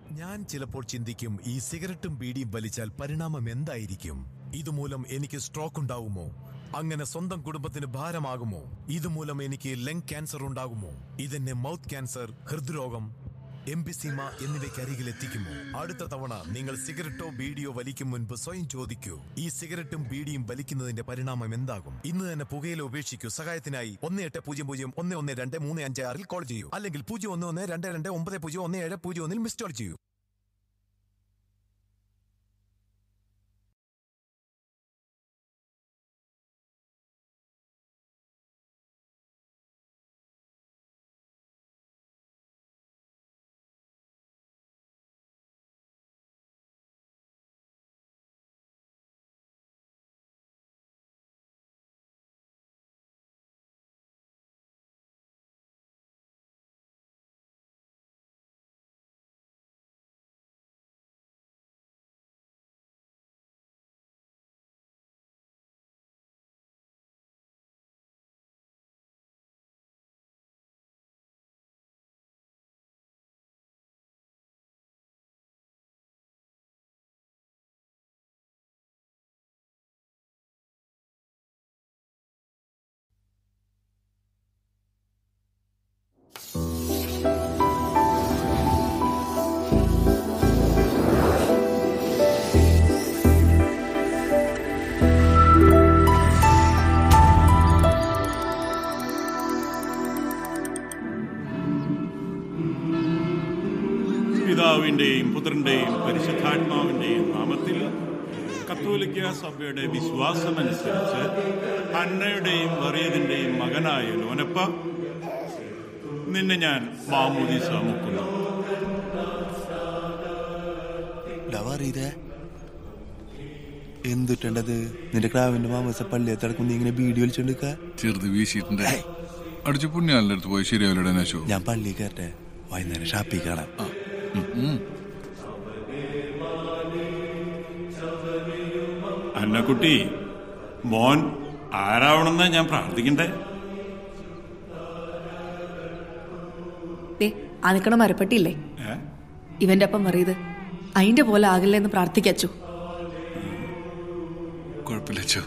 ഞാൻ ചിലപ്പോൾ ചിന്തിക്കും ഈ സിഗരറ്റും ബീഡിയും വലിച്ചാൽ പരിണാമം എന്തായിരിക്കും ഇതുമൂലം എനിക്ക് സ്ട്രോക്ക് ഉണ്ടാകുമോ അങ്ങനെ സ്വന്തം കുടുംബത്തിന് ഭാരമാകുമോ ഇതുമൂലം എനിക്ക് ലങ് ക്യാൻസർ ഉണ്ടാകുമോ ഇതെന്നെ മൗത്ത് ക്യാൻസർ ഹൃദ്രോഗം എംബിസീമ എന്നിവയ്ക്ക് അരികിൽ എത്തിക്കുമോ അടുത്ത തവണ നിങ്ങൾ സിഗരറ്റോ ബീഡിയോ വലിക്കും മുൻപ് സ്വയം ചോദിക്കൂ ഈ സിഗരറ്റും ബീഡിയും വലിക്കുന്നതിന്റെ പരിണാമം എന്താകും ഇന്ന് തന്നെ പുകയില ഉപേക്ഷിക്കൂ സഹായത്തിനായി ഒന്ന് എട്ട് പൂജ്യം പൂജ്യം ഒന്ന് ഒന്ന് രണ്ട് മൂന്ന് അഞ്ച് ആറിൽ കോൾ ചെയ്യൂ അല്ലെങ്കിൽ പൂജ്യം ഒന്ന് ഒന്ന് രണ്ട് രണ്ട് ഒമ്പത് പൂജ്യം ഒന്ന് ഏഴ് പൂജ്യം ഒന്നിൽ മിസ് കോൾ ചെയ്യൂ പിതാവിൻ്റെയും പുത്രൻ്റെയും പരിശുദ്ധാത്മാവിൻ്റെയും നാമത്തിൽ കത്തോലിക്ക സഭയുടെ വിശ്വാസമനുസരിച്ച് അന്നയുടെയും മറിയതിൻ്റെയും മകനായ ലോനപ്പ നിന്നെ ഞാൻ മാമൂദിസ മുക്കുന്നു ഡവറിയതേ എന്തുട്ടേണ്ടത് നിന്റെ ക്രാവിന്റെ മാമസ പള്ളിയത്തടക്കം നീ ഇങ്ങനെ വീഡിയോ വലിച്ചോണ്ടിക്ക ചെറുത് വീശിയിട്ടുണ്ട് അടിച്ച് പുണ്യാലിന്റെ അടുത്ത് പോയി ശരിയാവില്ലടെ നശു ഞാൻ പള്ളി കയറട്ടെ വൈകുന്നേരം ഷാപ്പിൽ കാണാം അന്നക്കുട്ടി മോൻ ആരാവണമെന്നാ ഞാൻ പ്രാർത്ഥിക്കണ്ടേ ദേ ആ നിക്കണ മരപ്പെട്ടില്ലേ ഏ? ഇവന്റെ അപ്പം മറിയത് അതിന്റെ പോലെ ആകില്ലെന്ന് പ്രാർത്ഥിക്കച്ചു കുഴപ്പമില്ല അച്ചു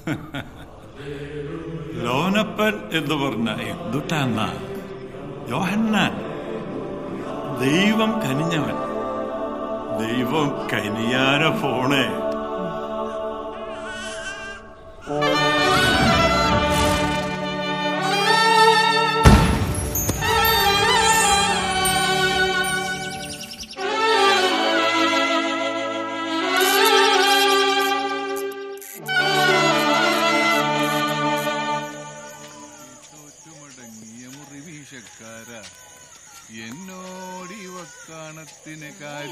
ലോനപ്പൻ എന്ന് പറഞ്ഞ എന്തുട്ടാന്ന യോഹന്നാൻ ദൈവം കനിഞ്ഞവൻ ദൈവം കനിയാന ഫോണേ തോറ്റുമടങ്ങിയ മുറിവീശക്കാര എന്നോടി വക്കാണത്തിന്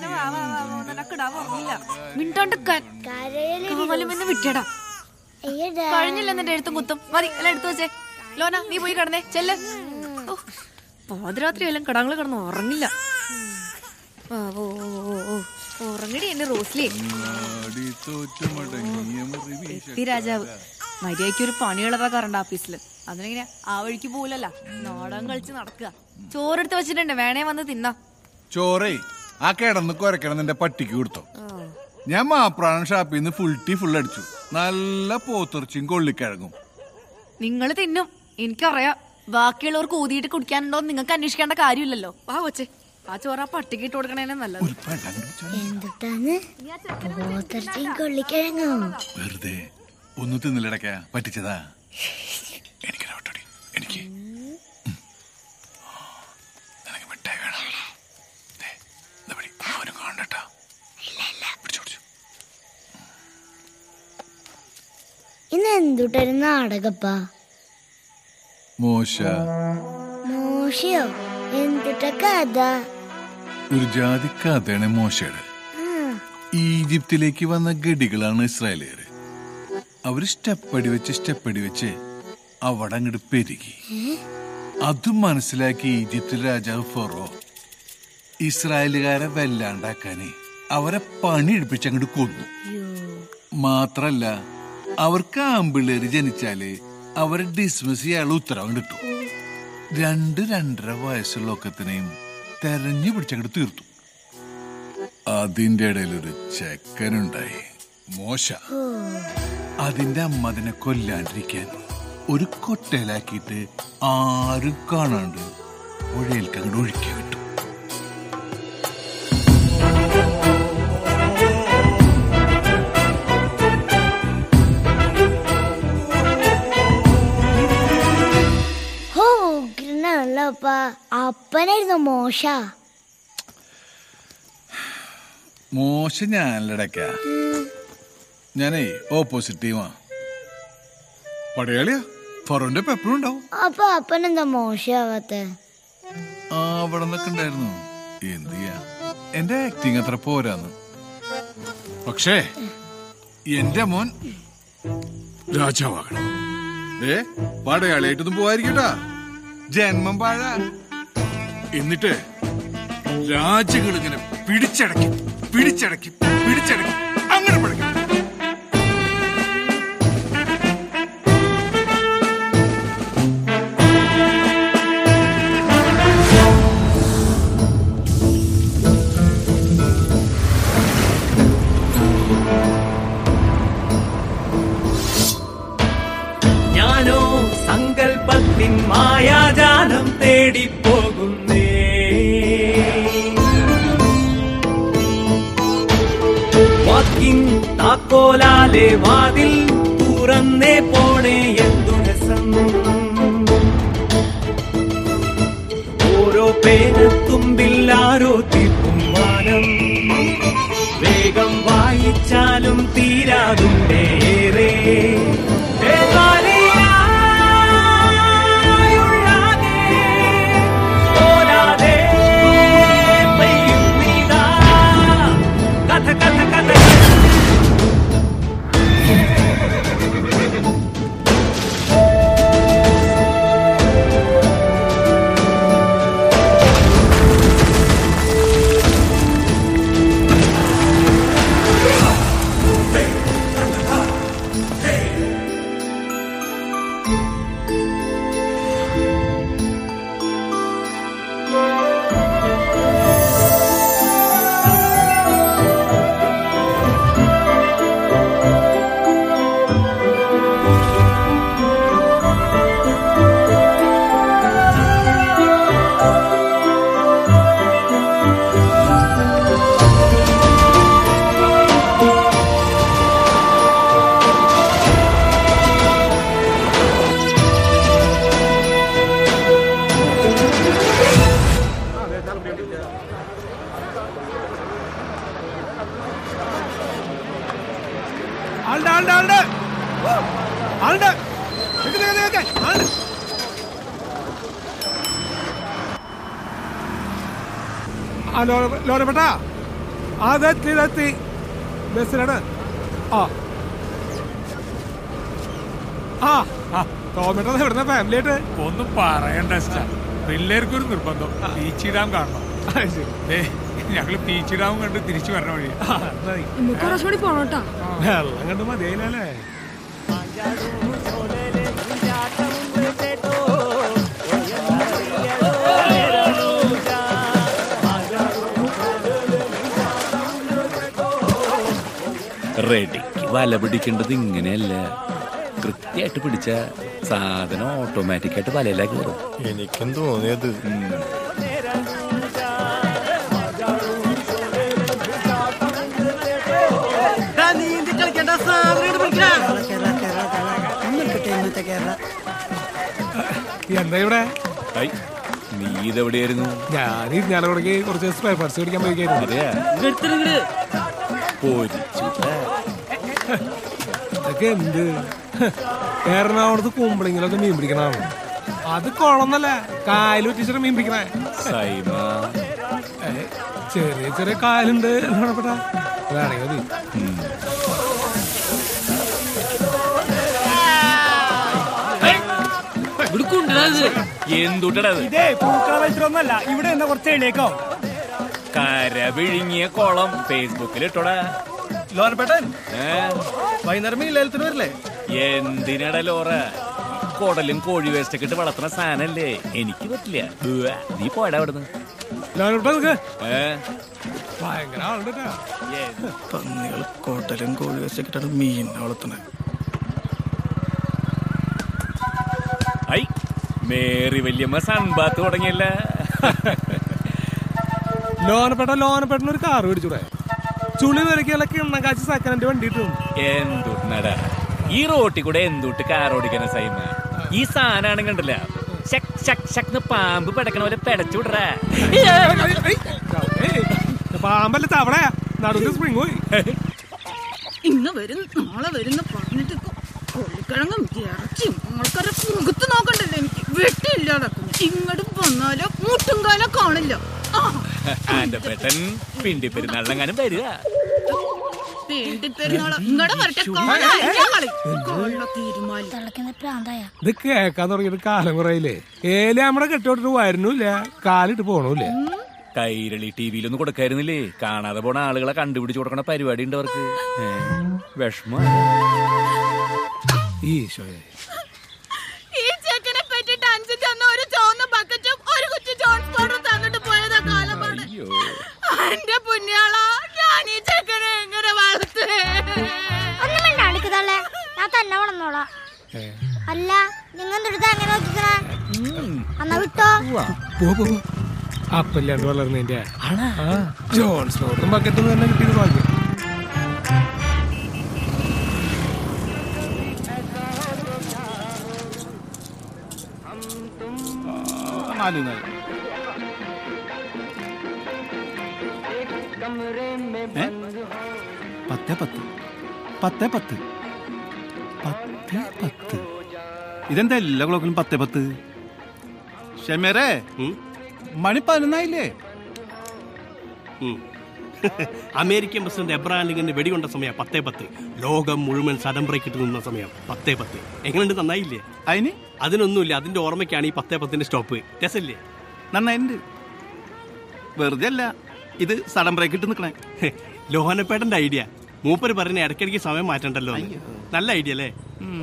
മിണ്ടോണ്ട് കാലുമെന്ന് വിട്ടടാ കഴിഞ്ഞില്ല എന്നെ എഴുത്തും കുത്തും മതി എല്ലാം എടുത്തു വെച്ചേ ലോന നീ പോയി കിടന്നേ ചെല്ല് ഓ, പാതിരാത്രി എല്ലാം കിടങ്ങള് കിടന്ന് ഉറങ്ങില്ല ആ, ഓ, ഓ, ഓ, ഓ. ഉറങ്ങടി എന്റെ റോസ്ലി ആടി തോറ്റുമടങ്ങിയ എത്തി രാജാവ് മര്യാദയ്ക്ക് ഒരു പണിയുള്ളതാക്കാറുണ്ട് ഓഫീസില് അതിനെങ്ങനെ ആ വഴിക്ക് പോലല്ല നാടകം കളിച്ച് നടക്കുക ചോറെടുത്ത് വെച്ചിട്ടുണ്ട് വേണേ വന്ന് തിന്നാ ചോറേ ആ കിടന്ന് കുരക്കണം നിന്റെ പട്ടിക്ക് കൊടുത്തോ ഞാൻ മാപ്രാണം ഷാപ്പിൽ നിന്ന് ഫുൾ ടീ ഫുൾ അടിച്ചു നല്ല പോത്തിറച്ചിയും കൊള്ളിക്കിഴങ്ങും നിങ്ങൾ തിന്നും എനിക്കറിയാം ബാക്കിയുള്ളവർക്ക് ഊതിയിട്ട് കുടിക്കാനുണ്ടോ നിങ്ങൾക്ക് അന്വേഷിക്കേണ്ട കാര്യമില്ലല്ലോ വാ കൊച്ചെ ആ ചോറ് ആ പട്ടിക്ക് ഇട്ട് കൊടുക്കണേനെ നല്ലത് ഒരു പെണ്ണം വിളിച്ചോ. എന്തുട്ടാന്ന് പോത്തിറച്ചിയും കൊള്ളിക്കിഴങ്ങോ വെറുതെ ഒന്ന് തിന്നില്ലടക്ക പറ്റിച്ചതാ എനിക്ക് ഒട്ടടി എനിക്ക് ഉം. നിനക്ക് മിഠായി വേണം ദേ, ദാ പിടി. അവനും കാണണ്ടട്ടാ പിടിച്ചോ പിടിച്ചോ ഇന്ന് എന്തുട്ടൊരു നാടകപ്പാ മോശ മോശയോ എന്തുട്ട കഥ ഒരു ജാതി കഥയാണ് മോശയുടെ ഈജിപ്തിലേക്ക് വന്ന ഗഡികളാണ് ഇസ്രായേലിയര് അവര് സ്റ്റെപ്പടി വെച്ച് സ്റ്റെപ്പടി വെച്ച് അവിടെ അങ്ങോട്ട് പെരുകി അതും മനസ്സിലാക്കി ഈജിപ്തിലെ രാജാവ് ഫറോ ഇസ്രായേലുകാരെ വല്ലാണ്ടാക്കാനേ അവരെ പണി എടുപ്പിച്ച് അങ്ങോട്ട് കൊന്നു മാത്രല്ല അവർക്ക് ആമ്പിള്ളേര് ജനിച്ചാല് അവരെ ഡിസ്മിസ് ചെയ്യാനുള്ള ഉത്തരവ് കിട്ടും രണ്ട് രണ്ടര വയസ്സുള്ള ഒക്കത്തിനെയും തെരഞ്ഞു പിടിച്ചങ്ങോട്ട് തീർത്തു അതിന്റെ ഇടയിൽ ഒരു ചെക്കനുണ്ടായി മോശ അതിന്റെ അമ്മ അതിനെ കൊല്ലാണ്ടിരിക്കാൻ ഒരു കൊട്ടയിലാക്കിയിട്ട് ആരും കാണാണ്ട് പുഴയിലേക്ക് അങ്ങോട്ട് ഒഴുക്കി വിട്ടു ഹോ ഉഗ്രനാണല്ലോ അപ്പ അപ്പനായിരുന്നു മോശ മോശ ഞാനല്ലടക്ക ഞാനേ ഓപ്പോസിറ്റ് ടീമാ പടയാളിയാ ഫറോന്റെ പെപ്പറും ഉണ്ടാവും അപ്പൊ അപ്പനെന്താ മോശമാവാത്ത ആ അവിടെ നിന്നൊക്കെ ഉണ്ടായിരുന്നു എന്ത് ചെയ്യാ എന്റെ ആക്ടിങ് അത്ര പോരാന്ന് പക്ഷേ എന്റെ മോൻ രാജാവാകണം ഏ പടയാളിയായിട്ടൊന്നും പോവായിരിക്കട്ടാ ജന്മം പാഴ എന്നിട്ട് രാജ്യങ്ങൾ ഇങ്ങനെ പിടിച്ചടക്കി പിടിച്ചടക്കി പിടിച്ചടക്കി അങ്ങനെ പഠിക്കും ഞാനോ സങ്കൽപ്പത്തിൻ മായാജാലം തേടിപ്പോകുന്നേ വാക്കിൻ താക്കോലാലെ വാതിൽ തുറന്നേ പോണേ എന്തു രസം ഓരോ പേനത്തുമ്പിൽ ആരോ തീർക്കും വാനം വേഗം വായിച്ചാലും തീരാതുണ്ടേ ഏറെ ദേവാലയായുള്ളാതെ തോരാതെ പെയ്യുന്നിതാ. കഥ കഥ കഥ ആളുടെ ആളുടെ ആളുടെ ആളുടെ നിക്ക് നിക്ക് നിക്ക് ആളുടെ ആ ലോറ ലോറപ്പെട്ട അതെത്തി ഇതെത്തി ബസ്സിലാണ് ആ ആ ആ ടോമേട്ടോ എവിടുന്ന ഫാമിലി ആയിട്ട് ഒന്നും പറയണ്ട സ്റ്റാ. പിള്ളേർക്കൊരു നിർബന്ധം പീച്ചി ഡാം കാണണം ദേ, ഞങ്ങള് പീച്ചി ഡാം കണ്ട് തിരിച്ചു വരണ വഴി കുറച്ചുകൂടി പോണോട്ടാ വെള്ളം കണ്ട് മതിയായില്ലേ റെഡിക്ക് വല പിടിക്കേണ്ടത് ഇങ്ങനെയല്ല കൃത്യമായിട്ട് പിടിച്ച സാധനം ഓട്ടോമാറ്റിക്കായിട്ട് വലയിലാ കയറും എനിക്കും തോന്നിയത് എന്താ ഇവിടെ ഐ, നീ ഇതെവിടെയായിരുന്നു ഞാൻ ഇരിഞ്ഞാലോടേക്ക് കുറച്ച് സ്പെയർ പാർട്സ് പിടിക്കാൻ പോയിക്കായിരുന്നു അതെയാ പൊരിച്ചു ഇതൊക്കെ എന്ത് എറണാകുളത്ത് കുമ്പളെങ്കിലൊക്കെ മീൻ പിടിക്കണതാണ് അത് കുളന്നല്ല കായൽ വെച്ചിട്ട് മീൻ പിടിക്കണേ സൈമ ഏ, ചെറിയ ചെറിയ കായലുണ്ട് വേണപ്പെട്ട വേണമെങ്കിൽ മതി എന്തുട്ടടാ ഇത്? ഇതേ പൂക്കള മത്സരമൊന്നല്ല ഇവിടെ എന്നാ കുറച്ച് എളിയേക്കോ കര വിഴുങ്ങിയ കുളം ഫേസ്ബുക്കിൽ ഇട്ടോടാ ലോനപ്പേട്ടൻ ഏ വൈകുന്നേരം മീൻ വരില്ലേ എന്തിനടാ ലോറ കുടലും കോഴി വേസ്റ്റ് ഒക്കെ ഇട്ട് വളർത്തുന്ന സാധനല്ലേ എനിക്ക് പറ്റില്ല ഉവ്വ. നീ പോയടാ അവിടുന്ന് ലോനപ്പേട്ടൻ നിൽക്ക് ഏ ഭയങ്കര ആളുണ്ട് ട്ടാ. പന്നികൾ കോട്ടലും കോഴി വെച്ചിട്ടാണ് മീൻ വളർത്തണേ ഐ മേറി വല്യമ്മ സൺബാത്ത് തുടങ്ങിയല്ല ലോനപ്പെട്ട ലോനപ്പെട്ട ഒരു കാർ മേടിച്ചൂടെ ചുളി വരയ്ക്കുള്ള കിണ്ണം കാച്ചി സെക്കൻഡ് വണ്ടി കിട്ടും എന്തുട്ടടാ ഈ റോട്ടിൽ കൂടെ എന്തുട്ട് കാർ ഓടിക്കണ സൈമ ഈ സാധനമാണ് കണ്ടില്ല ശക് ശക് ശക്ന്ന് പാമ്പ് പെടക്കണ പോലെ പെടച്ചു വിടറാ പാമ്പല്ല തവളയാ നടുവിൽ സ്പ്രിങ് പോയി ഇന്ന് വരും നാളെ വരുന്ന പറഞ്ഞിട്ട് കൊള്ളിക്കിഴങ്ങും ഇറച്ചിയും ആൾക്കാരെ മുഖത്ത് നോക്കണ്ടല്ലോ എനിക്ക് വെട്ടിയില്ലാതാക്കും ഇങ്ങോട്ട് വന്നാലോ മുട്ടും കാലം കാണില്ല ആ ആന്റെ പെട്ടൻ പിണ്ടി പെരുന്നാളിനെങ്ങാനും വരിക വേണ്ടി പെരുന്നാള് ഇങ്ങടെ വരട്ടെ കാണാ കൊള്ള തീരുമാനം തിളക്കുന്ന പ്രാന്തായ ഇത് കേക്കാൻ തുടങ്ങിയിട്ട് കാലം കുറയില്ലേ ഏലി നമ്മുടെ കെട്ടോട്ടിട്ട് വരുന്നില്ല കാലിട്ട് പോണില്ല കൈരളി ടി വിയിലൊന്നും കൊടുക്കായിരുന്നില്ലേ കാണാതെ പോണ ആളുകളെ കണ്ടുപിടിച്ചു കൊടുക്കണ പരിപാടി ഉണ്ട് അവർക്ക് ഏ, വിഷമം ഈശോയെ ഈ ചെക്കനെ പറ്റിട്ട് അഞ്ചു തന്ന ഒരു ചോന്ന ബക്കറ്റും ഒരു കുറ്റി ജോൺസ് പൗഡറും തന്നിട്ട് പോയതാ കാലമാണ് എന്റെ പുണ്യാളാ ഞാൻ ഈ ചെക്കനെ എങ്ങനെ വളർത്തേ ഒന്നും വേണ്ട അണിക്കതല്ലേ ഞാൻ തന്നെ വളർന്നോളാം അല്ല നിങ്ങൾ എന്തെടുത്ത അങ്ങനെ നോക്കിക്കണേ എന്നാ വിട്ടോ പോ പോ പോ. അപ്പല്ലാണ്ട് വളർന്നതിന്റെ ആ ജോൺസ് പൗഡറും ബക്കറ്റും തന്നെ കിട്ടിയത് ഭാഗ്യം നാല് നാല് ഏ? പത്തേ പത്ത് പത്തേ പത്ത് പത്തേ പത്ത് ഇതെന്താ എല്ലാ ക്ലോക്കിലും പത്തേ പത്ത് ഷമേറേ മണി പതിനൊന്നായില്ലേ അമേരിക്കൻ പ്രസിഡന്റ് എബ്രഹാം ലിങ്കന്റെ വെടികൊണ്ട സമയം പത്തേ പത്ത് ലോകം മുഴുവൻ സഡൻ ബ്രേക്ക് ഇട്ട് നിന്ന സമയം പത്തേ പത്ത് എങ്ങനെയുണ്ട് നന്നായില്ലേ അതിന് അതിനൊന്നുമില്ല അതിന്റെ ഓർമ്മയ്ക്കാണ് ഈ പത്തേ പത്തിന്റെ സ്റ്റോപ്പ് രസല്ലേ നന്നായിട്ടുണ്ട് വെറുതെ അല്ല ഇത് സഡൻ ബ്രേക്ക് ഇട്ട് നിൽക്കണേ ലോഹനപ്പേട്ടന്റെ ഐഡിയ മൂപ്പര് പറയുന്ന ഇടയ്ക്കിടയ്ക്ക് സമയം മാറ്റണ്ടല്ലോ എന്ന്. നല്ല ഐഡിയ അല്ലേ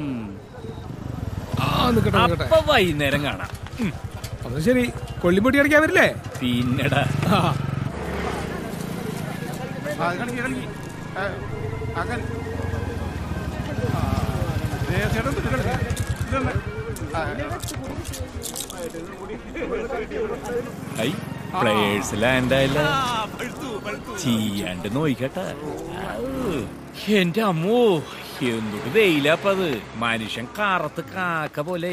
ആ നിക്കട്ടെ നിക്കട്ടെ അപ്പൊ വൈകുന്നേരം കാണാം ഉം. അത് ശരി കൊള്ളിപ്പൊട്ടി അടിക്കാൻ വരില്ലേ പിന്നെടാ ആ ഐ പ്ലേയേഴ്സ് ലാൻഡായില്ല ചെയ്യാണ്ട് നോയിക്കട്ടെ ഔ, എന്റെ അമ്മോ എന്തൊരു വെയിലപ്പത് മനുഷ്യൻ കറുത്ത് കാക്ക പോലെ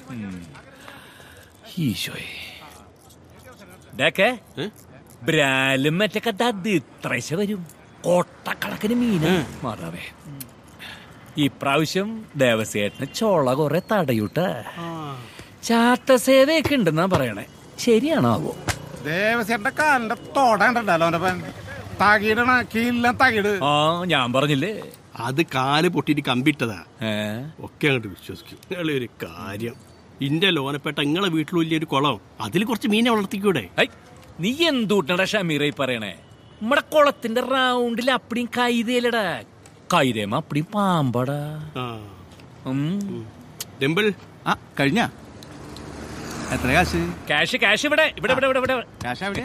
ഈശോയെ ഇതൊക്കെ ബ്രാലും മറ്റൊക്കെ ദത് ഇത്രശ വരും കൊട്ടക്കണക്കിന് മീന മാതാവേ ഇപ്രാവശ്യം ദേവസേട്ടന് ചോള കുറെ തടയൂട്ട ചാത്തസേവയൊക്കെ ഉണ്ടെന്നാ പറയണേ ശരിയാണാവോ ദേവസ്വന്റെ കാലിന്റെ തോടണ്ടല്ലോ തകിടണ കീഴിലെ തകിട് ആ ഞാൻ പറഞ്ഞില്ലേ അത് കാല് പൊട്ടിയിട്ട് കമ്പിട്ടതാ ഏ ഒക്കെ അങ്ങോട്ട് വിശ്വസിക്കും നിങ്ങളെ ഒരു കാര്യം ഇന്റെ ലോനപ്പെട്ട നിങ്ങളെ വീട്ടിൽ വലിയൊരു കുളം അതിൽ കുറച്ച് മീനെ വളർത്തിക്കൂടെ ഐ, നീ എന്തൂട്ടണടാ ഷമീറ ഈ പറയണേ നമ്മടെ കുളത്തിന്റെ റൗണ്ടിൽ അപ്പടിയും കൈതേലടാ കൈതേമ അപ്പടിയും പാമ്പടാ ആ ഉം. ടെമ്പിൾ ആ കഴിഞ്ഞ എത്ര കാശ് ക്യാഷ് ക്യാഷ് ഇവിടെ ഇവിടെ ഇവിടെ ഇവിടെ ഇവിടെ കാശ് എവിടെ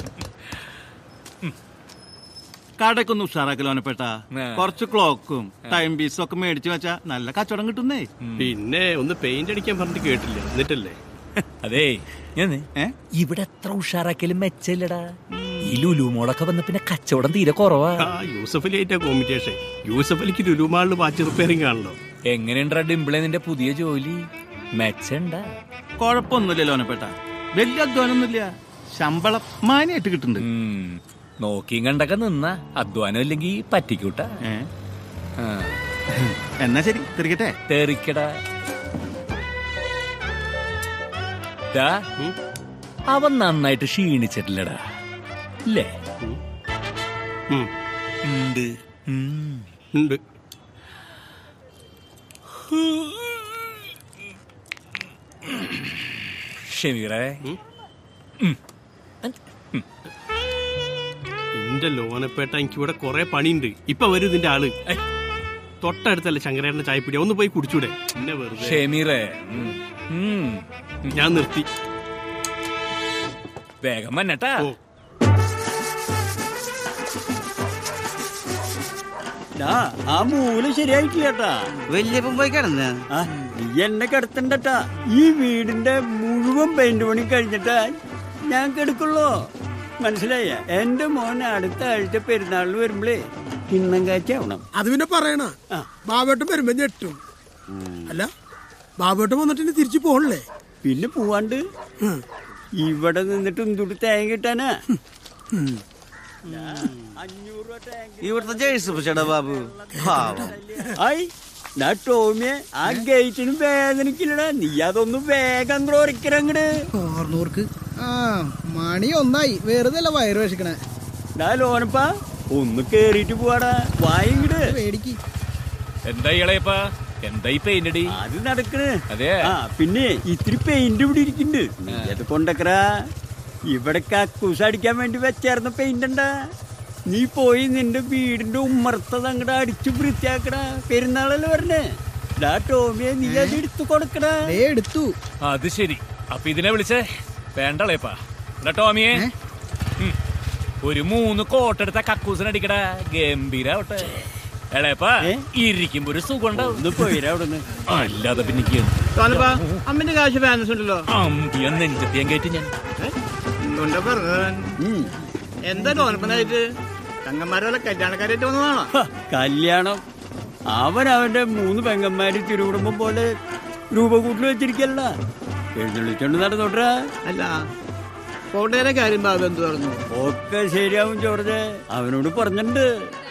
കടക്കൊന്ന് ഉഷാറാക്കലോനപ്പെട്ട ആ. കുറച്ച് ക്ലോക്കും ടൈം പീസും ഒക്കെ മേടിച്ചു വെച്ചാ നല്ല കച്ചവടം കിട്ടുന്നേ പിന്നെ ഒന്ന് പെയിന്റ് അടിക്കാൻ പറഞ്ഞിട്ട് കേട്ടില്ല എന്നിട്ടല്ലേ അതേ ഞാൻ ഏ? ഇവിടെ എത്ര ഉഷാറാക്കിയാലും മെച്ചല്ലടാ ഈ ലുലു മോളൊക്കെ വന്ന പിന്നെ കച്ചവടം തീരെ കുറവാ ആ യൂസഫ് അലി ആയിട്ടാ കോമ്പിറ്റേഷൻ യൂസഫ് അലിക്ക് ലുലുമാളിൽ വാച്ച് റിപ്പയറിംഗ് ആണല്ലോ എങ്ങനെയുണ്ടാ ഡിംപിളെ നിന്റെ പുതിയ ജോലി മെച്ചണ്ടാ കുഴപ്പമൊന്നുമില്ല ലോനപ്പെട്ട വലിയ അധ്വാനമൊന്നുമില്ല ശമ്പളം മാനായിട്ട് കിട്ടുന്നുണ്ട് ഉം. നോക്കിയും കണ്ടൊക്കെ നിന്ന അധ്വാനം ഇല്ലെങ്കി പറ്റിക്കൂട്ട ഏ? എന്നാ ശരി തിരികട്ടെ തെറിക്കടാ ദാ, അവൻ നന്നായിട്ട് ക്ഷീണിച്ചിട്ടില്ലടാ ഇല്ലേ ഉം. ഉണ്ട് ഉം. ഉണ്ട് ഷമീറേ എന്റെ ലോനപ്പേട്ട എനിക്ക് ഇവിടെ കുറെ പണിയുണ്ട് ഇപ്പൊ വരും ഇതിന്റെ ആള് തൊട്ടടുത്തല്ലേ ശങ്കരേട്ടന്റെ ചായപ്പിടി ഒന്ന് പോയി കുടിച്ചൂടെ പിന്നെ വെറുതെ ഷമീറേ ഉം. ഉം. ഞാൻ നിർത്തി വേഗം വന്നട്ടാ ഓ. ദാ, ആ മൂല ശരിയായിട്ടില്ല കേട്ടാ വല്യപ്പം പോയി കിടന്ന ആ, നീ എന്നെ കിടത്തണ്ടട്ടാ ഈ വീടിന്റെ മുഴുവൻ പെയിന്റ് പണി കഴിഞ്ഞിട്ടാ ഞാൻ കിടക്കുള്ളൂ മനസ്സിലായ എന്റെ മോൻ അടുത്ത ആഴ്ച പെരുന്നാളിന് വരുമ്പളേ കിണ്ണം കാച്ചാവണം അത് പിന്നെ പറയണ ബാബേട്ടൻ വരുമ്പോ ഞെട്ടും അല്ല ബാബേട്ടൻ വന്നിട്ട് ഇനി തിരിച്ചു പോകണല്ലേ പിന്നെ പോവാണ്ട് ഇവിടെ നിന്നിട്ട് എന്തുട്ട് തേങ്ങ കിട്ടാനാ ഇവിടുത്തെ ജേഴ്സി പശടാ ബാബു പാവം. ഐ ഞാൻ ടോമിയെ ആ ഗേറ്റിന് വേദനിക്കില്ലടാ നീ അതൊന്ന് വേഗം ഉറക്കിറങ്ങട് ഓർന്നൂർക്ക് ആ മണി ഒന്നായി വെറുതെ അല്ല വയറ് വിശക്കണേ ഡാ ലോനപ്പാ ഒന്ന് കേറിയിട്ട് പോവാടാ വായിങ്ങട് പേടിക്ക് എന്താ ഇളയപ്പാ എന്താ ഈ പെയിന്റ് അടി അത് നടക്കണ് അതെ ആ പിന്നെ ഇത്തിരി പെയിന്റ് ഇവിടെ ഇരിക്കുന്നുണ്ട് നീ അത് കൊണ്ടക്കറാ ഇവിടെ കക്കൂസ് അടിക്കാൻ വേണ്ടി വെച്ചായിരുന്ന പെയിന്റ് ഉണ്ടാ നീ പോയി നിന്റെ വീടിന്റെ ഉമ്മർത്തത് അങ്ങടെ അടിച്ചു വൃത്തിയാക്കടാ പെരുന്നാളല്ലേ പറഞ്ഞേ ഡാ ടോമിയെ നീ അത് എടുത്തു കൊടുക്കടാ എടുത്തു അത് ശരി അപ്പൊ ഇതിനെ വിളിച്ചേ വേണ്ട ഇളയപ്പാ എന്നാ ടോമിയെ ഉം. ഒരു മൂന്ന് കോട്ടെടുത്ത കക്കൂസിന് അടിക്കടാ ഗംഭീരാവട്ടെ എളയപ്പാ ഇരിക്കുമ്പോ ഒരു സുഖം ഉണ്ടാവും അല്ലാതെ പിന്നെ തോന്നപ്പാ അമ്മന്റെ കാശ് ബാലൻസ് ഉണ്ടല്ലോ അമ്പിയ നെഞ്ചത്തിയാൻ കയറ്റി ഞാൻ എന്താ പറഞ്ഞത് എന്താ തോന്നപ്പനായിട്ട് തങ്ങന്മാരെ കല്യാണക്കാരായിട്ട് വന്നതാണോ കല്യാണം അവൻ അവന്റെ മൂന്ന് പെങ്ങന്മാര് തിരുവിടുമ്പം പോലെ രൂപകൂട്ടിൽ വെച്ചിരിക്കല്ല എഴുന്നള്ളിച്ചോണ്ട് നടന്നോട്ടാ അല്ല കോട്ടയുടെ കാര്യം ബാബു എന്ത് പറഞ്ഞു ഒക്കെ ശരിയാവും ജോർജ് അവനോട് പറഞ്ഞിട്ടുണ്ട്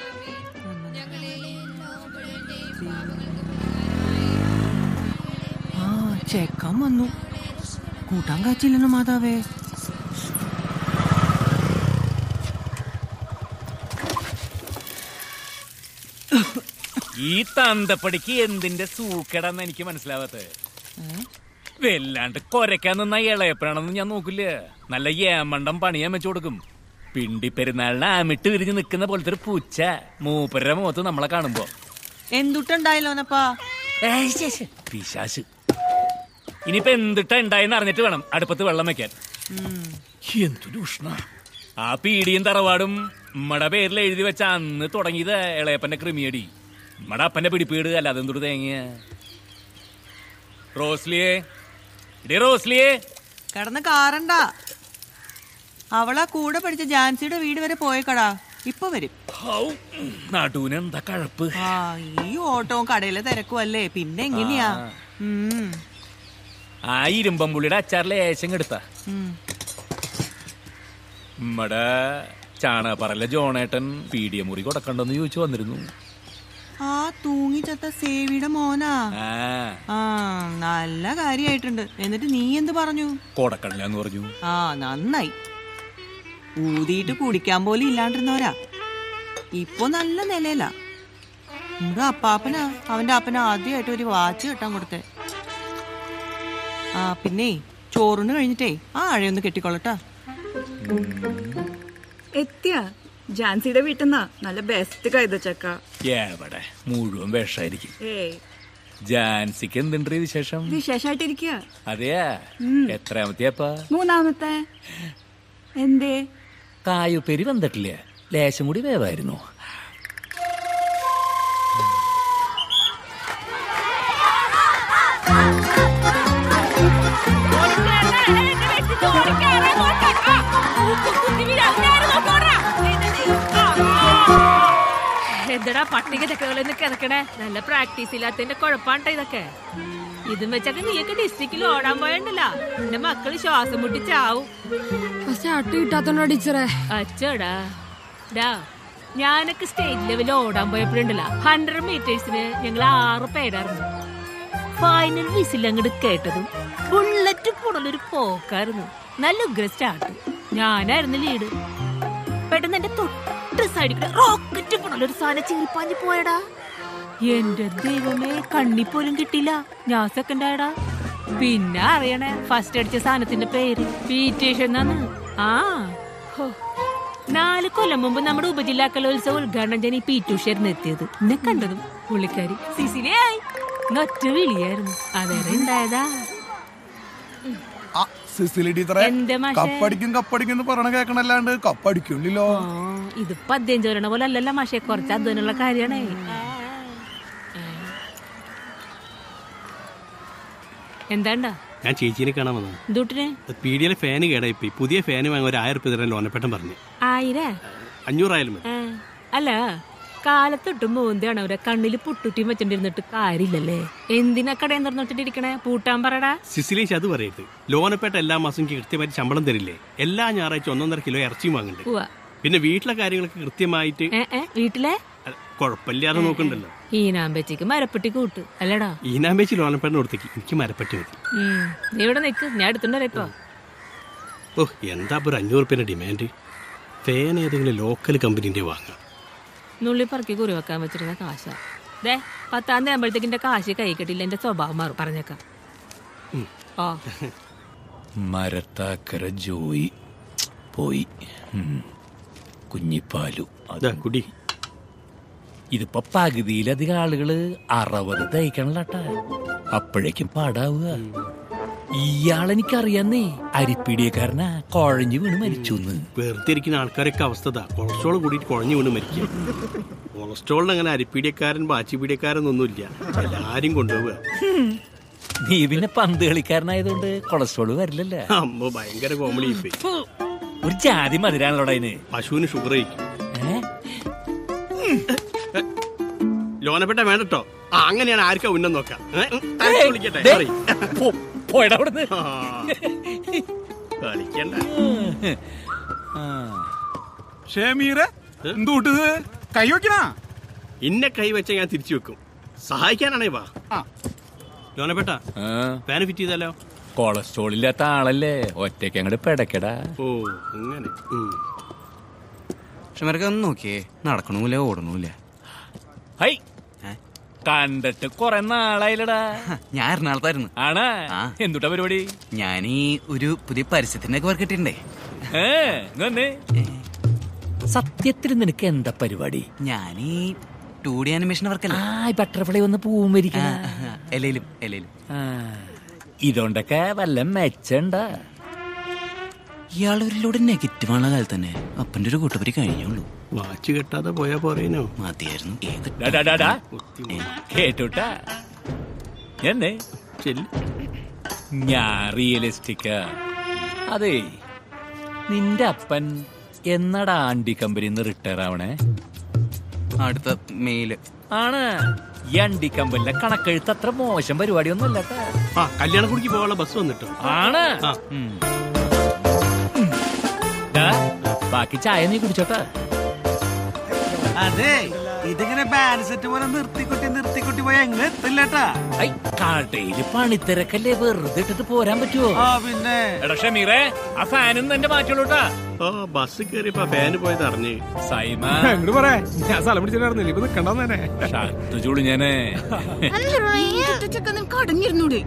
ആ ചെക്കൻ വന്നു കൂട്ടാൻ കാച്ചില്ലെന്നു മാതാവേ ഈ തന്തപ്പടിക്ക് എന്തിന്റെ സൂക്കടാന്ന് എനിക്ക് മനസ്സിലാവാത്തത് വല്ലാണ്ട് കൊരക്കാൻ നിന്ന ഇളയപ്പഴാണെന്ന് ഞാൻ നോക്കില്ല നല്ല ഏമണ്ടം പണിയാൻ വെച്ചു കൊടുക്കും പിണ്ടി പെരുന്നാളിന് ആമിട്ട് വിരിഞ്ഞ് നിൽക്കുന്ന പോലത്തെ ഒരു പൂച്ച മൂപ്പരുടെ മുഖത്ത് നമ്മളെ കാണുമ്പോ എന്തുട്ടുണ്ടായില്ലോനപ്പാ പിശാശ് ഇനിയിപ്പോ എന്തിട്ടാ ഉണ്ടായെന്ന് അറിഞ്ഞിട്ട് വേണം അടുപ്പത്ത് വെള്ളം വെക്കാൻ എന്തൊരു ഉഷ്ണ ആ പീടിയും തറവാടും ഉമ്മടെ പേരിൽ എഴുതി വെച്ച അന്ന് തുടങ്ങിയത് ഇളയപ്പന്റെ കൃമിയടി ഉമ്മടെ അപ്പന്റെ പിടിപ്പീട് അല്ലാതെ എന്തൊരു തേങ്ങ റോസ്ലിയെ ഇടി റോസ്ലിയെ കിടന്ന് കാറണ്ട അവളാ കൂടെ പഠിച്ച ജാൻസിയുടെ വീട് വരെ പോയേക്കടാ ഇപ്പൊ വരും നടുവിന് എന്താ കഴപ്പ് ആ ഈ ഓട്ടവും കടയിലെ തിരക്കും അല്ലേ പിന്നെ എങ്ങനെയാ ആ. ഉം, ആ ഇരുമ്പമ്പുള്ളിയുടെ അച്ചാറിലെ ഏശം എടുത്ത ഉം. ഉമ്മടെ ചാണകപ്പറല്ല ജോണേട്ടൻ പീഡിയ മുറി കൊടുക്കണ്ടെന്ന് ചോദിച്ചു വന്നിരുന്നു ആ തൂങ്ങി ചത്ത സേവിയുടെ മോനാ ആ ആ നല്ല കാര്യായിട്ടുണ്ട് എന്നിട്ട് നീ എന്ത് പറഞ്ഞു കൊടുക്കണില്ല എന്ന് പറഞ്ഞു ആ നന്നായി ഊതിയിട്ട് കുടിക്കാൻ പോലും ഇല്ലാണ്ടിരുന്നവരാ ഇപ്പൊ നല്ല നിലയില നമ്മുടെ അപ്പാപ്പനാ അവന്റെ അപ്പന ആദ്യമായിട്ട് ഒരു വാച്ച് കെട്ടാൻ കൊടുത്തേ ആ പിന്നെ ചോറിന് കഴിഞ്ഞിട്ടേ ആ അഴയൊന്ന് കെട്ടിക്കൊള്ളട്ടാ എത്തിയ ജാൻസിയുടെ വീട്ടിൽ നിന്നാ നല്ല ബെസ്റ്റ് കൈതച്ചക്ക എവിടെ മുഴുവൻ വിഷായിരിക്കും ഏയ് ജാൻസിക്ക് എന്തുണ്ട് ഈ വിശേഷം വിശേഷായിട്ടിരിക്കുക അതെയാ ഉം. എത്രാമത്തെയപ്പാ മൂന്നാമത്തെ എന്തേ കായുപ്പേരി വന്നിട്ടില്ല ലേശം കൂടി വേവായിരുന്നു എന്തടാ പട്ടിക ചക്കകളിൽ കിടക്കണേ നല്ല പ്രാക്ടീസ് ഇല്ലാത്തതിന്റെ കുഴപ്പാണ്ട ഇതൊക്കെ ഇതും വെച്ചൊക്കെ നീയൊക്കെ ഡിസ്ട്രിക്റ്റിൽ ഓടാൻ പോയണ്ടല്ല എന്റെ മക്കള് ശ്വാസം മുട്ടി ചാവും പക്ഷെ അട്ട് കിട്ടാത്തോണ്ടോ ടീച്ചറെ അച്ചടാ ഡാ ഞാനൊക്കെ സ്റ്റേറ്റ് ലെവലിൽ ഓടാൻ പോയപ്പോഴുണ്ടല്ല ഹൺഡ്രഡ് മീറ്റേഴ്സിന് ഞങ്ങൾ ആറ് പേരായിരുന്നു ഫൈനൽ വിസിൽ അങ്ങോട്ട് കേട്ടതും ബുള്ളറ്റ് പോണൊരു പോക്കായിരുന്നു നല്ല ഉഗ്ര സ്റ്റാർട്ട് ഞാനായിരുന്നു ലീഡ് പെട്ടെന്ന് എന്റെ തൊട്ട് സൈഡിൽ കൂടെ റോക്കറ്റ് പോണൊരു സാധനം ചീറിപ്പാഞ്ഞു പോയടാ എന്റെ ദൈവമേ കണ്ണി പോലും കിട്ടില്ല ഞാൻ സെക്കൻഡ് ആയടാ പിന്നെ അറിയണേ ഫസ്റ്റ് അടിച്ച സാധനത്തിന്റെ പേര് പീറ്റേഷൻ എന്നാണ് ആ ഹോ. നാല് കൊല്ലം മുമ്പ് നമ്മുടെ ഉപജില്ലാ കലോത്സവ ഉദ്ഘാടനം ചെയ്യാൻ ഈ പീറ്റൂഷായിരുന്നു എത്തിയത് എന്നെ കണ്ടതും പുള്ളിക്കാരി സിസിലിയായി നൊറ്റ വിളിയായിരുന്നു അതേറെ ഉണ്ടായതാ സിസിലി ടീച്ചറെ എന്റെ മാഷേ. കപ്പടിക്കും കപ്പടിക്കും എന്ന് പറയണ കേൾക്കണല്ലാണ്ട് കപ്പടിക്കുന്നില്ലോ ഇതിപ്പോ അധ്യയം ചോരണ പോലെ അല്ലല്ലോ മാഷെ കുറച്ച് അധ്വാനുള്ള കാര്യാണേ എന്താണ്ടാ ഞാൻ ചേച്ചീനെ കാണാൻ വന്നത് ദൂട്ടിന് പീഡിയയിലെ ഫാന് കേടായിപ്പോയി പുതിയ ഫാന് വാങ്ങാൻ ഒരു ആയിരം രൂപ തരാൻ ലോനപ്പെട്ടൻ പറഞ്ഞു ആയിരേ അഞ്ഞൂറായാലും മതി ആ, അല്ല കാലത്തൊട്ട് മൂന്താണ് അവരെ കണ്ണില് പുട്ടുട്ടിയും വെച്ചോണ്ടിരുന്നിട്ട് കാര്യമില്ലല്ലേ എന്തിനാ കടയിൽ നിർന്നിട്ടിരിക്കണേ പൂട്ടാൻ പറടാ സിസിലേശ് അത് പറയരുത് ലോനപ്പെട്ട എല്ലാ മാസം എനിക്ക് കൃത്യമായിട്ട് ശമ്പളം തരില്ലേ എല്ലാ ഞായറാഴ്ച ഒന്നൊന്നര കിലോ ഇറച്ചിയും വാങ്ങുന്നുണ്ട് ഉവ്വ. പിന്നെ വീട്ടിലെ കാര്യങ്ങളൊക്കെ കൃത്യമായിട്ട് ഏ ഏ വീട്ടിലെ അല്ല, കുഴപ്പമില്ലാതെ നോക്കണ്ടല്ലോ ഈനാമ്പേച്ചിക്ക് മരപ്പെട്ടി കൂട്ട് അല്ലടാ ഈനാമ്പേച്ചി ലോനപ്പെട്ടൻ കൊടുത്തേക്ക് എനിക്ക് മരപ്പറ്റി മതി ഉം. നീ ഇവിടെ നിക്ക് ഞാൻ എടുത്തുണ്ടല്ലോ ഇപ്പൊ ഓ എന്താ ഇപ്പൊ ഒരു അഞ്ഞൂറ് റുപ്യന്റെ ഡിമാൻഡ് ഫാൻ ഏതെങ്കിലും ലോക്കൽ കമ്പനീന്റെ വാങ്ങാം നുള്ളി പറക്കി കുറി വെക്കാൻ വെച്ചിരുന്ന കാശ ദേ പത്താം തീയതി ആകുമ്പോഴത്തേക്ക് എന്റെ കാശ് കൈ കെട്ടില്ല എന്റെ സ്വഭാവം മാറും പറഞ്ഞേക്കാം ഓ മരത്താക്കര ജോയി പോയി ഉം. കുഞ്ഞിപ്പാലു അതാ കുടി ഇതിപ്പോ പകുതിയിലധികം ആളുകള് അറുപത് തയ്ക്കണല്ലോട്ടാ അപ്പോഴേക്കും പാടാവുക ഇയാളെനിക്കറിയാന്നേ അരിപ്പീടിയക്കാരനാ കുഴഞ്ഞു വീണ് മരിച്ചു വെറുതെ ഇരിക്കുന്ന ആൾക്കാരൊക്കെ അവസ്ഥ ഇതാ കൊളസ്ട്രോൾ കൂടിയിട്ട് കുഴഞ്ഞു വീണ് മരിക്കും കൊളസ്ട്രോളിന് അങ്ങനെ അരിപ്പീടിയക്കാരൻ ബാച്ചിപ്പീടിയക്കാരനൊന്നുമില്ല എല്ലാരും കൊണ്ടുപോവുക നീ പിന്നെ പന്ത് കളിക്കാരനായതുകൊണ്ട് കൊളസ്ട്രോൾ വരില്ലല്ലേ അമ്മ ഭയങ്കര കോമഡി പോയി ഒരു ജാതി മധുരാണല്ലോടാ അതിന് പശുവിന് ഷുഗർ കഴിക്കും ലോനപ്പെട്ട വേണ്ടട്ടോ ആ അങ്ങനെയാണ് ആർക്കാ ഉന്നം നോക്കാം ഏ? ഉം, തനിച്ച് വിളിക്കട്ടെ ദേ, പറയ്. പോയടാ അവിടുന്ന് ആ. കളിക്കണ്ട ഷേമീറെ എന്തൂട്ടത് കൈ വെക്കണ ഇന്നെ കൈ വെച്ച ഞാൻ തിരിച്ചു വെക്കും സഹായിക്കാനാണേ വാ ലോനപ്പെട്ട ഫാന് ഫിറ്റ് ചെയ്താലോ കൊളസ്ട്രോൾ ഇല്ലാത്ത ആളല്ലേ ഒറ്റയ്ക്ക് അങ്ങോട്ട് പെടക്കടാ ഓ അങ്ങനെ ഉം. ക്ഷമരൊക്കെ ഒന്ന് നോക്കിയേ നടക്കണമില്ല ഓടണമില്ല ഹൈ കണ്ടിട്ട് കൊറേ നാളായില്ലടാ ഞാൻ എറണാകുളത്തായിരുന്നു ആണാ എന്തുട്ടാ പരിപാടി ഞാനീ ഒരു പുതിയ പരസ്യത്തിന്റെ ഒക്കെ വർക്ക് കിട്ടിണ്ടേ ഏ, ഇങ്ങ് വന്നേ. സത്യത്തിൽ നിനക്ക് എന്താ പരിപാടി ഞാനീ ടു ഡി ആനിമേഷൻ വർക്കല്ലേ ആ ബട്ടർഫ്ലൈ വന്ന് പൂവും വരിക്കണ എലയിലും എലയിലും ഇതുകൊണ്ടൊക്കെ വല്ല മെച്ചണ്ടാ ഇയാളൊരിലൂടെ നെഗറ്റീവ് ആണുള്ള കാലത്ത് തന്നെ അപ്പന്റെ ഒരു കൂട്ടുപരി കഴിഞ്ഞുള്ളൂ വാച്ച് കെട്ടാതെ പോയാ പോരേനോ മതിയായിരുന്നു ഏത് ഡാ, ഡാ, ഡാ, ഡാ. കേട്ടുട്ടാ എന്നെ ഞാൻ റിയലിസ്റ്റിക്ക അതെ നിന്റെ അപ്പൻ എന്നടാ ആണ്ടി കമ്പനിന്ന് റിട്ടയർ ആവണേ അടുത്ത മെയില് ആണ് ഈ അണ്ടി കമ്പനിലെ കണക്കെഴുത്ത് അത്ര മോശം പരിപാടിയൊന്നും അല്ലട്ടാ ആ കല്യാണക്കുടിക്ക് പോകാനുള്ള ബസ് വന്നിട്ടോ ആണ് ആ. ഉം. ഡാ, ബാക്കി ചായ നീ കുടിച്ചോട്ടാ അതെ ഇതിങ്ങനെ ബാൻഡ് സെറ്റ് പോലെ നിർത്തിക്കുട്ടി നിർത്തിക്കുട്ടി പോയ എങ്ങനെ എത്തില്ലട്ടാ ഐ കടയില് പണിത്തിരക്കല്ലേ വെറുതെ ഇട്ടിട്ട് പോരാൻ പറ്റുമോ ആ പിന്നെ എടാ ഷമീറേ ആ ഫാനും എന്റെ മാറ്റുള്ളൂട്ടാ ആ ബസ് കയറിയപ്പോ ഫാന് പോയത് അറിഞ്ഞ് സൈമ എങ്ങോട്ട് പറയാ ഞാൻ സ്ഥലം പിടിച്ചിട്ടായിരുന്നില്ല ഇപ്പൊ നിക്കണ്ടെന്ന് തന്നെ ഷർട്ട് ചുളിഞ്ഞനെ ചെക്കൻ നിനക്ക് അടങ്ങിയിരുന്നൂടെ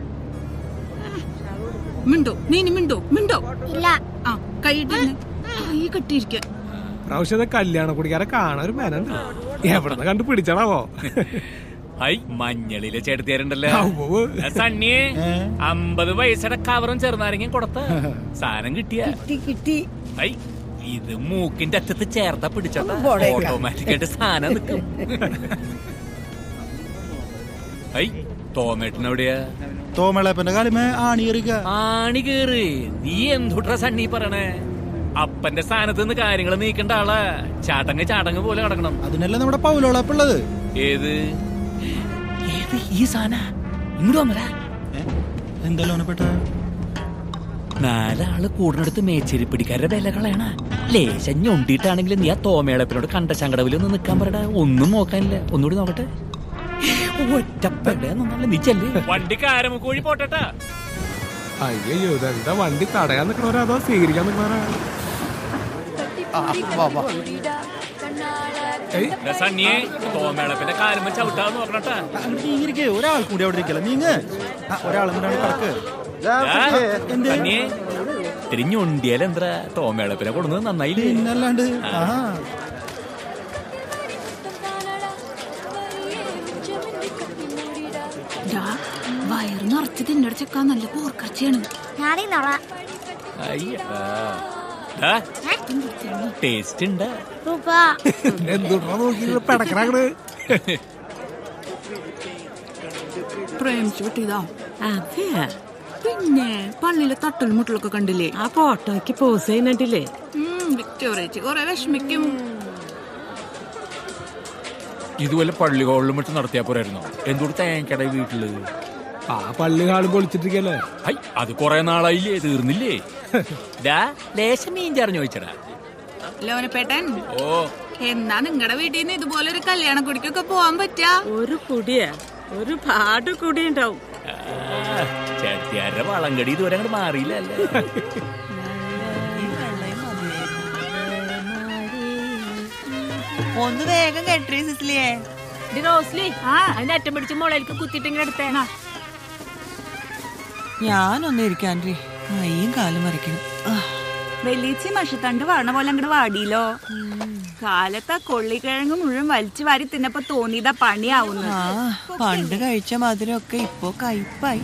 മിണ്ടോ നീ ഇനി മിണ്ടോ മിണ്ടോ ഇല്ല ആ കൈ ഇടന്നെ കൈ കെട്ടിയിരിക്കാൻ പ്രാവശ്യത്തെ കല്യാണ കുടിക്കാരെ കാണാൻ ഒരു മേനുണ്ട് എവിടെന്ന് കണ്ട് പിടിച്ചടാവോ ഐ മഞ്ഞളിലെ ചേട്ടത്തിയാരുണ്ടല്ലോ അവ്വ്. സണ്ണിയെ അമ്പത് വയസ്സുടെ കവറും ചെറുനാരങ്ങയും കൊടുത്ത സാധനം കിട്ടിയ കിട്ടി ഐ ഇത് മൂക്കിന്റെ അറ്റത്ത് ചേർത്താ പിടിച്ചോട്ടാ ഒന്ന് പോടേക്ക. ഓട്ടോമാറ്റിക് ആയിട്ട് സാധനം നിൽക്കും ഐ തോമേട്ടനെവിടെയാ തോമളപ്പന്റെ കാലുമേ ആണിയറിക്ക ആണി കേറ് നീ എന്തുട്ര സണ്ണി പറയണേ അപ്പന്റെ സ്ഥാനത്ത് നിന്ന് കാര്യങ്ങൾ നീക്കേണ്ട ആളാ ചാട്ടങ്ങ് ചാട്ടങ്ങ് പോലെ കിടക്കണം അതിനല്ലേ നമ്മുടെ പൗലോളപ്പുള്ളത് ഏത് ഏത് ഈ സാധന ഇങ്ങോട്ട് വന്നടാ എന്താ ലോനപ്പെട്ട നാലാള് കൂടിനടുത്ത് മേച്ചേരി പിടിക്കാരുടെ വില കളയണ ലേശം ഞൊണ്ടിയിട്ടാണെങ്കിൽ നീ ആ തോമേളപ്പിനോട് കണ്ട ചങ്കടവിൽ ഒന്ന് നിൽക്കാൻ പറയടാ ഒന്നും നോക്കാനില്ല ഒന്നുകൂടി നോക്കട്ടെ ഒറ്റപ്പെടല്ല നീ ചെല്ലേ വണ്ടിക്കാരമ കോഴി പോട്ടെട്ടാ അയ്യോ ഇതെന്താ വണ്ടി തടയാൻ നിക്കണവരാ അതോ സ്വീകരിക്കാൻ നിക്കണവരാ ദാ സണ്ണിയെ തോമേളപ്പിന്റെ കാലുമ്പ ചവിട്ടാന്ന് നോക്കണട്ടാ നീങ്ങിരിക്കേ ഒരാൾ കൂടി അവിടെ ഇരിക്കല നീങ്ങ ഒരാളും കൂടെ കിടക്ക് സണ്ണിയെ തിരിഞ്ഞുണ്ടിയാലെന്താ തോമേളപ്പിനെ കൊടുന്നത് നന്നായില്ലേ പിന്നല്ലാണ്ട് ആ ഡാ വയറ് നിറച്ച് തിന്നട ചെക്കാൻ നല്ല പോർക്കർച്ചയാണ് ഞാനീ നോള ടേസ്റ്റ് ഉണ്ട് സൂപ്പാ എന്തുട്ടാ നോക്കി പെടക്കണങ്ങട് പ്രേമിച്ചു വിട്ടിയതാ പിന്നെ പള്ളിയിലെ തട്ടൽ മുട്ടലൊക്കെ കണ്ടില്ലേ ആ ഫോട്ടോയ്ക്ക് പോസ് ചെയ്യുന്നുണ്ടില്ലേ വിക്ടോറിയച്ച് കൊറേ വിഷമിക്കും ഇതുപോലെ പള്ളി ഹോളിലും വെച്ച് നടത്തിയാ പോരായിരുന്നോ എന്തുകൊണ്ട് തേങ്ങക്കട വീട്ടില് ആ പള്ളി കാളും പൊളിച്ചിട്ടിരിക്കല്ലേ ഐ അത് കൊറേ നാളായില്ലേ തീർന്നില്ലേ ദാ, ലേശം മീൻ ചറിഞ്ഞു ചോദിച്ചടാ ലോനപ്പേട്ടൻ ഓ എന്നാ നിങ്ങളുടെ വീട്ടിൽ നിന്ന് ഇതുപോലെ ഒരു കല്യാണ കുടിക്കൊക്കെ പോവാൻ പറ്റാ ഒരു കുടിയാ ഒരു പാട് കുടി ഉണ്ടാവും ചേട്ടിയാരുടെ വളങ്കടി ഇതുവരെ അങ്ങോട്ട് മാറിയില്ല അല്ലേ ഒന്ന് വേഗം കെട്ടേ സിസിലിയെ റോസ്ലി അതിന്റെ അറ്റം പിടിച്ച് മുളയിലേക്ക് കുത്തിയിട്ട് ഇങ്ങനെ എടുത്തേ ഞാനൊന്ന് ഇരിക്കാൻറി കയ്യും കാലും മറിക്കണം വെള്ളീച്ചി മഷത്തണ്ട് വാണ പോലെ അങ്ങോട്ട് വാടിയില്ലോ കാലത്ത് ആ കൊള്ളിക്കിഴങ്ങ് മുഴുവൻ വലിച്ചു വാരി തിന്നപ്പോ തോന്നിയതാ പണിയാവുന്നു ആ പണ്ട് കഴിച്ച മധുരമൊക്കെ ഇപ്പൊ കയ്പായി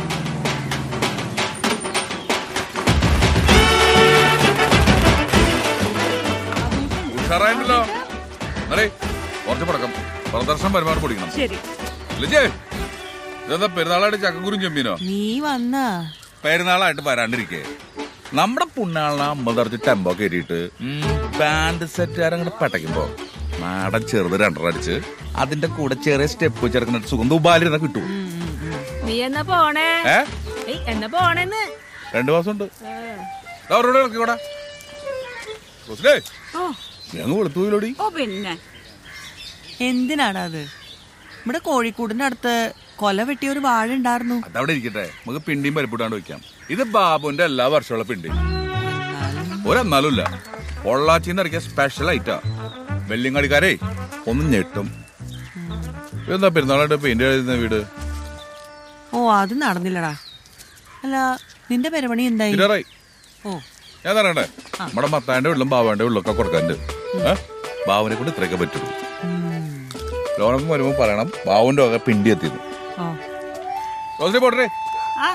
ഉഷാറായിട്ടല്ലോ അറേ കുറച്ച് പടക്കം പ്രദർശനം പരമാവധി പൊടിക്കണം ശരി ലിജേ ഇതെന്താ പെരുന്നാളായിട്ട് ചക്കക്കുരും ചെമ്മീനോ നീ വന്നാ പെരുന്നാളായിട്ട് വരാണ്ടിരിക്കേ നമ്മുടെ പുണ്ണാളിനെ അമ്പത് തറച്ച് ടെമ്പോ കയറ്റിയിട്ട് ബാൻഡ് സെറ്റുകാരങ്ങോട്ട് പടയ്ക്കുമ്പോ നാടൻ ചെറുത് രണ്ടരടിച്ച് അതിന്റെ കൂടെ ചെറിയ സ്റ്റെപ്പ് ചേർക്കുന്ന സുഖം ദുബാലിരുന്ന കിട്ടും നീ എന്നാ പോണേ ഏ ഏയ്, എന്നാ പോണേന്ന് രണ്ടു മാസം ഉണ്ട് അവരോട് ഇറക്കിക്കോടാ ഓ ഞങ്ങൾ വെളുത്തുപോയിലോടി ഓ പിന്നെ എന്തിനാടാ അത് ഇവിടെ കോഴിക്കോടിന്റെ അടുത്ത് കൊല വെട്ടിയ ഒരു വാഴ ഉണ്ടായിരുന്നു അതവിടെ ഇരിക്കട്ടെ നമുക്ക് പിണ്ടിയും പരിപ്പിട്ടാണ്ട് വെക്കാം ഇത് ബാബുന്റെ എല്ലാ വർഷമുള്ള പിണ്ടി ഒരെന്നാലും ഇല്ല പൊള്ളാച്ചിന്ന് ഇറക്കിയ സ്പെഷ്യൽ ഐറ്റാ വെല്ലിങ്ങാടിക്കാരേ ഒന്ന് ഞെട്ടും എന്താ പെരുന്നാളായിട്ട് പെയിന്റ് എഴുതുന്ന വീട് ഓ അത് നടന്നില്ലടാ അല്ല നിന്റെ പരിപാടി എന്തായി തീരാറായി ഓ ഞാൻ പറയണ്ടേ നമ്മുടെ മത്താന്റെ വീട്ടിലും ബാബാന്റെ വീട്ടിലൊക്കെ കൊടുക്കാനുണ്ട് ഏ? ബാബുനെ കൊണ്ട് ഇത്രയൊക്കെ പറ്റുള്ളൂ ലോണൊക്കെ വരുമ്പോ പറയണം ബാബുന്റെ വക പിണ്ടി എത്തിയത് ഓ റോസിനെ പോട്ടെ ആ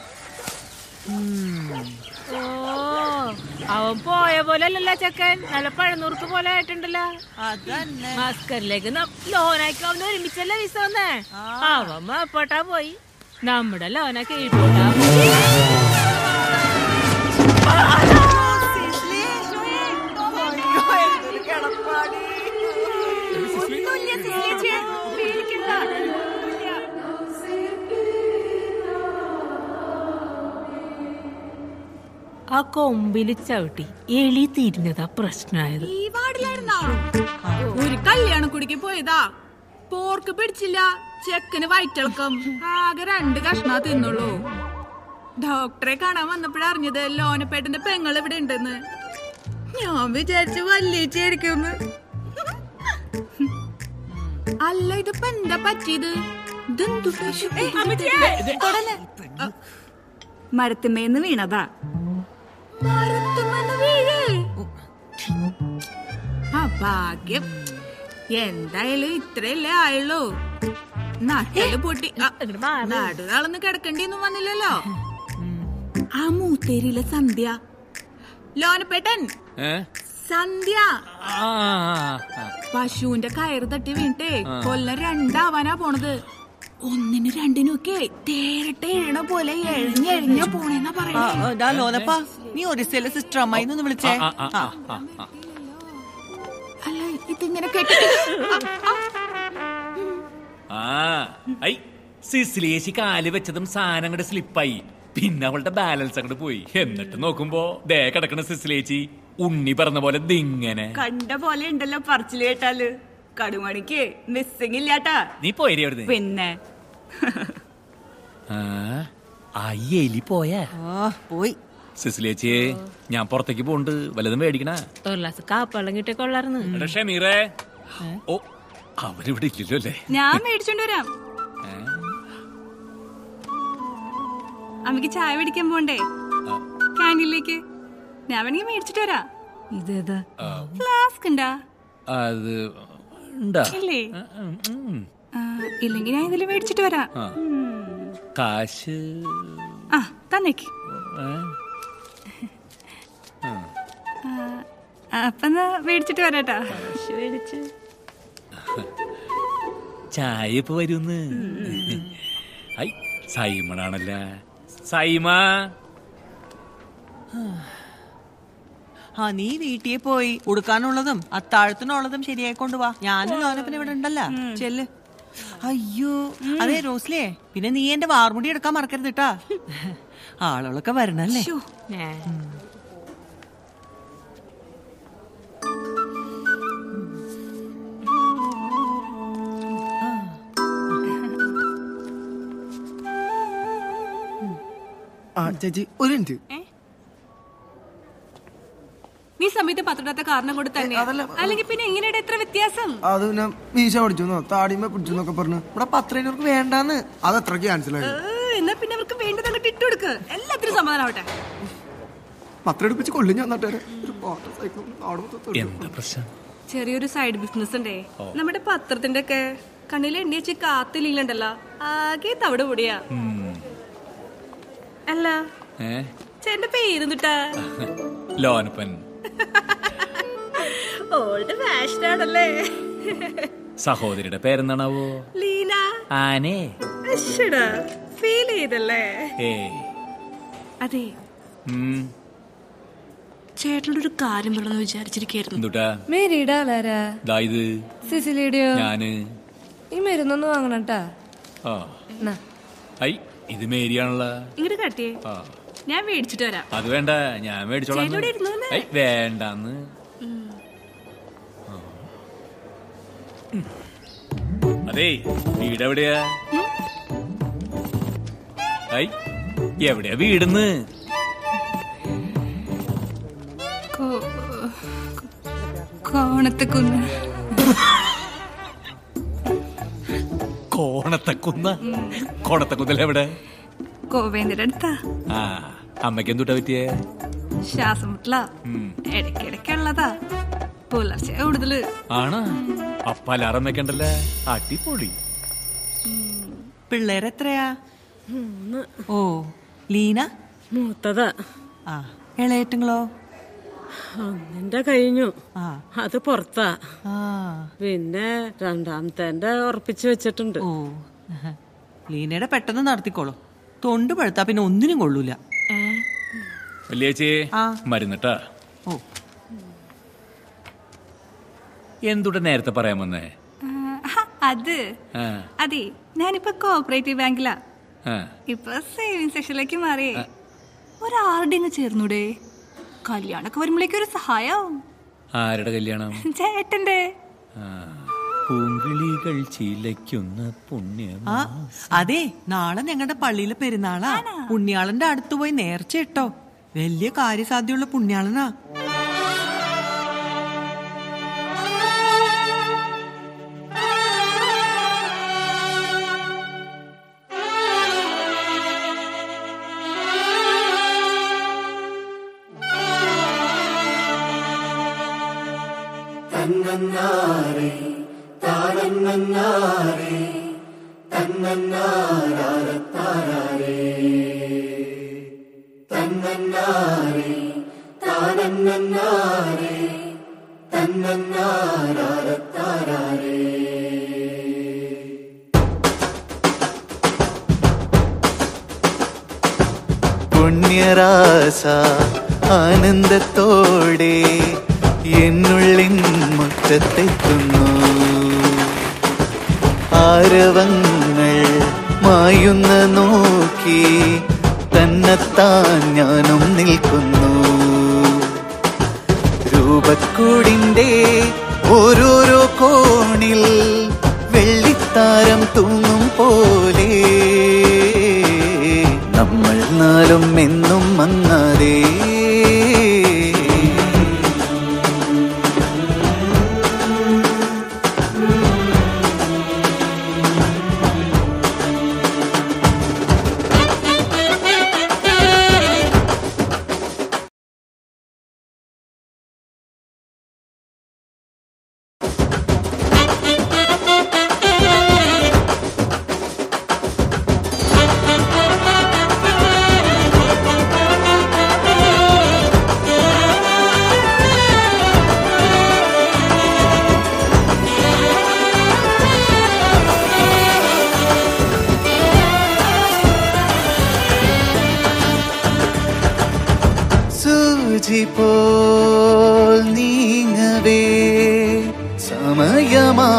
ഓ അവൻ പോയ പോലെ അല്ലല്ലോ ചെക്കൻ നല്ല പഴനൂർക്ക് പോലെ ആയിട്ടുണ്ടല്ലോ മസ്കറിലേക്ക് ലോനാക്കി അവന് ഒരുമിച്ചല്ലേ വിസ വന്നേ അവൻ മാപ്പോട്ടാ പോയി നമ്മുടെ ലോന കീഴ്പോട്ടാ പോയി ആ കൊമ്പില് ചവിട്ടി എളി തിരിഞ്ഞതാ പ്രശ്നമായത് ഈ വാർഡിലായിരുന്നോ ഒരു കല്യാണ കുടിക്ക് പോയതാ പോർക്ക് പിടിച്ചില്ല ചെക്കന് വയറ്റിളക്കം ആകെ രണ്ട് കഷ്ണാ തിന്നുള്ളൂ ഡോക്ടറെ കാണാൻ വന്നപ്പോഴാ അറിഞ്ഞത് ലോനപ്പേട്ടന്റെ പെങ്ങൾ ഇവിടെ ഉണ്ടെന്ന് ഞാൻ വിചാരിച്ചു വല്യേച്ചായിരിക്കുമെന്ന് അല്ല ഇതിപ്പോ എന്താ പറ്റിയത് ഇതെന്തു മരത്തുമേന്ന് വീണതാ മരത്തുമ്മന്ന് വീഴ്. ആ ഭാഗ്യം എന്തായാലും ഇത്രയല്ലേ ആയുള്ളൂ നട്ടല് പൊട്ടി നടുനാളൊന്ന് കിടക്കേണ്ടിയൊന്നും വന്നില്ലല്ലോ ആ മൂത്തേരിയിലെ സന്ധ്യ ലോനപ്പേട്ടൻ ഏ? സന്ധ്യ ആ, ആ, ആ. പശുവിന്റെ കയറ് തട്ടി വീണിട്ടേ ആ. കൊല്ലം രണ്ടാവാനാ പോണത് ഒന്നിന് രണ്ടിനും ഒക്കെ തേരട്ടെ എഴണ പോലെ എഴഞ്ഞെഴഞ്ഞ പോണേന്നാ ആ, പറയണേ ആ, ദാ ലോനപ്പാ നീ ഒരു സ്ഥല സിസ്റ്റർ അമ്മായി ഒന്ന് വിളിച്ചേ ആ, ആ, ആ, ആ. ആ, ആ. അല്ല ഇതിങ്ങനെ കേട്ടി ആ ഐ സിസിലേശി കാല് വെച്ചതും സാധനം അങ്ങോട്ട് സ്ലിപ്പായി പിന്നെ അവളുടെ ബാലൻസ് അങ്ങോട്ട് പോയി എന്നിട്ട് നോക്കുമ്പോ ദേ കിടക്കണ സിസിലേച്ചി ഉണ്ണി പറഞ്ഞ പോലെ ദിങ്ങനെ കണ്ട പോലെ ഉണ്ടല്ലോ പറച്ചില് കേട്ടാല് കടുമണിക്ക് മിസ്സിങ് ഇല്ലാട്ടാ നീ പോയി അവിടുന്ന് പിന്നെ ആ, ആ ഈ എലി പോയാ പോയി സിസിലേച്ചിയെ ഞാൻ പുറത്തേക്ക് പോണ്ട് വല്ലതും മേടിക്കണ ഒരു ഗ്ലാസ് കാപ്പള്ളം കിട്ടിയ കൊള്ളാർന്ന് ഷമീറേ ഓ അവരിവിടെ ഇല്ലല്ലോ അല്ലേ ഞാൻ മേടിച്ചോണ്ട് വരാം അമ്മക്ക് ചായ മേടിക്കാൻ പോണ്ടേ ക്യാൻറ്റീനിലേക്ക് ഞാൻ വേണമെങ്കിൽ മേടിച്ചിട്ട് വരാം ഇതേതാ ഫ്ലാസ്ക് ഉണ്ടാ അത് ഉണ്ടാ ഇല്ലേ ആ, ഇല്ലെങ്കി ഞാൻ ഇതില് മേടിച്ചിട്ട് വരാം ആ. കാശ് ആ തന്നേക്ക് ഏ? അപ്പൊ എന്നാ മേടിച്ചിട്ട് വരാട്ടാ മേടിച്ച് ചായ ഇപ്പൊ വരുന്ന് ഐ സൈമണാണല്ല സൈമ ആ നീ വീട്ടിൽ പോയി ഉടുക്കാനുള്ളതും അത്താഴത്തിനുള്ളതും ശരിയായിക്കൊണ്ട് വാ ഞാനും ലോനപ്പൻ ഇവിടെ ഉണ്ടല്ല ചെല്ല് അയ്യോ അതെ റോസ്ലിയെ പിന്നെ നീ എന്റെ വാർമുടി എടുക്കാൻ മറക്കരുത് കേട്ടാ ആളുകളൊക്കെ വരണല്ലേ ഉം. ആ ചേച്ചി ഒരു മിനിറ്റ് നീ സമയത്ത് പത്രത്തെ കാരണം കൊണ്ട് തന്നെ അല്ലെങ്കിൽ പിന്നെ എങ്ങനെയുടെ എത്ര വ്യത്യാസം അത് പിന്നെ മീശ പഠിച്ചു താടിമ പിടിച്ചു എന്നൊക്കെ പറഞ്ഞു ഇവിടെ പത്രേനവർക്ക് വേണ്ടാന്ന് അത് അത്ര ക്യാൻസൽ ആയി ഏ, എന്നാ പിന്നെ അവർക്ക് വേണ്ടത് അങ്ങോട്ട് ഇട്ട് കൊടുക്ക് എല്ലാത്തിനും സമാധാനാവട്ടെ പത്രം എടുപ്പിച്ച് കൊല്ലും ഞാൻ നാട്ടുകാരെ ഒരു മോട്ടോർ സൈക്കിൾ അവിടെ മൊത്തം തൊഴിൽ. എന്താ പ്രശ്നം ചെറിയൊരു സൈഡ് ബിസിനസ് ഉണ്ടേ ഓ. നമ്മുടെ പത്രത്തിന്റെ ഒക്കെ കണ്ണിൽ എണ്ണി വെച്ച് കാത്തില്ലുണ്ടല്ലോ ആകെ തവിട് പൊടിയാ അല്ല ഏ ചേട്ടന്റെ പേരെന്നിട്ടാ ലോനപ്പൻ ഓൾഡ് ഫാഷൻ ആണല്ലേ സഹോദരിയുടെ പേരെന്താണാവോ ലീന ആനേ അശ്ശടാ ഫീൽ ചെയ്തല്ലേ ഏ അതെ ഉം, ചേട്ടനോട് ഒരു കാര്യം പറയണമെന്ന് വിചാരിച്ചിരിക്കായിരുന്നു എന്തുട്ടാ മേരിയുടെ ആളാരാ ദാ ഇത് സിസിലിയുടെയോ ഞാന് ഈ മരുന്നൊന്ന് വാങ്ങണട്ടാ ആ എന്നാ. ഐ ഇത് മേരിയാണല്ല ഇങ്ങോട്ട് കാട്ടിയേ ആ ഞാൻ മേടിച്ചിട്ട് വരാം അത് വേണ്ട ഞാൻ മേടിച്ചോളാം ചേട്ടനോട് ഇരുന്നോന്ന്. ഐ വേണ്ടാന്ന് അതേ വീട് എവിടെയാ ഐ എവിടെയാ വീടെന്ന് കോണത്തക്കുന്ന് കോണത്തക്കുന്ന കോണത്തക്കുന്നല്ല എവിടെ കോവേന്ദ്ര അടുത്താ ആ അമ്മയ്ക്ക് എന്തുട്ടാ പറ്റിയേ ശ്വാസം മുട്ടല ഉം. ഇടയ്ക്കിടയ്ക്കുള്ളതാ പുലർച്ചെ കൂടുതല് ആണാ അപ്പ അലാറം വെക്കണ്ടല്ലേ അടിപൊളി പിള്ളേരെത്രയാ ഓ ലീന മൂത്തതാ ആ ഇളയേറ്റുങ്ങളോ ഒന്നിന്റെ കഴിഞ്ഞു ആ അത് പുറത്താ ആ പിന്നെ രണ്ടാമത്തെ ഉറപ്പിച്ചു വെച്ചിട്ടുണ്ട് ഓ ലീനയുടെ പെട്ടെന്ന് നടത്തിക്കോളൂ തൊണ്ട് പഴുത്താ പിന്നെ ഒന്നിനും കൊള്ളൂല വലിയേച്ചി ആ. മരുന്നിട്ടാ ഓ എന്തുടെ നേരത്തെ പറയാൻ വന്നേ ആ, ഹ, അത് ആ, അതെ ഞാനിപ്പോ കോഓപ്പറേറ്റീവ് ബാങ്കിലാ ആ. ഇപ്പൊ സേവിങ് സെക്ഷനിലേക്ക് മാറിയേ ഒരാളുടെ അങ്ങ് ചേർന്നൂടെ കല്യാണൊക്കെ വരുമ്പോഴേക്കും ഒരു സഹായാവും ആരുടെ കല്യാണം ചേട്ടന്റെ ആ, പൂങ്കിളികൾ ചിലയ്ക്കുന്ന പുണ്യം ആ അതെ നാളെ ഞങ്ങളുടെ പള്ളിയിലെ പെരുന്നാളാ പുണ്യാളന്റെ അടുത്ത് പോയി നേർച്ച ഇട്ടോ വലിയ കാര്യസാധ്യമുള്ള പുണ്യാളനാ തന്നന്നാരെ താനന്നന്നാരെ തന്നന്നാരാരത്താരാരേ തന്നന്നാരെ താനന്നന്നാരെ തന്നന്നാരാരത്താരാരേ പുണ്യരാസ ആനന്ദത്തോടെ എന്നുള്ളിൻ മുറ്റത്തെത്തുന്നു ആരവങ്ങൾ മായുന്ന നോക്കി തന്നെത്താൻ ഞാനും നിൽക്കുന്നു രൂപക്കൂടിന്റെ ഓരോരോ കോണിൽ വെള്ളിത്താരം തൂങ്ങും പോലെ നമ്മൾ നാളും എന്നും മങ്ങാതെ സൂചി പോൽ നീങ്ങവേ സമയമാ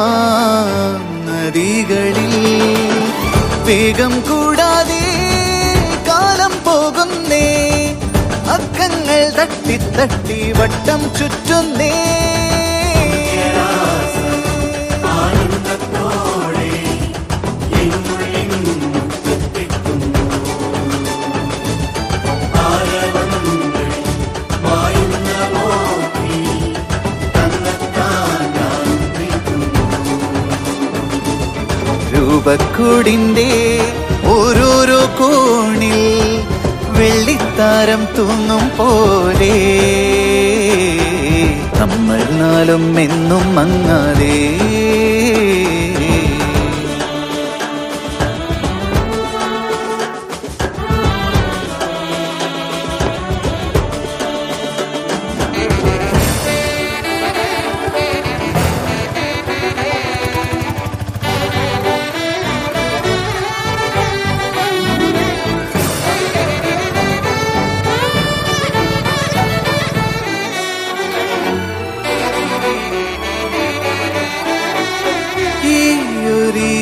നദികളിൽ വേഗം കൂടാതെ കാലം പോകുന്നേ അക്കങ്ങൾ തട്ടി തട്ടി വട്ടം ചുറ്റുന്നേ രൂപക്കൂടിന്റെ ഓരോരോ കോണിൽ വെള്ളിത്താരം തൂങ്ങും പോലെ നമ്മൾ നാളും എന്നും മങ്ങാതെ ഈയൊരീ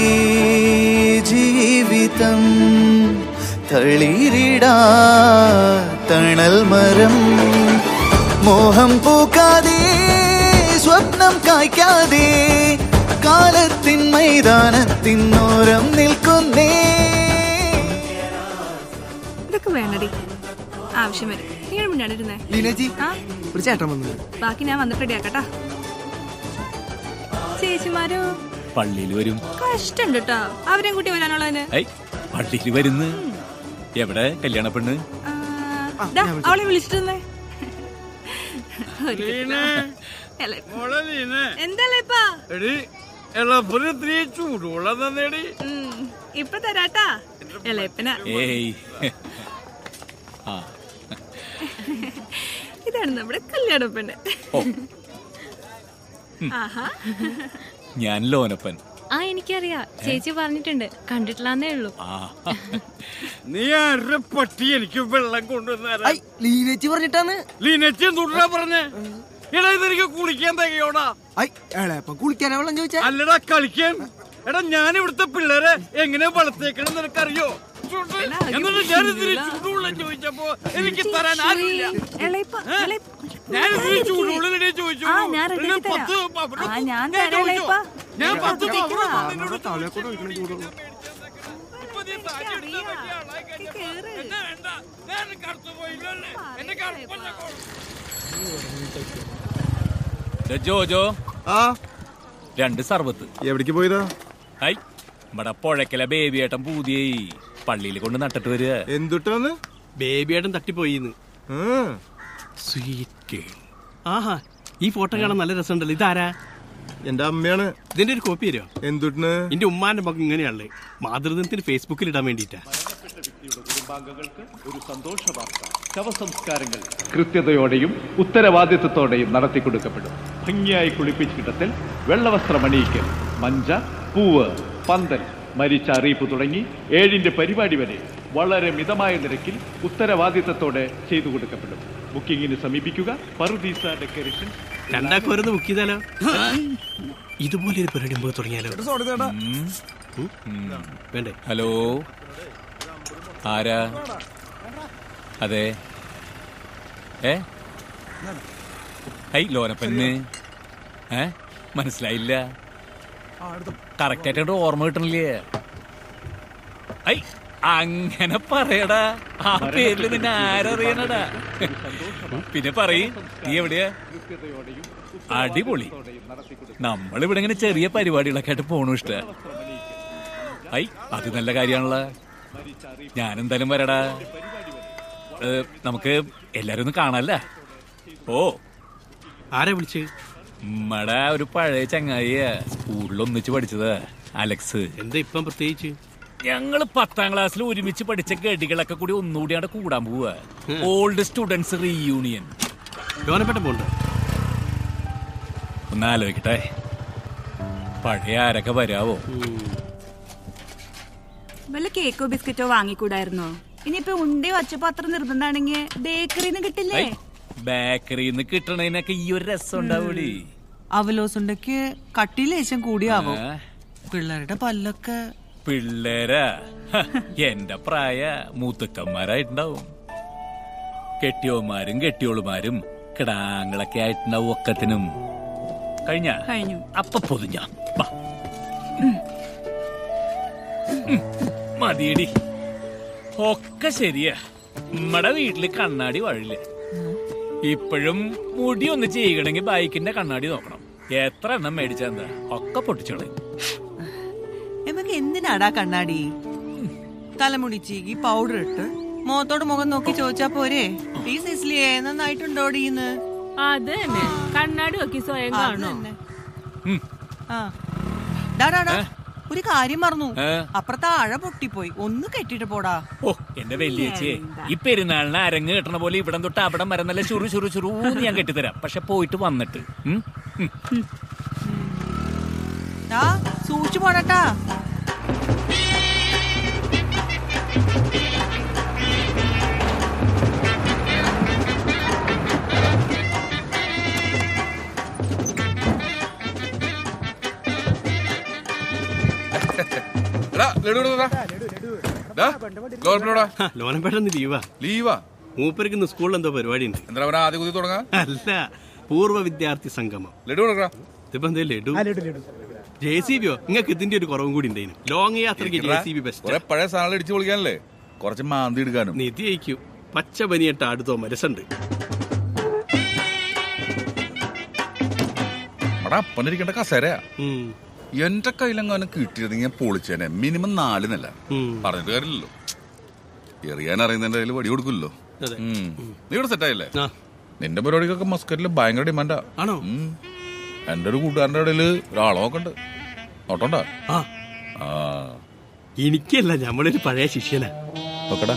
ജീവിതം തളിരിടാ തണൽ മരം മോഹം പൂക്കാതെ സ്വപ്നം കായ്ക്കാതെ കാലത്തിൻ മൈതാനത്തിനോരം നിൽക്കുന്നേ ഇതൊക്കെ വേണടി ആവശ്യം വരും നിങ്ങൾ മുന്നാടിരുന്നേ ലീനേച്ചി ആ ഒരു ചേട്ടൻ വന്നു ബാക്കി ഞാൻ വന്നിട്ട് റെഡിയാക്കട്ടാ ചേച്ചിമാരോ പള്ളിയിൽ വരും കഷ്ടണ്ട് കേട്ടോ അവരെയും കൂട്ടി വരാനുള്ളതിന് ഐ പള്ളിയിൽ വരുന്ന് എവിടെ കല്യാണ പെണ്ണ് ദാ, അവളെ വിളിച്ചിട്ടുന്നേ എന്തല്ലേ ഇപ്പാ എടി എളപ്പന് ഇത്തിരി ചൂടുവെള്ളം തന്നേടി ഉം, ഇപ്പൊ തരാട്ടാ എളയപ്പന ഏയ് ആ ഇതാണ് നമ്മുടെ കല്യാണ പെണ്ണ് ഓ. ആഹാ ഞാൻ ലോനപ്പൻ ആ എനിക്കറിയാം ചേച്ചി പറഞ്ഞിട്ടുണ്ട് കണ്ടിട്ടില്ലാന്നേ ഉള്ളൂ ആ നീ ആരുടെ പട്ടി എനിക്ക് വെള്ളം കൊണ്ടുവന്ന ലീനേച്ചി പറഞ്ഞിട്ടാണ് ലീനച്ചി എന്തുണ്ടാ പറഞ്ഞേ എടാ ഇതെനിക്ക് കുളിക്കാൻ തികയോടാ ഐ എളയപ്പൻ കുളിക്കാനാ വെള്ളം ചോദിച്ചാ അല്ലടാ കളിക്കാൻ എടാ ഞാൻ ഇവിടുത്തെ പിള്ളേരെ എങ്ങനെ വളർത്തേക്കണം നിനക്കറിയോ ചുണ്ട്. എന്നിട്ട് ഞാൻ ഇതിന് ചൂടുവെള്ളം ചോദിച്ചപ്പോ എനിക്ക് തരാൻ ആരുമില്ല എളയപ്പ ഏ? ഞാൻ ഇതിന് ചൂടുവെള്ളം നിന്നെ ചോദിച്ചു ആ ഞാൻ റെഡിയാക്കി പത്ത് തരാം പവന് ആ ഞാൻ ഞാൻ തരാം ചോദിച്ചു. എളയപ്പ ഞാൻ ഞാൻ പത്ത് അകത്തേക്ക് പവന് വാ. നിന്നോട് തലയൊക്കെ ഒഴിക്കണം ചൂടുവെള്ളം ഇപ്പൊ നീ സാരി എടുത്ത വലിയ ആളായി കഴിഞ്ഞപ്പോ എന്നെ വേണ്ട. ഞാൻ കറുത്തു പോയില്ലല്ലേ? എന്നെ കറുപ്പല്ല ദേ ജോജോ ആ രണ്ട് സർബത്ത് എവിടേക്ക് പോയതാ ഐ ഇവിടെ പുഴക്കല ബേബിയേട്ടൻ പൂതിയായി പള്ളിയിൽ കൊണ്ട് നട്ടിട്ട് വരിക എന്തുട്ടാന്ന് ബേബിയേട്ടൻ തട്ടിപ്പോയിന്ന് സ്വീറ്റ് ആഹാ ഈ ഫോട്ടോ കാണാൻ നല്ല രസമുണ്ടല്ലോ ഇതാരാ എന്റെ അമ്മയാണ് ഇതിന്റെ ഒരു കോപ്പി തരുമോ എന്തുട്ടിന് എന്റെ ഉമ്മാന്റെ മകൻ ഇങ്ങനെയാണല്ലേ മാതൃദിനത്തിന് ഫേസ്ബുക്കിൽ ഇടാൻ വേണ്ടിട്ടാ കുടുംബാംഗങ്ങൾക്ക് ഒരു സന്തോഷ വാർത്ത ശവസംസ്കാരങ്ങൾ കൃത്യതയോടെയും ഉത്തരവാദിത്വത്തോടെയും നടത്തിക്കൊടുക്കപ്പെടും ഭംഗിയായി കുളിപ്പിച്ച് കിട്ടത്തിൽ വെള്ളവസ്ത്രം അണിയിക്കൽ മഞ്ച പൂവ് പന്തൽ മരിച്ച അറിയിപ്പ് തുടങ്ങി ഏഴിന്റെ പരിപാടി വരെ വളരെ മിതമായ നിരക്കിൽ ഉത്തരവാദിത്തത്തോടെ ചെയ്തു കൊടുക്കപ്പെടും ബുക്കിംഗിന് സമീപിക്കുക പറുദീസ ഡെക്കറേഷൻ രണ്ടാക്കും ഓരോന്ന് ബുക്ക് ചെയ്താലോ ഇതുപോലെ ഒരു പരിപാടി മുമ്പ് തുടങ്ങിയാലോ ഉം. വേണ്ടേ ഹലോ ആരാ അതെ ഏ ഐ ലോനപ്പന് ഏ മനസ്സിലായില്ല കറക്റ്റ് ആയിട്ട് ഓർമ്മ കിട്ടണില്ലേ ഐ അങ്ങനെ പറയടാ ആ പേരിൽ നിന്നെ ആരറിയണടാ പിന്നെ പറയ് നീ എവിടെയാ അടിപൊളി നമ്മളിവിടെ ഇങ്ങനെ ചെറിയ പരിപാടികളൊക്കെ ആയിട്ട് പോണു ഇഷ്ട ഐ അത് നല്ല കാര്യമാണല്ലോ ഞാൻ എന്തായാലും വരടാ ഏ, നമുക്ക് എല്ലാരും ഒന്ന് കാണാല്ല ഓ ആരാ വിളിച്ച് നമ്മടെ ഒരു പഴയ ചങ്ങായിയ സ്കൂളിൽ ഒന്നിച്ച് പഠിച്ചത് അലക്സ് എന്താ ഇപ്പം പ്രത്യേകിച്ച് ഞങ്ങള് പത്താം ക്ലാസ്സിൽ ഒരുമിച്ച് പഠിച്ച ഗഡികളൊക്കെ കൂടി ഒന്നുകൂടി അവിടെ കൂടാൻ പോവാ ഓൾഡ് സ്റ്റുഡൻസ് റീയൂണിയൻ ലോനപ്പെട്ട പോണ്ട ഒന്ന് ആലോചിക്കട്ടെ പഴയ ആരൊക്കെ വരാവോ വല്ല കേക്കോ ബിസ്ക്കറ്റോ വാങ്ങിക്കൂടായിരുന്നോ ഇനിയിപ്പോ ഉണ്ടയോ അച്ചപ്പോ അത്ര നിർബന്ധാണെങ്കിൽ ബേക്കറിന്ന് കിട്ടില്ലേ ബേക്കറിയിൽ നിന്ന് കിട്ടണതിനൊക്കെ ഈ ഒരു രസം ഉണ്ടാവൂടി അവലോസുണ്ടക്ക് കട്ടി ലേശം കൂടിയാവും ആ. പിള്ളേരുടെ പല്ലൊക്കെ പിള്ളേരാ ഹ, എന്റെ പ്രായ മൂത്തുക്കന്മാരായിട്ടുണ്ടാവും കെട്ടിയോമാരും കെട്ടിയോളുമാരും കിടാങ്ങളൊക്കെ ആയിട്ടുണ്ടാവും ഒക്കത്തിനും കഴിഞ്ഞ കഴിഞ്ഞു അപ്പൊ പൊതിഞ്ഞ വാ. ഉം, മതിയടി ഒക്കെ ശരിയാ നമ്മടെ വീട്ടില് കണ്ണാടി വഴില്ല ഇപ്പോഴും മുടി ഒന്ന് ചെയ്യണമെങ്കിൽ ബൈക്കിന്റെ കണ്ണാടി നോക്കണം എത്ര എണ്ണം മേടിച്ചെന്താ ഒക്കെ പൊട്ടിച്ചോളെ എമ്മക്ക് എന്തിനാടാ കണ്ണാടി തലമുടി ചീകി പൗഡർ ഇട്ട് മുഖത്തോട് മുഖം നോക്കി ചോദിച്ചാ പോരെ ഈ സിസ്ലിയെ നന്നായിട്ടുണ്ടോടീന്ന് അത് തന്നെ കണ്ണാടി നോക്കി സ്വയം അത് കാണോ തന്നെ. ആ. ഡാ, ഡാ, ഡാ. ഒരു കാര്യം മറന്നു ഏ? അപ്പുറത്തെ അഴ പൊട്ടിപ്പോയി ഒന്ന് കെട്ടിട്ട് പോടാ ഓ എന്റെ വലിയച്ചേ ഈ പെരുന്നാളിന് അരങ്ങ് കെട്ടണ പോലെ ഇവിടം തൊട്ട് അവിടം വരെ നല്ല ചുറു ചുറു ചുറൂന്ന് ഞാൻ കെട്ടിത്തരാം പക്ഷെ പോയിട്ട് വന്നിട്ട് ഉം? ഉം. ഡാ സൂക്ഷിച്ചു പോടട്ടാ എടാ, ലഡു എടുത്ത് താ. ദാ, ലോകപ്പിലോടാ. ലോനപ്പേട്ടന്ന് ലീവാ ലീവാ മൂപ്പർക്ക് ഇന്ന് സ്കൂളിൽ എന്തോ പരിപാടി ഉണ്ട് എന്താ അവനെ ആദ്യം കുതി തുടങ്ങാ അല്ല പൂർവ്വ വിദ്യാർത്ഥി സംഗമം ലഡു കൊടുക്കടാ ഇതിപ്പോ എന്തേ ലഡു ജെ സി ബിയോ നിങ്ങൾക്ക് ഇതിന്റെ ഒരു കുറവും കൂടി ഉണ്ടായിരുന്നു ലോങ് യാത്രയ്ക്ക് ജെ സി ബി ബെസ്റ്റ് കുറെ പഴയ സാധനങ്ങൾ ഇടിച്ചു പൊളിക്കാനല്ലേ കുറച്ച് മാന്തി എടുക്കാനും നിധി അയക്കും പച്ച പനിയിട്ട് അടുത്തോ മനസ്സുണ്ട് അവിടെ അപ്പനിരിക്കേണ്ട കസേരയാ എന്റെ കയ്യിലെങ്ങാനും കിട്ടിയിരുന്നെങ്കിൽ ഞാൻ പൊളിച്ചേനെ മിനിമം നാല് നില പറഞ്ഞിട്ട് കാര്യമില്ലല്ലോ എറിയാൻ അറിയുന്നതിന്റെ കയ്യിൽ വടി കൊടുക്കില്ലല്ലോ ഉം. നീ ഇവിടെ സെറ്റായില്ലേ നിന്റെ പരിപാടിക്കൊക്കെ മസ്കറ്റിൽ ഭയങ്കര ഡിമാൻഡാ ആണോ എന്റെ ഒരു കൂട്ടുകാരന്റെ ഇടയില് ഒരാളെ നോക്കണ്ട് നോട്ടണ്ടാ ആ ആ എനിക്കല്ല നമ്മളൊരു പഴയ ശിഷ്യനാ നോക്കടാ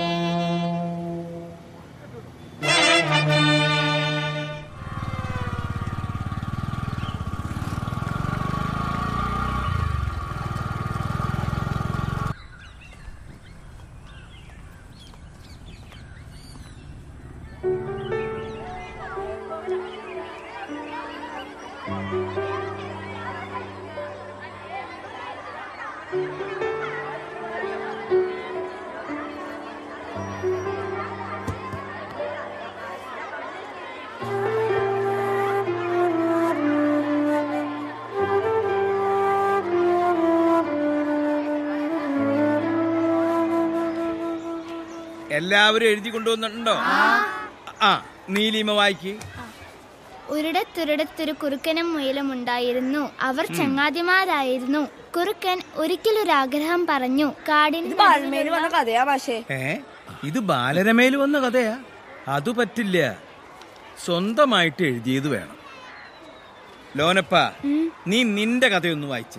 എല്ലാവരും എഴുതി കൊണ്ടുവന്നിട്ടുണ്ടോ ആ നീലിമ വായിക്ക് ഒരിടത്തൊരിടത്തൊരു കുറുക്കനും മുയലും ഉണ്ടായിരുന്നു അവർ ചങ്ങാതിമാരായിരുന്നു കുറുക്കൻ ഒരിക്കലൊരാഗ്രഹം പറഞ്ഞു കാടിന് പാഴ്മേല് വന്ന കഥയാ പക്ഷേ ഏ ഇത് ബാലരമയിൽ വന്ന കഥയാ അത് പറ്റില്ല സ്വന്തമായിട്ട് എഴുതിയത് വേണം ലോനപ്പ നീ നിന്റെ കഥയൊന്ന് വായിച്ചേ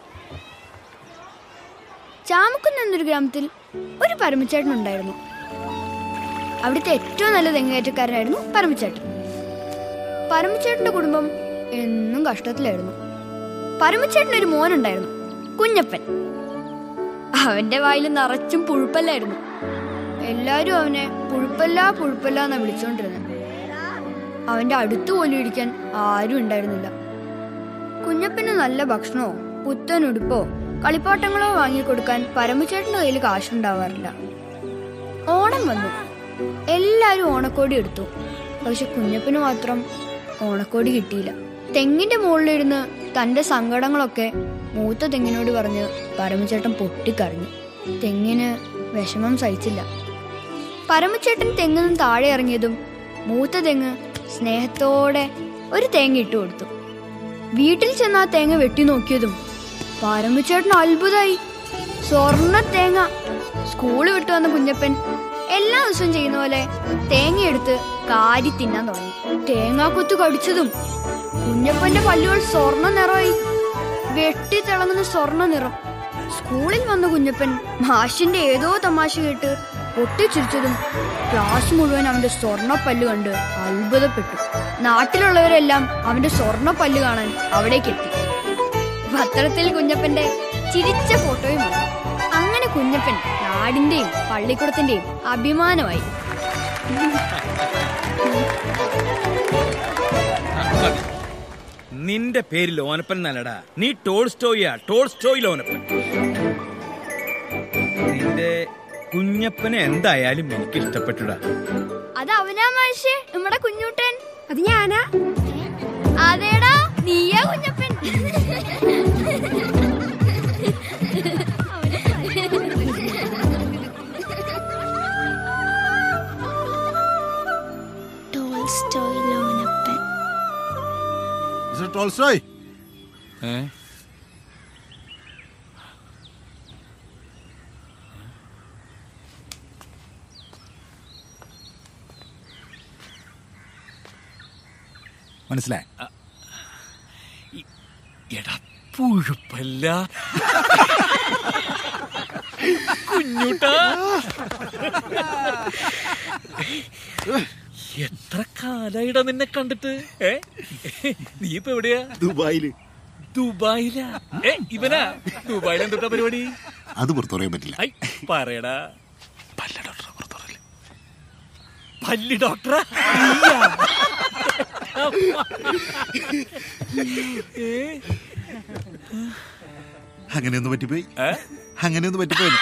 ചാമക്കുന്ന് എന്നൊരു ഗ്രാമത്തിൽ ഒരു പരമച്ചേട്ടൻ ഉണ്ടായിരുന്നു അവിടുത്തെ ഏറ്റവും നല്ല തെങ്ങേറ്റക്കാരനായിരുന്നു പരമച്ചേട്ടൻ പരമച്ചേട്ടന്റെ കുടുംബം എന്നും കഷ്ടത്തിലായിരുന്നു പരമച്ചേട്ടൻ ഒരു മോനുണ്ടായിരുന്നു കുഞ്ഞപ്പൻ അവന്റെ വായിൽ നിറച്ചും പുഴുപ്പല്ലായിരുന്നു എല്ലാരും അവനെ പുഴുപ്പല്ല പുഴുപ്പല്ല എന്നാ വിളിച്ചോണ്ടിരുന്നത് അവന്റെ അടുത്ത് പോലും ഇരിക്കാൻ ആരും ഉണ്ടായിരുന്നില്ല കുഞ്ഞപ്പന് നല്ല ഭക്ഷണമോ പുത്തൻ ഉടുപ്പോ കളിപ്പാട്ടങ്ങളോ വാങ്ങിക്കൊടുക്കാൻ പരമചേട്ടന്റെ കയ്യിൽ കാശുണ്ടാവാറില്ല ഓണം വന്നു എല്ലാരും ഓണക്കോടി എടുത്തു പക്ഷെ കുഞ്ഞപ്പന് മാത്രം ഓണക്കോടി കിട്ടിയില്ല തെങ്ങിന്റെ മുകളിലിരുന്ന് തന്റെ സങ്കടങ്ങളൊക്കെ മൂത്ത തെങ്ങിനോട് പറഞ്ഞ് പരമചേട്ടൻ പൊട്ടിക്കരഞ്ഞു തെങ്ങിന് വിഷമം സഹിച്ചില്ല പരമചേട്ടൻ തെങ്ങിൽ നിന്ന് താഴെ ഇറങ്ങിയതും മൂത്ത തെങ്ങ് സ്നേഹത്തോടെ ഒരു തേങ്ങ ഇട്ടു കൊടുത്തു വീട്ടിൽ ചെന്ന് ആ തേങ്ങ വെട്ടി നോക്കിയതും പരമചേട്ടൻ അത്ഭുതമായി സ്വർണ്ണ തേങ്ങ സ്കൂള് വിട്ടു വന്ന കുഞ്ഞപ്പൻ എല്ലാ ദിവസവും ചെയ്യുന്ന പോലെ തേങ്ങയെടുത്ത് കാരി തിന്നാൻ തുടങ്ങി തേങ്ങാക്കൊത്ത് കടിച്ചതും കുഞ്ഞപ്പന്റെ പല്ലുകൾ സ്വർണ്ണ നിറമായി വെട്ടി തിളങ്ങുന്ന സ്വർണ്ണ നിറം സ്കൂളിൽ വന്ന കുഞ്ഞപ്പൻ മാഷിന്റെ ഏതോ തമാശ കേട്ട് പൊട്ടിച്ചിരിച്ചതും ക്ലാസ് മുഴുവൻ അവന്റെ സ്വർണ്ണ പല്ല് കണ്ട് അത്ഭുതപ്പെട്ടു നാട്ടിലുള്ളവരെല്ലാം അവന്റെ സ്വർണ്ണ പല്ല് കാണാൻ അവിടേക്ക് എത്തി പത്രത്തിൽ കുഞ്ഞപ്പന്റെ ചിരിച്ച ഫോട്ടോയും വന്നു അങ്ങനെ കുഞ്ഞപ്പൻ നാടിന്റെയും പള്ളിക്കൂടത്തിന്റെയും അഭിമാനമായി നിന്റെ പേര് ലോനപ്പൻ എന്നല്ലടാ നീ ടോൾസ്റ്റോയിയാ ടോൾസ്റ്റോയ് ലോനപ്പൻ നിന്റെ കുഞ്ഞപ്പനെ എന്തായാലും എനിക്ക് ഇഷ്ടപ്പെട്ടുടാ അത് അവനാ മാഷേ നമ്മുടെ കുഞ്ഞൂട്ടൻ അത് ഞാനാ അതേടാ നീയാ Kunjappan Tolstoy Lonappan mister Tolstoy മനസ്സിലായി എടാ പുഴുപ്പല്ല കുഞ്ഞൂട്ടാ എത്ര കാലായിടാ നിന്നെ കണ്ടിട്ട് ഏ നീ ഇപ്പൊ എവിടെയാ ദുബായില് ദുബായിലാ ഏ ഇവനാ ദുബായിൽ എന്തുട്ടാ പരിപാടി അത് പുറത്തു പറയാൻ പറ്റില്ല ഐ പറയടാ പല്ലി ഡോക്ടറാ നീയാ? ഏ? അങ്ങനെയൊന്ന് പറ്റിപ്പോയി അങ്ങനെയൊന്ന് പറ്റിപ്പോയി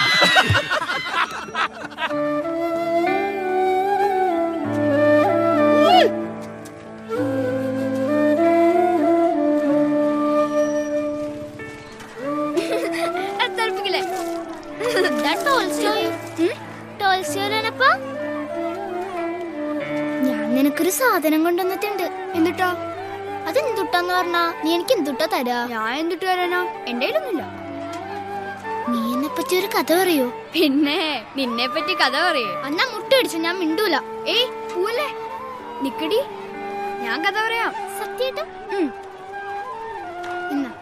തെറിപ്പിക്കലേ ടോൾസ്റ്റോയ് ടോൾസ്റ്റോയിലാണപ്പ ഞാൻ നിനക്കൊരു സാധനം കൊണ്ടുവന്നിട്ടുണ്ട് എന്നിട്ടോ അതെന്തുട്ടാന്ന് പറഞ്ഞാ നീ എനിക്ക് എന്തുട്ടാ തരാ ഞാൻ എന്തിട്ട് തരാനോ എന്റെ കയ്യിലൊന്നുമില്ല നീ എന്നെ പറ്റി ഒരു കഥ പറയോ പിന്നെ നിന്നെ പറ്റി കഥ പറയേ അന്നാ മുട്ട അടിച്ച ഞാൻ മിണ്ടൂല ഏയ് പൂവല്ലേ നിക്കടി ഞാൻ കഥ പറയാം സത്യായിട്ടും ഇന്നാ.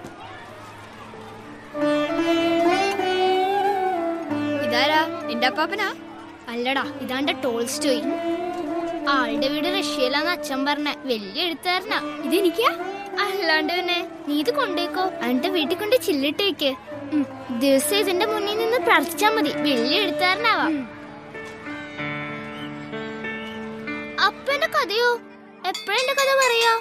ഇതാരാ നിന്റെ അപ്പാപ്പനാ അല്ലടാ ഇതാണ്ട ടോൾസ്റ്റോയ് ആളുടെ വീട് റഷ്യയിലാന്ന് അച്ഛൻ പറഞ്ഞ വലിയ എഴുത്താരനാ ഇതെനിക്കാ അല്ലാണ്ട് പിന്നെ നീ ഇത് കൊണ്ടേക്കോ എന്നിട്ട് വീട്ടിൽ കൊണ്ട് ചില്ലിട്ട് വെക്ക് ഉം. ദിവസം ഇതിന്റെ മുന്നിൽ നിന്ന് പ്രാർത്ഥിച്ചാ മതി വലിയ എഴുത്താരനാവാം അപ്പന്റെ കഥയോ എപ്പോഴെന്റെ കഥ പറയാ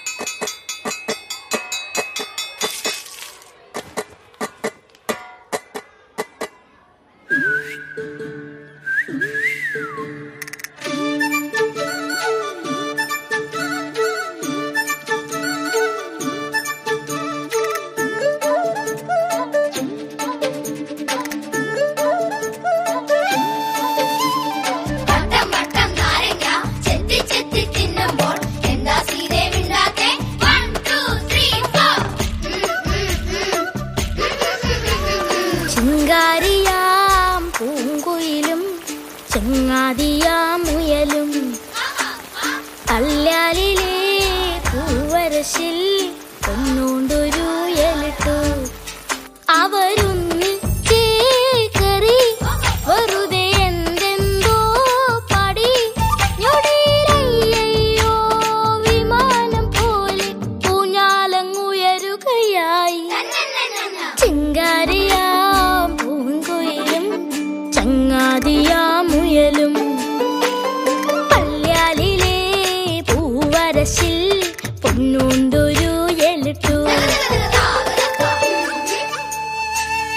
വട്ടം വട്ടം നാരങ്ങ ചെത്തി ചെത്തി തിന്നുമ്പോൾ എന്താ സീതേ മിണ്ടാത്തെ വൺ ടു ത്രീ ഫോർ ചിങ്കാരിയാം പൂങ്കുയിലും ചെങ്ങാതിയാം മുയലും കല്യാലിലെ പൂവരശിൽ പൊന്നോണ്ടൊരു എലിട്ടു അവരൊന്നിച്ചേ കറി വെറുതെ എന്തെന്തോ പടി ഞൊടിയിലയ്യോ വിമാനം പോലെ പൂഞ്ഞാലങ്ങുയരുകയായി ചിങ്കാരിയാം പൂങ്കുയിലും ചങ്ങാതിയാം മുയലും പള്ളിയാലിലെ പൂവരശിൽ പൊന്നുണ്ടൊരു എലിട്ടു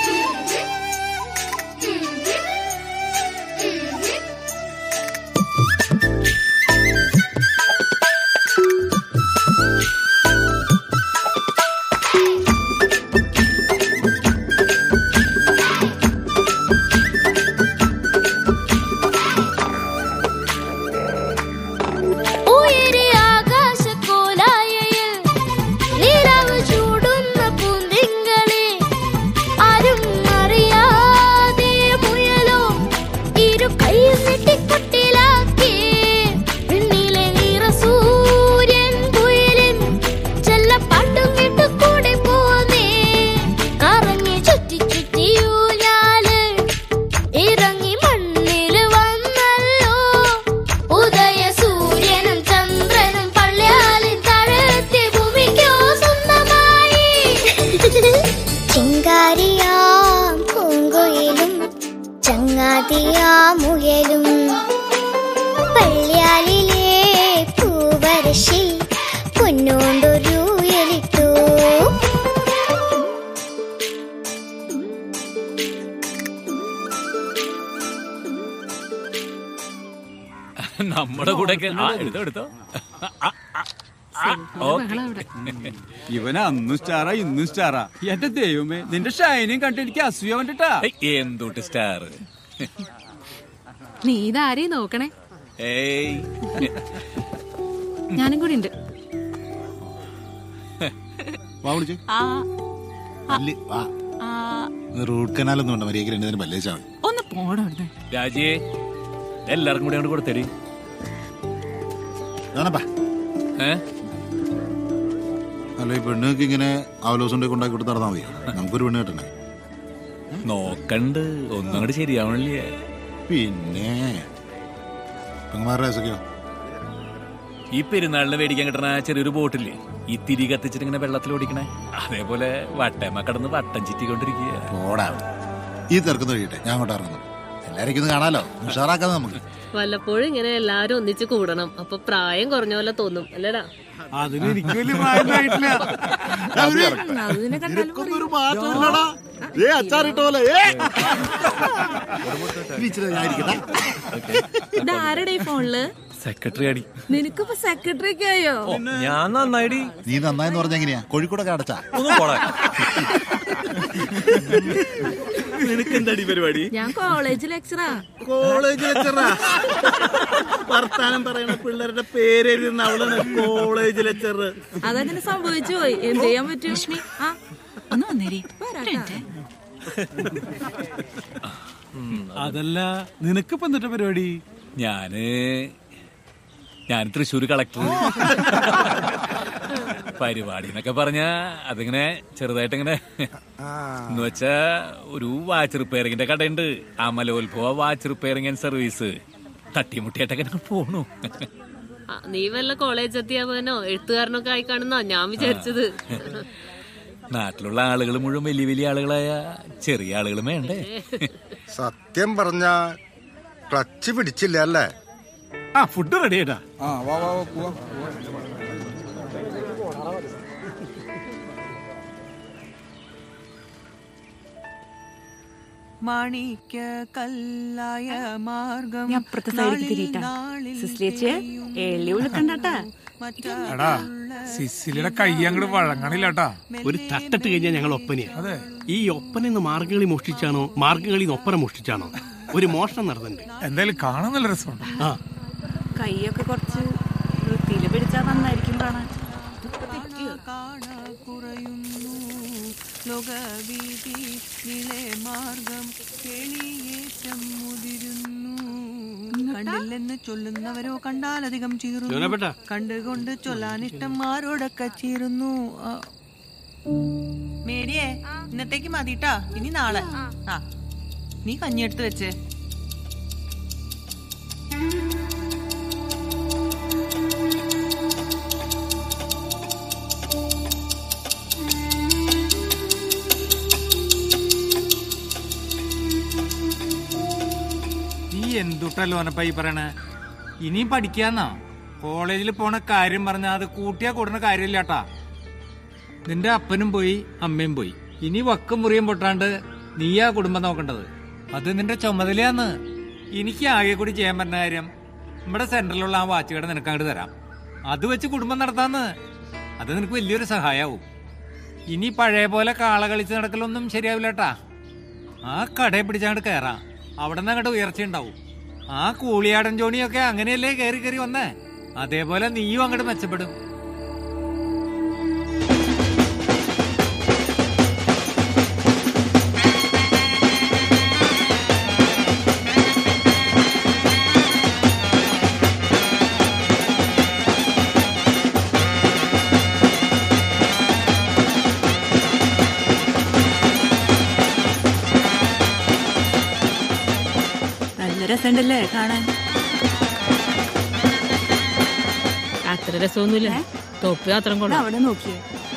എടുത്തേക്ക് ആ എടുത്തോ എടുത്തോ ഓക്കെ ഇവൻ അന്നും സ്റ്റാറാ ഇന്നും സ്റ്റാറാ എന്റെ ദൈവമേ നിന്റെ ഷൈനിങ് കണ്ട് എനിക്ക് അസൂയ കണ്ടിട്ടാ എന്തൊട്ട് സ്റ്റാർ നീ ഇതാരെയും നോക്കണേ ഏയ് ഞാനും കൂടി ഉണ്ട് വാ വിളിച്ചു ആ വാ ആ റൂട്ട് കനാലൊന്നും ഉണ്ട് മര്യാദയ്ക്ക് രണ്ടു നേരം പല്ലേച്ചാ മതി ഒന്ന് പോടോ ഇവിടുന്ന്. രാജിയെ എല്ലാവർക്കും കൂടി അങ്ങോട്ട് കൊടുത്തടി വേണപ്പാ ഏ അല്ല ഈ പെണ്ണുങ്ങൾക്ക് ഇങ്ങനെ അവലോസം കൊണ്ട് കൊണ്ടാക്കി കൊടുത്ത് നടന്നാൽ മതിയോ നമുക്കൊരു പെണ്ണ് കിട്ടണേ നോക്കണ്ട് ഒന്നും അങ്ങോട്ട് ശരിയാവണില്ലേ പിന്നെ പെങ്ങന്മാരുടെ വയസ്സൊക്കെയോ ഈ പെരുന്നാളിന് മേടിക്കാൻ കിട്ടണ ചെറിയൊരു ബോട്ടില്ലേ ഈ തിരി കത്തിച്ചിട്ട് ഇങ്ങനെ വെള്ളത്തിൽ ഓടിക്കണേ അതേപോലെ വട്ടയമ്മ കടന്ന് വട്ടം ചുറ്റിക്കൊണ്ടിരിക്കുക ഓടാ ഈ തിരക്കുന്ന കഴിയട്ടെ ഞാൻ അങ്ങോട്ട് ഇറങ്ങുന്നു എല്ലാവരും ഒന്ന് കാണാലോ ഉഷാറാക്കാതെ നമുക്ക് വല്ലപ്പോഴും ഇങ്ങനെ എല്ലാരും ഒന്നിച്ച് കൂടണം അപ്പൊ പ്രായം കുറഞ്ഞ പോലെ തോന്നും അല്ലേടാ അതിന് എനിക്ക് വലിയ പ്രായമായിട്ടില്ല നിനക്കൊന്നൊരു മാറ്റം ഇല്ലടാ. ഏ അച്ചാറിട്ട പോലെ ഏ. ഇനി ഇച്ചിരി ഞാൻ ഇരിക്കട്ടെ. ഇതാരുടെ ഈ ഫോണില് സെക്രട്ടറി അടി നിനക്കിപ്പോ സെക്രട്ടറി ഒക്കെ ആയോ ഞാൻ നന്നായിടി നീ നന്നായെന്ന് പറഞ്ഞ എങ്ങനെയാ കോഴിക്കോടൊക്കെ അടച്ചാ നിനക്ക് എന്താടി പരിപാടി ഞാൻ കോളേജ് ലെക്ചറാ കോളേജ് ലെക്ചറാ വർത്താനം പറയുന്ന പിള്ളേരുടെ പേരെഴുതുന്ന അവളാണ് കോളേജ് ലെക്ചർ അതങ്ങനെ സംഭവിച്ചു പോയി എന്ത് ചെയ്യാൻ പറ്റും ലക്ഷ്മി ആ ഒന്ന് വന്നേരി അതല്ല നിനക്കിപ്പോ എന്നിട്ട് പരിപാടി ഞാന് ഞാൻ തൃശ്ശൂർ കളക്ടർ പരിപാടി എന്നൊക്കെ പറഞ്ഞ അതിങ്ങനെ ചെറുതായിട്ട് ഇങ്ങനെ എന്ന് വെച്ചാ ഒരു വാച്ച് റിപ്പയറിങ്ങിന്റെ കടയുണ്ട് അമലോത്ഭവ വാച്ച് റിപ്പയറിംഗ് ആൻഡ് സർവീസ് തട്ടിമുട്ടിയായിട്ടൊക്കെ ഞങ്ങൾ പോണു ആ, നീ വല്ല കോളേജ് അധ്യാപകനോ എഴുത്തുകാരനൊക്കെ ആയി കാണുന്ന ഞാൻ വിചാരിച്ചത് നാട്ടിലുള്ള ആളുകൾ മുഴുവൻ വലിയ വലിയ ആളുകളായ ചെറിയ ആളുകളും വേണ്ടേ സത്യം പറഞ്ഞ ക്ലച്ച് പിടിച്ചില്ല അല്ലേ ആ ഫുഡ് റെഡി ആയിട്ടാ ആ വാ വാ പോവാ മാണിക്യ കല്ലായ മാർഗം ഞാൻ അപ്പുറത്തെ സൈഡിൽ തിരിയിട്ടാ സിസ്ലിയച്ചേ എള്ളി ഉളുക്കണ്ടാട്ടാ എടാ സിസിലിയുടെ കൈ അങ്ങോട്ട് വഴങ്ങണില്ലാട്ടാ ഒരു തട്ടിട്ട് കഴിഞ്ഞാൽ ഞങ്ങൾ ഒപ്പനയാ ഈ ഒപ്പന നിന്ന് മാർഗകളി മോഷ്ടിച്ചാണോ മാർഗകളി ഒപ്പന മോഷ്ടിച്ചാണോ ഒരു മോഷണം നടന്നിട്ടുണ്ട് എന്തായാലും കാണാൻ നല്ല രസമുണ്ട് ആ കൈയൊക്കെ കുറച്ച് വൃത്തിയിൽ പിടിച്ചാ നന്നായിരിക്കും കാണാൻ ലോകവീതി നിളെ മാർഗം എളിയേറ്റം മുതിരുന്നു കണ്ടില്ലെന്ന് ചൊല്ലുന്നവരോ കണ്ടാലധികം ചീറുന്നു ലോനപ്പേട്ടാ. കണ്ടുകൊണ്ട് ചൊല്ലാനിഷ്ടം ആരോടൊക്കെ ചീറുന്നു ആ. മേരിയെ ഇന്നത്തേക്ക് മതിട്ടാ ഇനി നാളെ ആ നീ കഞ്ഞിയെടുത്ത് വെച്ചേ നീ എന്തുട്ടല്ലോ ഓനപ്പ ഈ പറയണേ ഇനിയും പഠിക്കാന്നാ കോളേജിൽ പോണ കാര്യം പറഞ്ഞാ അത് കൂട്ടിയാ കൂടുന്ന കാര്യമില്ലാട്ടാ നിന്റെ അപ്പനും പോയി അമ്മയും പോയി ഇനി വക്കും മുറിയും പൊട്ടാണ്ട് നീയാ കുടുംബം നോക്കേണ്ടത് അത് നിന്റെ ചുമതലയാന്ന് എനിക്ക് ആകെ കൂടി ചെയ്യാൻ പറ്റുന്ന കാര്യം നമ്മുടെ സെന്ററിലുള്ള ആ വാച്ച് കട നിനക്ക് അങ്ങോട്ട് തരാം അത് വെച്ച് കുടുംബം നടത്താന്ന് അത് നിനക്ക് വലിയൊരു സഹായാവും ഇനി പഴയ പോലെ കാള കളിച്ച് നടക്കലൊന്നും ശരിയാവില്ലട്ടാ ആ കടയെ പിടിച്ചങ്ങോട്ട് കയറാം അവിടെ നിന്ന് അങ്ങോട്ട് ഉയർച്ച ഉണ്ടാവും ആ കൂളിയാടൻ ജോണിയൊക്കെ അങ്ങനെയല്ലേ കയറി കയറി വന്നേ അതേപോലെ നീയും അങ്ങോട്ട് മെച്ചപ്പെടും നല്ല രസമുണ്ടല്ലേ കാണാൻ അത്ര രസമൊന്നുമില്ല തൊപ്പി മാത്രം കൊണ്ട് അവിടെ നോക്കിയേ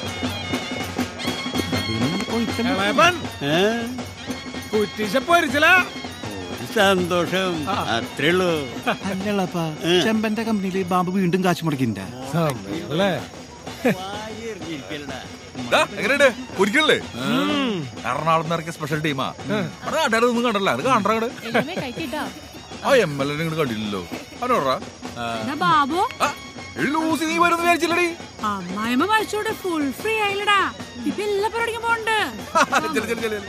സന്തോഷം അത്രേ ഉള്ളൂ അല്ലപ്പാ ചെമ്പന്റെ കമ്പനിയിൽ ബാബു വീണ്ടും കാശ് മുടക്കിണ്ട അല്ലേ എങ്ങനെയുണ്ട് ഒരിക്കലല്ലേ എറണാകുളത്ത് ഇറക്കിയ സ്പെഷ്യൽ ടീമാ അവിടെ നാട്ടുകാരൊന്നും കണ്ടല്ല അത് കാണണ്ട അങ്ങട് എല്ലുമേ കഴിക്കിട്ടോ ആ എം എൽ എ കണ്ടില്ലല്ലോ അവനോടാ എടാ ബാബു ലൂസി നീ വരുന്ന വിചാരിച്ചില്ലടി അമ്മായിമ്മ മരിച്ചോടെ ഫുൾ ഫ്രീ ആയില്ലടാ ഇപ്പൊ എല്ലാ പരിപാടിക്കും പോണ്ട് ചെല്ല്, ചെല്ല്, ചെല്ല്.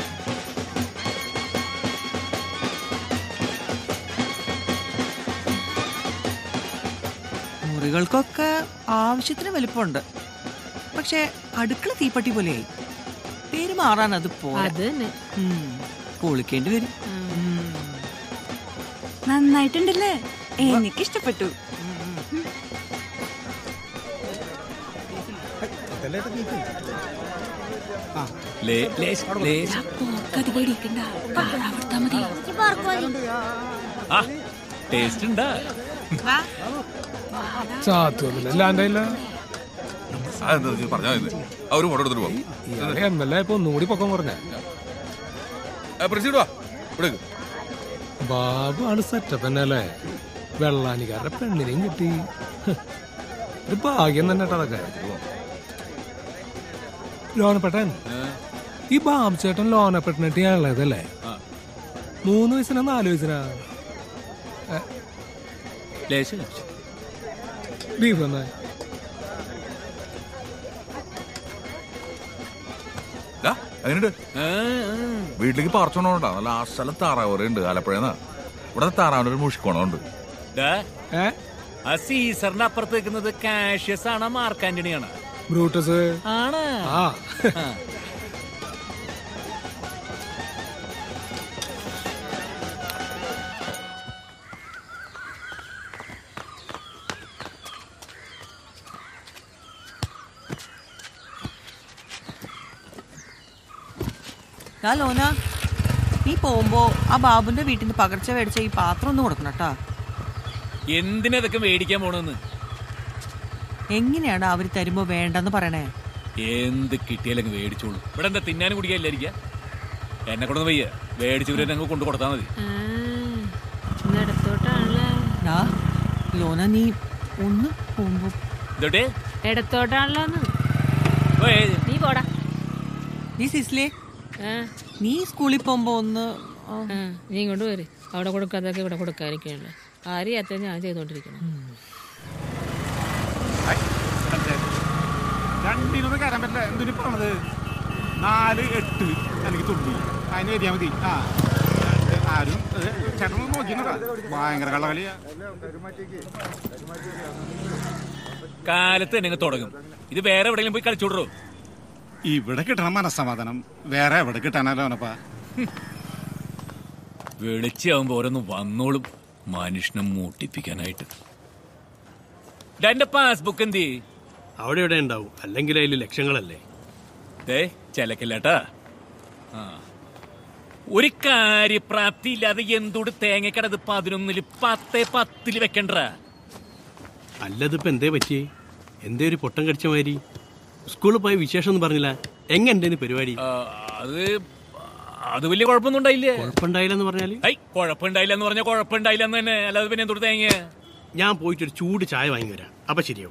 മുറികൾക്കൊക്കെ ആവശ്യത്തിന് വലിപ്പമുണ്ട് പക്ഷെ അടുക്കള തീപ്പട്ടി പോലെയായി പേര് മാറാൻ അത് പോലെ അത് തന്നെ പൊളിക്കേണ്ടി വരും നന്നായിട്ടുണ്ടല്ലേ എനിക്ക് ഇഷ്ടപ്പെട്ടു ലേ- ലേശ്- ലേശ്. പോക്കത് പേടിക്കണ്ട അവിടുത്തെ മതി ആ ടേസ്റ്റ് ഉണ്ടാ ചാത്തൊന്നുമില്ല അതെന്താ നീ പറഞ്ഞാ മതി. അവര് ഫോട്ടോ എടുത്തിട്ട് പോകും എം എൽ എ ഇപ്പൊ ഒന്നുകൂടി പൊക്കം കുറഞ്ഞ പ്രസിഡന്റ് വാ ഇവിടെ നിക്ക്. ബാബു ആണ് സെറ്റപ്പ് തന്നെ അല്ലേ വെള്ളാനിക്കാരുടെ പെണ്ണിനെയും കിട്ടി ഹ്. ഒരു ഭാഗ്യം തന്നെ കേട്ടോ അതൊക്കെ ലോനപ്പെട്ടൻ ഈ ബാബു ചേട്ടൻ ലോനപ്പെട്ടനിട്ട് ഇളയതല്ലേ മൂന്ന് വയസ്സിനാ നാല് വയസ്സിനാ ലേശം ലേശം. ബീഫ് എന്നാ ദാ, എങ്ങനെയുണ്ട് വീട്ടിലേക്ക് പറിച്ചോണ്ടോണ്ടാ നല്ല അസല താറാവ് ഉണ്ട് ആലപ്പുഴന്ന് ഇവിടെ താറാവിന് ഒരു മുഷിക്കോണമുണ്ട് ദാ, ആ സീസറിന്റെ അപ്പുറത്ത് നിൽക്കുന്നത് കാഷ്യസ് ആണോ മാർക്ക് ആന്റണി ആണ് ബ്രൂട്ടസ് ആണ് ആ ആ ലോന നീ പോകുമ്പോ ആ ബാബുന്റെ വീട്ടിൽ നിന്ന് പകർച്ച മേടിച്ച ഈ പാത്രം ഒന്ന് കൊടുക്കണം കേട്ടാ എന്തിനാ ഇതൊക്കെ മേടിക്കാൻ പോണെന്ന് എങ്ങനെയാണ് അവര് തരുമ്പോ വേണ്ടെന്ന് പറയണേ എന്ത് കിട്ടിയാലും മേടിച്ചോളൂ ഇവിടെ എന്താ തിന്നാനും കുടിക്കാനില്ലായിരിക്ക എന്നെ കൊണ്ടൊന്നും വയ്യ മേടിച്ചവരെ ഞങ്ങൾ കൊണ്ടു കൊടുത്താൽ മതി ഇടത്തോട്ടാണല്ലേ ഡാ, ലോന നീ ഒന്ന് പോകുമ്പോ ഇതോട്ടെ ഇടത്തോട്ടാണല്ലോ നീ പോടാ നീ സിസ്ലേ നീ സ്കൂളിൽ പോകുമ്പോ ഒന്ന് ആ, ആ, നീ ഇങ്ങോട്ട് വരെ അവിടെ കൊടുക്കാതൊക്കെ ഇവിടെ കൊടുക്കാതിരിക്കണല്ലോ ആരെയാത്ത ഞാൻ ചെയ്തോണ്ടിരിക്കണം രണ്ടിനൊന്നും കയറാൻ പറ്റില്ല എന്തിനു പറഞ്ഞത് നാല് എട്ട് അല്ലെങ്കിൽ തുള്ളി അതിന് എഴുതിയാൽ മതി ആ രണ്ട് ആരും ഏ, ചേട്ടനൊന്ന് നോക്കിന്നടാ ഭയങ്കര കള്ളകളിയാ കാലത്ത് തന്നെ ഇങ്ങ് തുടങ്ങും ഇത് വേറെ എവിടെയെങ്കിലും പോയി കളിച്ചോടറോ ഇവിടെ കിട്ടണ മനസ്സമാധാനം വേറെ എവിടെ കിട്ടാനല്ലോ അവനപ്പാ വെളിച്ചാവുമ്പോ ഓരോന്ന് വന്നോളും മനുഷ്യനെ മൂട്ടിപ്പിക്കാനായിട്ട് ഡാ, എന്റെ പാസ്ബുക്ക് എന്തി അവിടെ ഇവിടെ ഉണ്ടാവും അല്ലെങ്കിൽ അതിൽ ലക്ഷങ്ങളല്ലേ ദേ ചിലക്കില്ലാട്ടാ ആ ഒരു കാര്യപ്രാപ്തി ഇല്ലാതെ എന്തുകൊണ്ട് തേങ്ങക്കടത് പതിനൊന്നില് പത്തേ പത്തില് വെക്കണ്ട അല്ലതിപ്പോ എന്തേ പറ്റിയേ എന്തേ ഒരു പൊട്ടം കടിച്ച മാതിരി സ്കൂളിൽ പോയ വിശേഷം ഒന്നും പറഞ്ഞില്ല എങ്ങനെ പരിപാടി അത് അത് വലിയ കുഴപ്പമൊന്നും ഉണ്ടായില്ലേ കുഴപ്പമുണ്ടായില്ലെന്ന് പറഞ്ഞാല് ഐ കുഴപ്പമുണ്ടായില്ല എന്ന് പറഞ്ഞാൽ കുഴപ്പമുണ്ടായില്ല എന്ന് തന്നെ അല്ലാതെ പിന്നെ എന്തുകൊണ്ട് തേങ്ങ ഞാൻ പോയിട്ട് ഒരു ചൂട് ചായ വാങ്ങി വരാം അപ്പൊ ശരിയാവും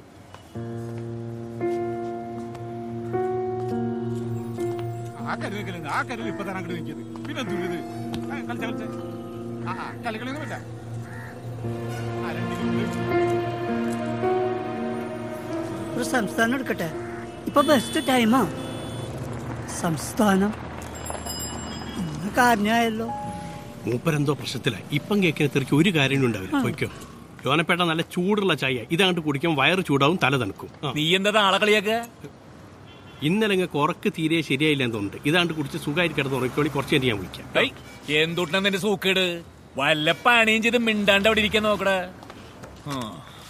ആ കരു നിൽക്കലുണ്ട് ആ കരു ഇപ്പൊ തന്നെ അങ്ങോട്ട് നിൽക്കിയത് പിന്നെ എന്തു ഇത് ആ, കളിച്ച കളിച്ച ആ ആ, കളി കളിയൊന്നുമില്ല ആ രണ്ടിനും ഒരു സംസ്ഥാനം എടുക്കട്ടെ ഇപ്പൊ ബെസ്റ്റ് ടൈമാ സംസ്ഥാനം ഇന്ന് കാരണമായല്ലോ മൂപ്പരെന്തോ പ്രശ്നത്തിലായി ഇപ്പം കേൾക്കുന്ന തെറിക്ക് ഒരു കാര്യം ഉണ്ടാവില്ല പൊയ്ക്കോ യോനപ്പേട്ട നല്ല ചൂടുള്ള ചായ ഇതങ്ങോട്ട് കുടിക്കാൻ വയറ് ചൂടാവും തല തണുക്കും ആ. നീ എന്താ ആളെ കളിയാക്ക ഇന്നലെ ഇങ്ങ് ഉറക്ക് തീരെ ശരിയായില്ല എന്നുണ്ട് ഇതാണ്ട് കുടിച്ച് സുഖമായിട്ട് കിടന്ന് ഉറക്കോളി കുറച്ച് കഴിഞ്ഞ് ഞാൻ വിളിക്കാം ഐ എന്തുട്ടാ നിന്റെ സൂക്കേട് വല്ല പണിയും ചെയ്ത് മിണ്ടാണ്ട് അവിടെ ഇരിക്കാൻ നോക്കടാ ആ.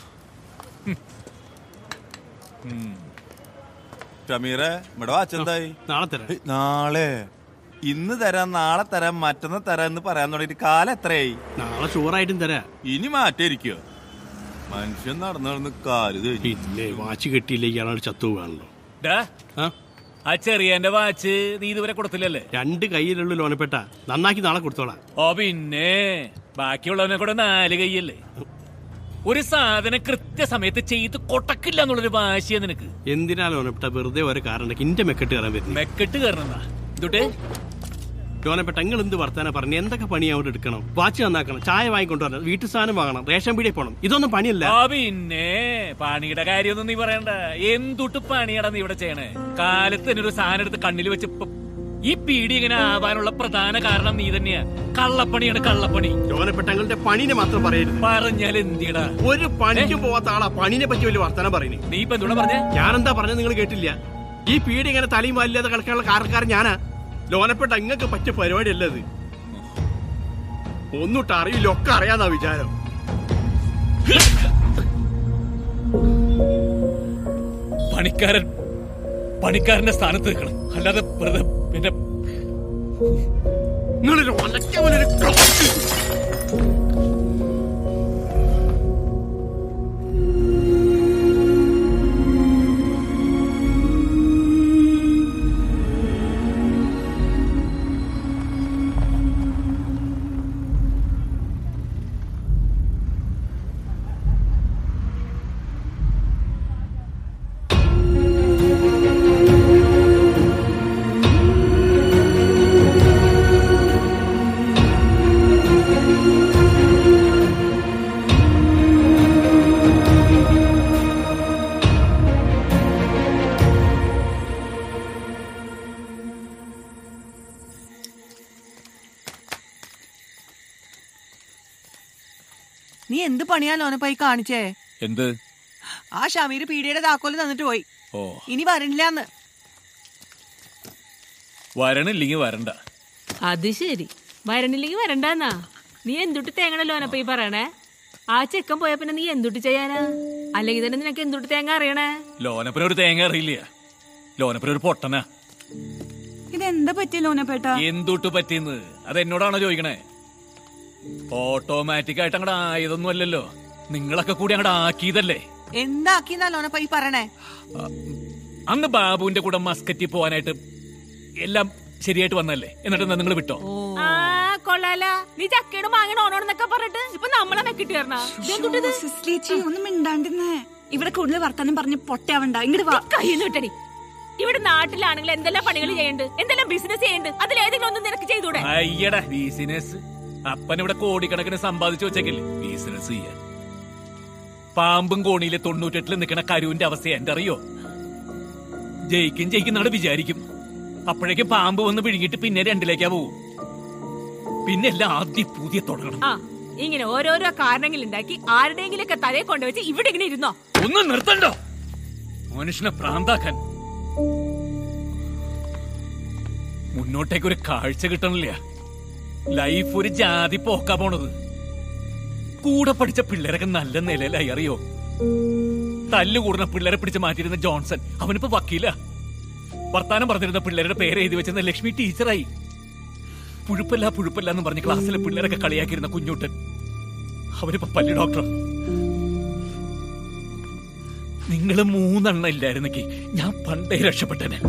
ഷമീറെ ഇവിടെ വാച്ചെന്തായി നാളെ തരാം നാളെ ഇന്ന് തരാം നാളെ തരാം മറ്റന്നാ തരാം എന്ന് പറയാൻ തുടങ്ങിയിട്ട് കാലം എത്രയായി നാളെ ഷുവറായിട്ടും തരാം ഇനി മാറ്റായിരിക്കോ മനുഷ്യൻ നടന്നു നടന്ന് കാല് തേഞ്ഞു. ഇല്ലേ വാച്ച് കിട്ടിയില്ല ഇയാളാണ് ചത്തു പോകാണല്ലോ ഡാ, ആ ചെറിയന്റെ വാച്ച് നീ ഇതുവരെ കൊടുത്തില്ലല്ലേ രണ്ട് കയ്യിലുള്ള ലോനപ്പെട്ട നന്നാക്കി നാളെ കൊടുത്തോളാം ഓ പിന്നെ ബാക്കിയുള്ളവനെ കൂടെ നാല് കൈയല്ലേ ഒരു സാധനം കൃത്യസമയത്ത് ചെയ്ത് കൊട്ടക്കില്ല എന്നുള്ളൊരു വാശിയാ നിനക്ക് എന്തിനാ ലോനപ്പെട്ട വെറുതെ ഓരോ കാരണം ഇന്റെ മെക്കെട്ട് കയറാൻ വരുന്നത് മെക്കെട്ട് കയറണ ഇതുട്ടെ ലോനപ്പെട്ട നിങ്ങൾ എന്ത് വർത്താനം പറഞ്ഞു എന്തൊക്കെ പണി അവിടെ എടുക്കണം വാച്ച് നന്നാക്കണം ചായ വാങ്ങിക്കൊണ്ടുവരണം വീട്ടു സാധനം വാങ്ങണം റേഷൻ പീടിയെ പോകണം ഇതൊന്നും പണിയല്ല ആ പിന്നെ പണിയുടെ കാര്യമൊന്നും നീ പറയണ്ട എന്തുട്ട് പണിയാടാ നീ ഇവിടെ ചെയ്യണേ കാലത്ത് തന്നെ ഒരു സാധനം എടുത്ത് കണ്ണിൽ വെച്ച് ഇപ്പൊ ഈ പീടി ഇങ്ങനെ ആവാനുള്ള പ്രധാന കാരണം നീ തന്നെയാ കള്ളപ്പണിയാണ് കള്ളപ്പണി ലോനപ്പെട്ട നിങ്ങളുടെ പണിനെ മാത്രം പറയരുത് പറഞ്ഞാൽ എന്തിയടാ ഒരു പണിക്കും പോവാത്ത ആളാ പണിനെ പറ്റി വലിയ വർത്താനം പറയുന്നത് നീ ഇപ്പൊ എന്തുകൂടെ പറഞ്ഞേ ഞാനെന്താ പറഞ്ഞത് നിങ്ങൾ കേട്ടില്ല ഈ പീടി ഇങ്ങനെ തലയും വാലില്ലാതെ കളിക്കാനുള്ള കാരണക്കാരൻ ഞാനാ ലോനപ്പെട്ട ഇങ്ങക്ക് പറ്റിയ പരിപാടിയല്ല ഇത് ഒന്നിട്ട് അറിയില്ല ഒക്കെ അറിയാന്നാ വിചാരം പണിക്കാരൻ പണിക്കാരന്റെ സ്ഥാനത്ത് നിൽക്കണം അല്ലാതെ വെറുതെ പിന്നെ നിങ്ങളൊരു ഒലക്കവനൊരു ക്ലോക്ക്. നീ എന്ത് പണിയാ ലോനപ്പായി കാണിച്ചേ എന്ത് ആ ഷമീർ പീടിയുടെ താക്കോല് തന്നിട്ട് പോയി ഓ ഇനി വരണില്ലാന്ന് വരണില്ലെങ്കിൽ വരണ്ട അത് ശരി വരണില്ലെങ്കിൽ വരണ്ടെന്നാ നീ എന്തുട്ട് തേങ്ങണല്ലോ അനപ്പ ഈ പറയണേ ആ ചെക്കൻ പോയ പിന്നെ നീ എന്തുട്ട് ചെയ്യാനാ അല്ലെങ്കിൽ തന്നെ നിനക്ക് എന്തുട്ട് തേങ്ങ അറിയണേ ലോനപ്പന ഒരു തേങ്ങ അറിയില്ല ലോനപ്പന ഒരു പൊട്ടനാ ഇതെന്താ പറ്റിയ ലോനപ്പേട്ട എന്തുട്ട് പറ്റിയെന്ന് അത് എന്നോടാണോ ചോദിക്കണേ ഓട്ടോമാറ്റിക് ആയിട്ട് അങ്ങോട്ട് ആയതൊന്നും അല്ലല്ലോ നിങ്ങളൊക്കെ കൂടി അങ്ങോട്ട് ആക്കിയതല്ലേ എന്താക്കിന്നാ ലോനപ്പായി പറയണേ അന്ന് ബാബുവിന്റെ കൂടെ മസ്കറ്റിൽ പോവാനായിട്ട് എല്ലാം ശരിയായിട്ട് വന്നല്ലേ എന്നിട്ട് നിങ്ങൾ വിട്ടോ ആ കൊള്ളാല നീ ചക്കയുടെ മാങ്ങണ ഓണോന്നൊക്കെ പറഞ്ഞിട്ട് ഇപ്പൊ നമ്മളെ വെക്കിട്ട് വരണ സിസ്ലേച്ചി ഒന്നും മിണ്ടാണ്ടിരുന്നേ ഇവിടെ കൂടുതൽ വർത്താനം പറഞ്ഞ് പൊട്ടയാവണ്ട ഇങ്ങോട്ട് വാ കയ്യിൽ വിട്ടടി ഇവിടെ നാട്ടിലാണെങ്കിൽ എന്തെല്ലാം പണികൾ ചെയ്യുന്നുണ്ട് എന്തെല്ലാം ബിസിനസ് ചെയ്യുന്നുണ്ട് അതിലേതെങ്കിലും ഒന്നും നിനക്ക് ചെയ്തൂടെ അയ്യടാ ബിസിനസ് അപ്പൻ ഇവിടെ കോടിക്കണക്കിന് സമ്പാദിച്ചു വെച്ചേക്കില്ലേ ബിസിനസ് ചെയ്യാൻ പാമ്പും കോണിയിലെ തൊണ്ണൂറ്റെട്ടിൽ നിൽക്കണ കരുവിന്റെ അവസ്ഥ എന്റെ അറിയോ ജയിക്കും ജയിക്കുന്നാണ് വിചാരിക്കും അപ്പോഴേക്കും പാമ്പ് വന്ന് വിഴുങ്ങിട്ട് പിന്നെ രണ്ടിലേക്കാ പോവും പിന്നെ എല്ലാം ആദ്യം പുതിയ തുടങ്ങണം ആ ഇങ്ങനെ ഓരോരോ കാരണങ്ങൾ ഉണ്ടാക്കി ആരുടെയെങ്കിലും ഒക്കെ തലയെ കൊണ്ടുവച്ച് ഇവിടെ ഇങ്ങനെ ഇരുന്നോ ഒന്ന് നിർത്തണ്ടോ മനുഷ്യനെ പ്രാന്താക്കാൻ മുന്നോട്ടേക്ക് ഒരു കാഴ്ച കിട്ടണില്ല ലൈഫ് ഒരു ജാതി പോക്കാ പോണത് കൂടെ പഠിച്ച പിള്ളേരൊക്കെ നല്ല നിലയിലായി അറിയോ തല്ല് കൂടുന്ന പിള്ളേരെ പിടിച്ച് മാറ്റിയിരുന്ന ജോൺസൺ അവനിപ്പോ വക്കീല വർത്താനം പറഞ്ഞിരുന്ന പിള്ളേരുടെ പേര് എഴുതി വെച്ചിരുന്ന ലക്ഷ്മി ടീച്ചറായി പുഴുപ്പല്ല പുഴുപ്പല്ല എന്ന് പറഞ്ഞ് ക്ലാസ്സിലെ പിള്ളേരൊക്കെ കളിയാക്കിയിരുന്ന കുഞ്ഞൂട്ടൻ അവനിപ്പോ പല്ലി ഡോക്ടർ നിങ്ങൾ മൂന്നെണ്ണം ഇല്ലായിരുന്നെങ്കിൽ ഞാൻ പണ്ടേ രക്ഷപ്പെട്ടനെ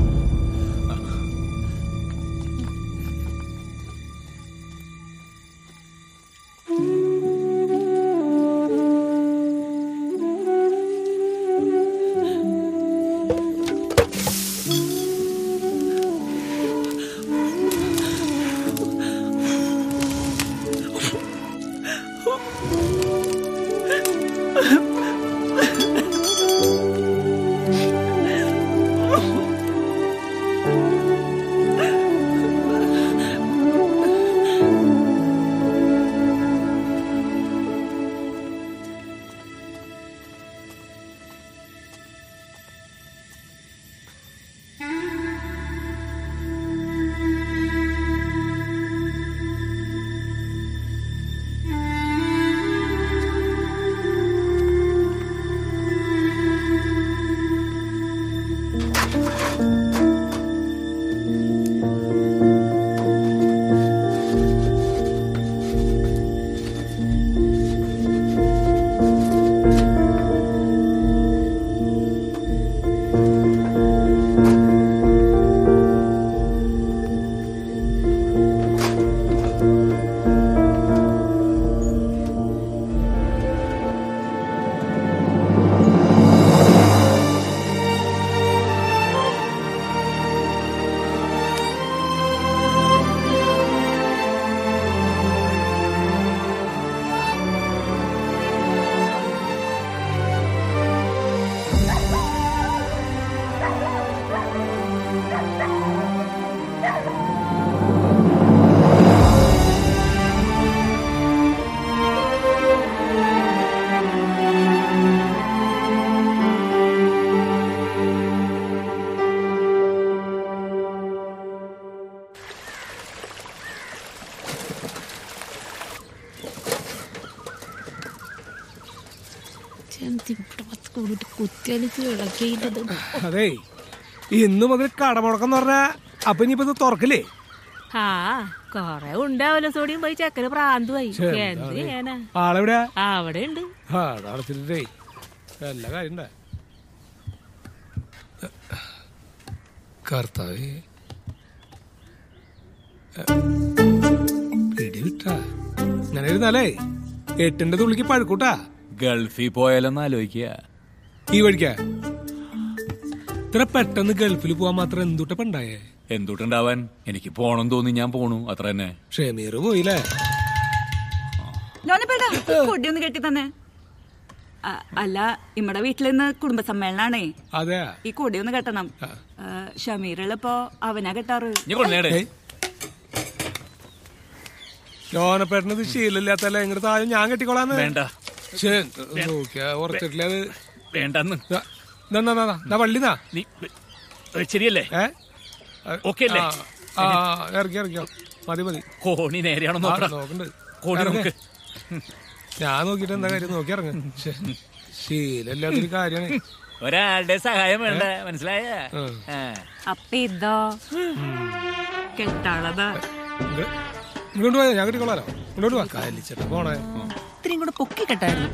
കുത്തിയലിച്ച് ഇളക്കിയിട്ടത് അതെ ഇന്ന് മുതൽ കടമുടക്കം എന്ന് പറഞ്ഞാ അപ്പൊ ഇനിയിപ്പോ ഇത് തുറക്കില്ലേ ആ കൊറേ ഉണ്ടാവല്ലോ സോഡിയം പോയി ചക്കന് പ്രാന്തുമായി ശ്ശെ, എന്ത് എന്താ ഇത്? ചെയ്യാനാ ആളെവിടെയാ അവിടെ ഉണ്ട് ആ അടച്ചിട്ടേ എല്ലാ കാര്യം ഉണ്ടാ കർത്താവേ പിടിവിട്ടാ ഇങ്ങനെ ഇരുന്നാലേ എട്ടിന്റെ തുള്ളിക്ക് പഴുക്കൂട്ടാ ഗൾഫിൽ പോയാലൊന്ന് ആലോചിക്കുക ഈ വഴിക്കാ ഇത്ര പെട്ടെന്ന് ഗൾഫിൽ പോവാൻ മാത്രം എന്തുട്ടപ്പ ഉണ്ടായേ എന്തുട്ടുണ്ടാവാൻ എനിക്ക് പോണം തോന്നി ഞാൻ പോണു അത്ര തന്നെ ഷമീർ പോയില്ലേ ലോനപ്പേട്ടാ കൊടി ഒന്ന് കെട്ടി തന്നെ ആ, അല്ല ഇമ്മടെ വീട്ടിൽ നിന്ന് കുടുംബ സമ്മേളനാണേ അതെ ഈ കൊടി ഒന്ന് കെട്ടണം ഷമീറുള്ളപ്പോ അവനാ കെട്ടാറ് ലോനപ്പേട്ടനത് ശീലമില്ലാത്തല്ലേ ഇങ്ങോട്ട് താഴെ ഞാൻ കെട്ടിക്കോളാന്ന് വേണ്ട. ശ്ശേ, നോക്കിയാ ഉറച്ചിട്ടില്ല അത് വേണ്ടെന്ന് വള്ളിന്നാ നീ ശരിയല്ലേ ഓക്കെ അല്ലേ ആ ഇറക്കി ഇറക്കിയോ മതി മതി കോണി നേരെയാണോ ആ, നോക്കടാ. നോക്കണ്ട് കോണി ഇറങ്ങ്. നോക്ക്. ഞാൻ നോക്കിട്ട് എന്താ കാര്യം നോക്കി ഇറങ്ങ ശീലമില്ലാത്തൊരു കാര്യമാണ് ഒരാളുടെ സഹായം വേണ്ട മനസ്സിലായ അപ്പൊ ഇതോ കെട്ടാളതാ ഇങ്ങോട്ട് പോയാ ഞാൻ കെട്ടിക്കോളാലോ ഇങ്ങോട്ട് പോവാ കലിച്ചിട്ട് പോണേ ഇത്രയും കൂടെ പൊക്കി കെട്ടായിരുന്നു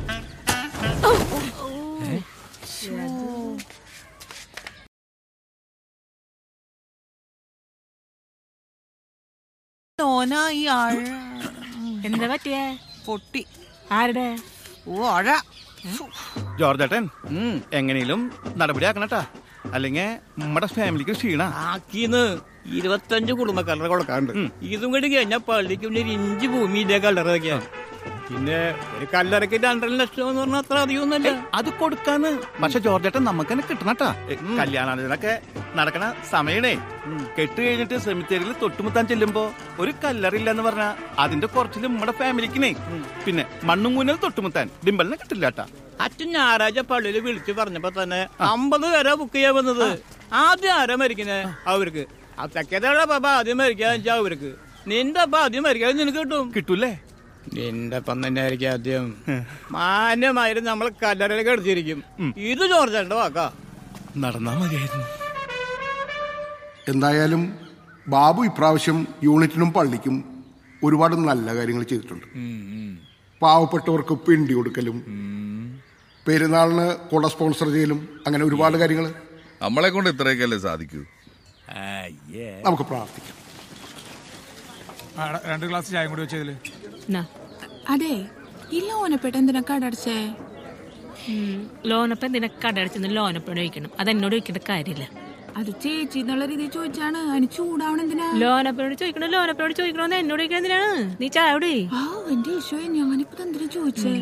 ലോന ഈ ആഴ എന്താ പറ്റിയേ പൊട്ടി ആരുടെ ഓ ആഴ ജോർജേട്ടൻ എങ്ങനെയും നടപടി ആക്കണട്ടാ അല്ലെങ്കിൽ നമ്മുടെ ഫാമിലിക്ക് ക്ഷീണ ആക്കിന്ന് ഇരുപത്തഞ്ച് കുടുംബക്കാരുടെ കൊടുക്കാണ്ട് ഇതും കൂടി കഴിഞ്ഞാൽ പള്ളിക്ക് പിന്നെ ഒരു ഇഞ്ച് ഭൂമി ഇതേ കല്ലറ പിന്നെ ഒരു കല്ലറയ്ക്ക് രണ്ടര ലക്ഷം എന്ന് പറഞ്ഞാൽ അത്ര അധികമൊന്നുമല്ല അത് കൊടുക്കാന്ന് പക്ഷെ ജോർജേട്ടൻ നമുക്ക് തന്നെ കിട്ടണട്ടാ കല്യാണാലോചനൊക്കെ നടക്കണ സമയണേ കെട്ട് കഴിഞ്ഞിട്ട് സെമിത്തേരിയിൽ തൊട്ടുമുത്താൻ ചെല്ലുമ്പോ ഒരു കല്ലറില്ല എന്ന് പറഞ്ഞാ അതിന്റെ കുറച്ചില് നമ്മുടെ ഫാമിലിക്കിനെ പിന്നെ മണ്ണും കൂന്നൽ തൊട്ടുമുത്താൻ ഡിമ്പലിനെ കിട്ടില്ലാട്ടാ അച്ഛൻ ഞായറാഴ്ച പള്ളിയിൽ വിളിച്ചു പറഞ്ഞപ്പോ തന്നെ അമ്പത് പേരാ ബുക്ക് ചെയ്യാൻ വന്നത് ആദ്യം ആരാ മരിക്കുന്നത് അവർക്ക് ആ തെക്കേതയുടെ പപ്പ ആദ്യം മരിക്കാന്ന് വെച്ചാൽ അവർക്ക് നിന്റെ അപ്പ ആദ്യം മരിക്കാതെ നിനക്ക് കിട്ടും കിട്ടൂലേ നിന്റെ അപ്പം തന്നെ ആയിരിക്കും ആദ്യം മാന്യമായിരുന്നു നമ്മൾ കല്ലറയിലേക്ക് അടിച്ചിരിക്കും ഇത് ചോർച്ചേണ്ട വാക്കാ നടന്നാ മതിയായിരുന്നു എന്തായാലും ബാബു ഇപ്രാവശ്യം യൂണിറ്റിനും പള്ളിക്കും ഒരുപാട് നല്ല കാര്യങ്ങൾ ചെയ്തിട്ടുണ്ട് പാവപ്പെട്ടവർക്ക് പിണ്ടി കൊടുക്കലും പെരുന്നാളിന് കുട സ്പോൺസർ ചെയ്യലും അങ്ങനെ ഒരുപാട് കാര്യങ്ങൾ നമ്മളെ കൊണ്ട് ഇത്രയൊക്കെയല്ലേ സാധിക്കൂ നമുക്ക് പ്രാർത്ഥിക്കാം ആ, ര- രണ്ട് ഗ്ലാസ് ചായം കൂടി വെച്ചതില് അതെ ഈ ലോനപ്പേട്ട എന്തിനാ കടടച്ചേ ലോനപ്പം എന്തിനാ കടടച്ചെന്ന് ലോനപ്പഴം ഒഴിക്കണം അത് എന്നോട് ഒഴിക്കേണ്ട കാര്യമില്ല അത് ചേച്ചി എന്നുള്ള രീതിയിൽ ചോദിച്ചാണ് അതിന് ചൂടാവണം എന്തിനാ ലോനപ്പനോട് ചോദിക്കണോ ലോനപ്പനോട് ചോദിക്കണോന്ന് എന്നോട് ചോദിക്കണം എന്തിനാണ് നീ ചായ കുടി ആ എന്റെ ഈശോയെ ഞാനിപ്പോ എന്തിനാ ചോദിച്ചേ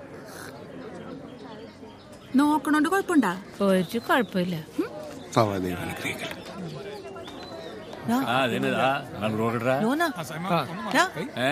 നോക്കണോണ്ട് കുഴപ്പമുണ്ടാ ഒരു കുഴപ്പമില്ല സവാദേവ അനുഗ്രഹിക്കട്ടെ ആ അതിന് ആ അങ്ങോട്ട് നോക്കട്ടെടാ. ലോന ഏ?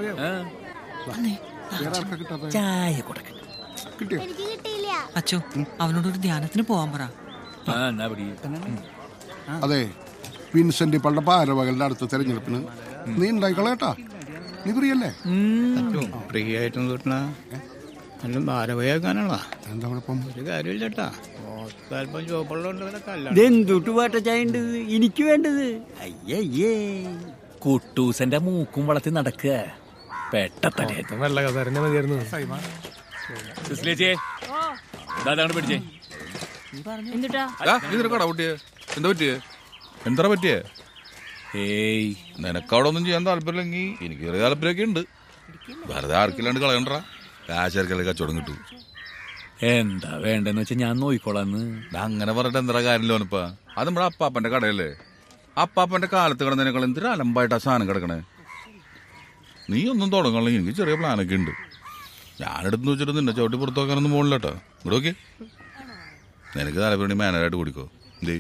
ചായ കൊടുക്ക എനിക്ക് കിട്ടിയില്ല അച്ഛോ അവനോട് ഒരു ധ്യാനത്തിന് പോവാൻ പറ ആ എന്നാ പിടി അതെ വിൻസെന്റ് പള്ള പാരവകളുടെ അടുത്ത തെരഞ്ഞെടുപ്പിന് നീ ഉണ്ടായിക്കളേട്ടാ നീ പ്രിയല്ലേ ഫ്രീ ആയിട്ടൊന്നും കിട്ടണ നല്ല ഭാരവയാക്കാനുള്ള എന്താ കുഴപ്പം ഒരു കാര്യമില്ല കേട്ടാ അല്പം ചോപ്പുള്ളതുകൊണ്ട് ഇതെന്തുട്ട് പാട്ട ചായ ഉണ്ട് എനിക്ക് വേണ്ടത് അയ്യയ്യേ കുട്ടൂസന്റെ മൂക്കും വളർത്തി നടക്കുക പെട്ടത്തലേ വെള്ള കസാരന്നെ മതിയായിരുന്നു സിസ്ലേച്ചേ ദാദാണ്ട് പിടിച്ചേ എന്തുട്ടാ ആ, നീ നിനക്കാടാ പൊട്ടിയേ എന്താ പറ്റിയേ എന്താ പറ്റിയേ ഏയ് നിനക്കവിടെ ഒന്നും ചെയ്യാൻ താല്പര്യമില്ലെങ്കിൽ എനിക്ക് ചെറിയ താല്പര്യമൊക്കെ ഉണ്ട് വെറുതെ ആർക്കില്ലാണ്ട് കളയണ്ടാ കാശാർക്കല്ലേ കച്ചവടം കിട്ടൂ എന്താ വേണ്ടെന്ന് വെച്ചാ ഞാൻ നോക്കിക്കോളാന്ന് ദാ അങ്ങനെ പറഞ്ഞിട്ട് എന്താ കാര്യമില്ലോനിപ്പാ അത് നമ്മുടെ അപ്പാപ്പന്റെ കടയല്ലേ അപ്പാപ്പന്റെ കാലത്ത് കിടന്നതിനേക്കാൾ എന്തൊരു അലമ്പായിട്ടാ സാധനം കിടക്കണേ നീ ഒന്നും തുടങ്ങണമെങ്കിൽ എനിക്ക് ചെറിയ പ്ലാനൊക്കെ ഉണ്ട് ഞാനെടുത്ത് വെച്ചിട്ട് നിന്നെ ചവിട്ടി പുറത്തു വെക്കാനൊന്നും പോകണില്ലട്ടോ ഇവിടെ നോക്കി നിനക്ക് താല്പര്യം മാനേജായിട്ട് കുടിക്കോ എന്തേ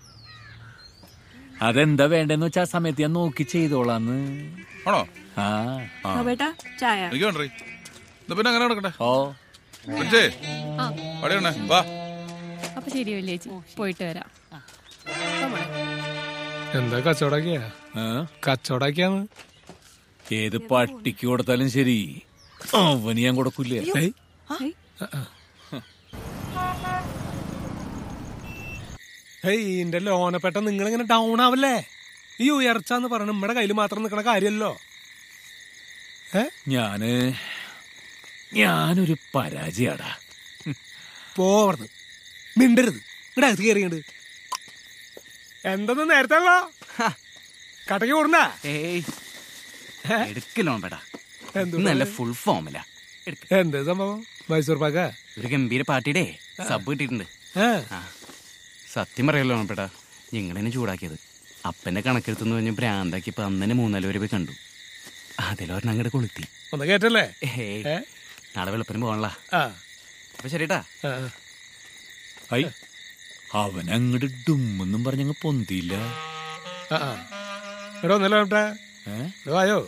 അതെന്താ വേണ്ടെന്ന് വെച്ചാ ആ സമയത്ത് ഞാൻ നോക്കി ചെയ്തോളാന്ന് ആണോ ആ ആ ബേട്ടാ ചായ എനിക്ക് വേണ്ടേ എന്നാ പിന്നെ അങ്ങനെ നടക്കട്ടെ ഓ പറ്റേ അവിടെയാണേ വാ അപ്പൊ ശരി വല്യേച്ചി പോയിട്ട് വരാം എന്താ കച്ചവടാക്കിയാ കച്ചവടാക്കിയാന്ന് ഏത് പട്ടിക്ക് കൊടുത്താലും ശരി അവന് ഞാൻ കൊടുക്കില്ല ഏയ്. ഹേയ് എന്റെ ലോനപ്പെട്ട നിങ്ങളിങ്ങനെ ഡൗൺ ആവല്ലേ ഈ ഉയർച്ച എന്ന് പറഞ്ഞ നമ്മുടെ കയ്യിൽ മാത്രം നിൽക്കണ കാര്യമല്ലോ ഞാന് ഞാനൊരു പരാജയാടാ പോവർന്ന് മിണ്ടരുത് ഇവിടെ അകത്ത് കയറിയുണ്ട് എന്തെന്ന് നേരത്തെ ഉള്ളോ കടക്ക് കൂടുന്ന ഏയ് എടുക്കലോ പേടാ നല്ല ഫുൾ ഫോമില എന്ത് സംഭവം മൈസൂർ പാക്ക ഒരു ഗംഭീര പാർട്ടിയുടെ സബ് കിട്ടിയിട്ടുണ്ട് ഏ? ആ. സത്യം പറയല്ലോ പേട്ടാ ഞങ്ങളെന്നെ ചൂടാക്കിയത് അപ്പന്റെ കണക്കെടുത്തെന്ന് പറഞ്ഞ് ഭ്രാന്താക്കി ഇപ്പൊ അന്നെ മൂന്നാല് വരെ പോയി കണ്ടു അതിലൊരെണ്ണം അങ്ങോട്ട് കൊളുത്തി ഒന്ന് കേട്ടല്ലേ ഏയ്. നാളെ വെളുപ്പിന് പോകണല്ല ആ അപ്പൊ ശരിട്ടാ ആ. ഐ അവൻ അങ്ങോട്ട് ഡുമ്മെന്നും പറഞ്ഞങ്ങ് പൊന്തിയില്ല ആ ആ. എടോ ഒന്നല്ലോ ഏട്ടാ വായോ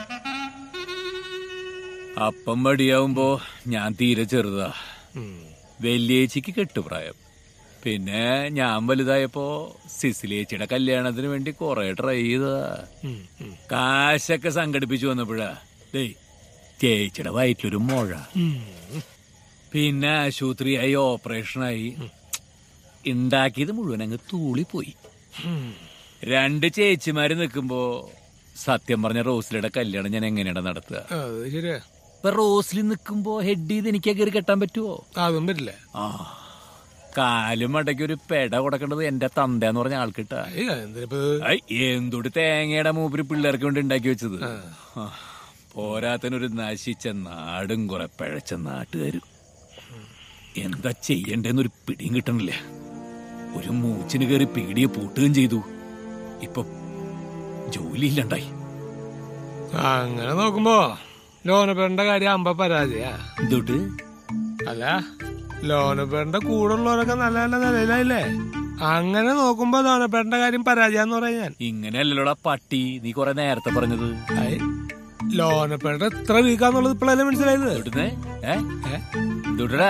അപ്പം മടിയാവുമ്പോ ഞാൻ തീരെ ചെറുതാ വലിയേച്ചിക്ക് കെട്ടുപ്രായം പിന്നെ ഞാൻ വലുതായപ്പോ സിസിലേച്ചിയുടെ കല്യാണത്തിന് വേണ്ടി കൊറേ ട്രൈ ചെയ്തതാ കാശൊക്കെ സംഘടിപ്പിച്ചു വന്നപ്പോഴാ ഡേയ് ചേച്ചിയുടെ വയറ്റിലൊരു മുഴ പിന്നെ ആശുപത്രിയായി ഓപ്പറേഷനായി ഉണ്ടാക്കിയത് മുഴുവൻ അങ്ങ് തൂളിപ്പോയി രണ്ട് ചേച്ചിമാര് നിൽക്കുമ്പോ സത്യം പറഞ്ഞ റോസിലയുടെ കല്യാണം ഞാൻ എങ്ങനെയാണ് നടത്തുക ആ, അത് ശരിയാ ഇപ്പൊ റോസിൽ നിൽക്കുമ്പോ ഹെഡ് ചെയ്ത് എനിക്ക് കയറി കെട്ടാൻ പറ്റുമോ അതും പറ്റില്ല ആ കാലും അടക്കി ഒരു പെട കൊടുക്കേണ്ടത് എന്റെ തന്തന്ന് പറഞ്ഞ ആൾക്കിട്ടാ ഐ, എന്തൊരു തേങ്ങയുടെ മൂപ്പര് പിള്ളേർക്ക് വേണ്ടി ഉണ്ടാക്കി വെച്ചത് ആ, പോരാത്തനൊരു നശിച്ച നാടും കുറെ പിഴച്ച നാട്ടുകാരും എന്താ ചെയ്യണ്ടെന്നൊരു പിടിയും കിട്ടണില്ല ഒരു മൂച്ചിന് കയറി പീടിയെ പൂട്ടുകയും ചെയ്തു ഇപ്പൊ ജോലിയില്ലണ്ടായി അങ്ങനെ നോക്കുമ്പോ ലോനപ്പേണ്ട കാര്യം അമ്പ പരാജയ എന്തുട്ട് അല്ല ലോനപ്പേണ്ട കൂടെ ഉള്ളവരൊക്കെ നല്ല നല്ല നിലയിലായില്ലേ അങ്ങനെ നോക്കുമ്പോ ലോനപ്പേണ്ട കാര്യം പരാജയം പറയാൻ ഞാൻ ഇങ്ങനെയല്ലല്ലോടാ പട്ടി നീ കൊറേ നേരത്തെ പറഞ്ഞത് ലോനപ്പേണ്ട എത്ര വീക്കാന്നുള്ളത് ഇപ്പോഴല്ലേ മനസ്സിലായത് എവിടുന്ന്? ഏ? എന്തുട്ടെടാ?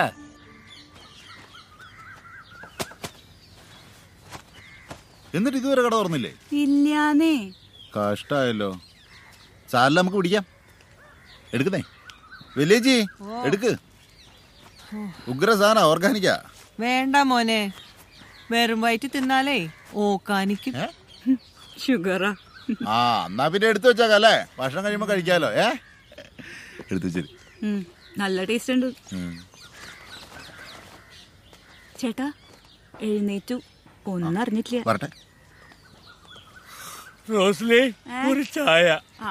എന്നിട്ട് ഇതുവരെ കട തുറന്നില്ലേ ഇല്ലാന്നേ കഷ്ടായല്ലോ സാറിൽ നമുക്ക് പിടിക്കാം എടുക്കുന്നേ വലിയേച്ചി എടുക്ക് ഉഗ്ര സാധന ഓർഗാനിക്കാ വേണ്ട മോനെ വെറും വയറ്റ് തിന്നാലേ ഓക്കാനിക്കും ഷുഗറാ ആ എന്നാ പിന്നെ എടുത്തു വെച്ചേക്കല്ലേ ഭക്ഷണം കഴിയുമ്പോ കഴിക്കാലോ ഏ എടുത്തു വെച്ചേര് ഉം, നല്ല ടേസ്റ്റ് ഉണ്ട് ഉം. ചേട്ടാ എഴുന്നേറ്റു ഒന്നും അറിഞ്ഞിട്ടില്ല വരട്ടെ റോസ്ലി ഒരു ചായ ആ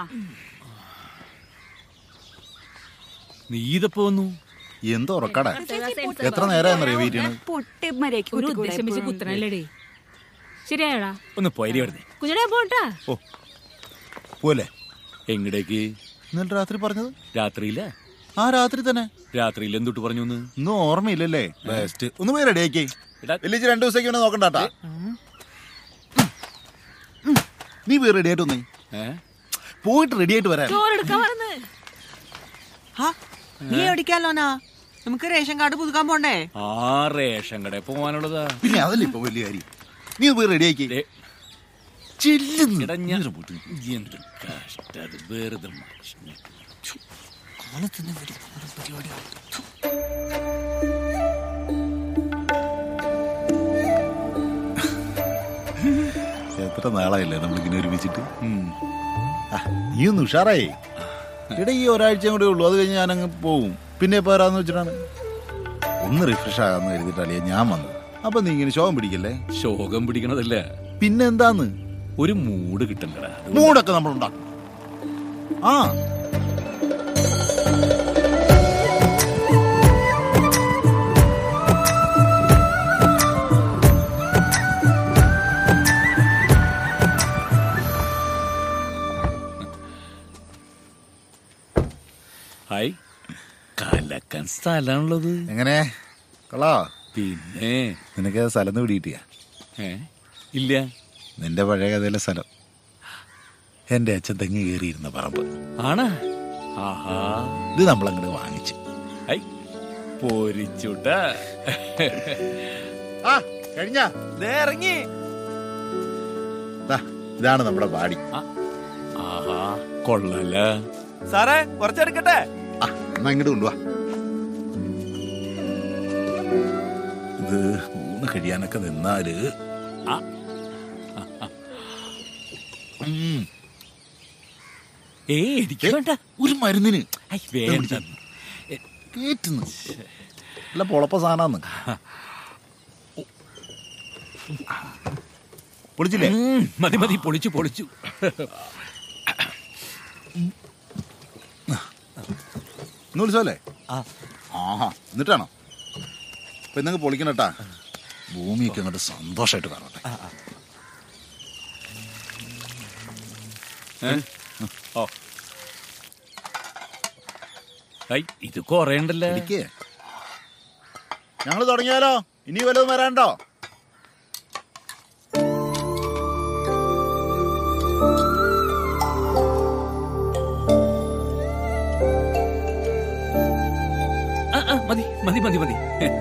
നീ ഇതപ്പോ വന്നു എന്തോ ഉറക്കട എത്ര നേരമായെന്നറിയോ വെയിറ്റ് ചെയ്യണത് പൊട്ടി മര്യാദയ്ക്ക് ഒരു കുത്തിക്കൂടെ ഉദ്ദേശം വെച്ച് എപ്പോഴും. കുത്തണല്ലേടേ ശരിയായോടാ ഒന്ന് പോയി വരുന്നേ കുഞ്ഞടേ പോട്ടാ പോലെ എങ്ങടേക്ക് ഇന്നലെ രാത്രി പറഞ്ഞത് രാത്രിയില ആ രാത്രി തന്നെ രാത്രിയിൽ എന്തുട്ട് പറഞ്ഞു എന്ന് ഒന്നും ഓർമ്മയില്ലല്ലേ ബെസ്റ്റ് ഒന്ന് പോയി റെഡിയാക്കി വലിയ രണ്ടു ദിവസത്തേക്ക് പിന്നെ നോക്കണ്ടാട്ടാ നീ പോയി റെഡി ആയിട്ട് വന്നേ പോയിട്ട് റെഡി ആയിട്ട് വരാൻ ചോറെടുക്കാൻ പറഞ്ഞ് ഹാ, നീ എവിടിക്കാലോനാ നമുക്ക് റേഷൻ കാർഡ് പുതുക്കാൻ പോണ്ടേ ആ റേഷൻ കടയിൽ പോവാനുള്ളതാ പിന്നെ അതല്ലേ ഇപ്പൊ വലിയ കാര്യം നീ പോയി റെഡി ആക്കി എടാ, ഞാൻ- എന്ത് കഷ്ടം അത് വെറുതെ മനുഷ്യനെ. എത്ര നാളായില്ലേ നമ്മളിങ്ങനെ ഒരുമിച്ചിട്ട് ആ, നീ ഒന്ന് ഉഷാറായി ഇവിടെ ഈ ഒരാഴ്ചയും കൂടെ ഉള്ളൂ അത് കഴിഞ്ഞ് ഞാനങ്ങ് പോവും പിന്നെ ഇപ്പൊ വരാന്ന് വെച്ചിട്ടാണ് ഒന്ന് റിഫ്രഷ് ആകാന്ന് കരുതിയിട്ടല്ലേ ഞാൻ വന്നത് അപ്പൊ നീ ഇങ്ങനെ ശോകം പിടിക്കല്ലേ ശോകം പിടിക്കണതല്ല പിന്നെ എന്താന്ന് ഒരു മൂഡ് കിട്ടണ്ടടാ മൂടൊക്കെ നമ്മൾ ഉണ്ടാക്കും ആ ഹായ് കലക്കാൻ സ്ഥലമാണുള്ളത് എങ്ങനെ കൊള്ളാ പിന്നെ നിനക്ക് ആ സ്ഥലം പിടിയിട്ടിയ ഏ ഇല്ല നിന്റെ പഴയ കഥയിലെ സ്ഥലം എന്റെ അച്ഛൻ തെങ്ങ് കയറിയിരുന്ന പറമ്പ് ആണാ ആഹാ ഇത് നമ്മളങ്ങോട്ട് വാങ്ങിച്ചു ഐ പൊരിച്ചുട്ടാ ആ കഴിഞ്ഞ ഇറങ്ങി ഇതാണ് നമ്മുടെ ബാഡി ആഹാ കൊള്ളല സാറേ കുറച്ചെടുക്കട്ടെ എന്നാ ഇങ്ങോട്ട് കൊണ്ടുവാ ഇത് ഊണ് കഴിയാനൊക്കെ നിന്നാല് ഏ എനിക്ക് വേണ്ട ഒരു മരുന്നിന് ഐ, വേണ്ട കേറ്റുന്നു അല്ല പൊളപ്പ സാധനാന്ന് പൊളിച്ചില്ലേ ഉം, മതി മതി പൊളിച്ചു പൊളിച്ചു ഇന്ന് വിളിച്ചോല്ലേ ആഹാ എന്നിട്ടാണോ അപ്പൊ ഇന്നങ്ങ് പൊളിക്കണട്ടാ ഭൂമിയൊക്കെ അങ്ങോട്ട് സന്തോഷമായിട്ട് കാണട്ടെ ഓ ഐ, ഇത് കൊറേ ഉണ്ടല്ലോ ഞങ്ങൾ തുടങ്ങിയാലോ ഇനി വല്ലതും വരാണ്ടോ ആ, ആ, മതി മതി മതി മതി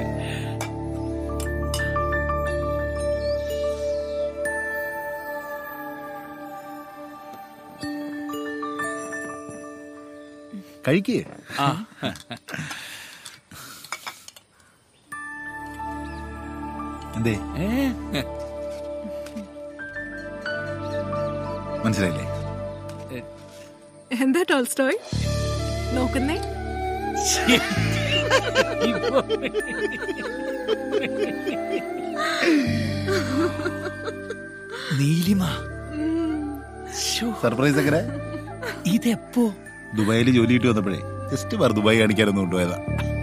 കഴിക്കേ ആ എന്തേ മനസ്സിലായില്ലേ എന്താ ടോൾസ്റ്റോയ് നോക്കുന്നേ നീലിമ സർപ്രൈസ് എങ്ങനെ ഇതെപ്പോ ദുബായിൽ ജോലി കിട്ടി വന്നപ്പോഴേ ജസ്റ്റ് വേറെ ദുബായ് കാണിക്കാനൊന്നും കൊണ്ടുപോയതാ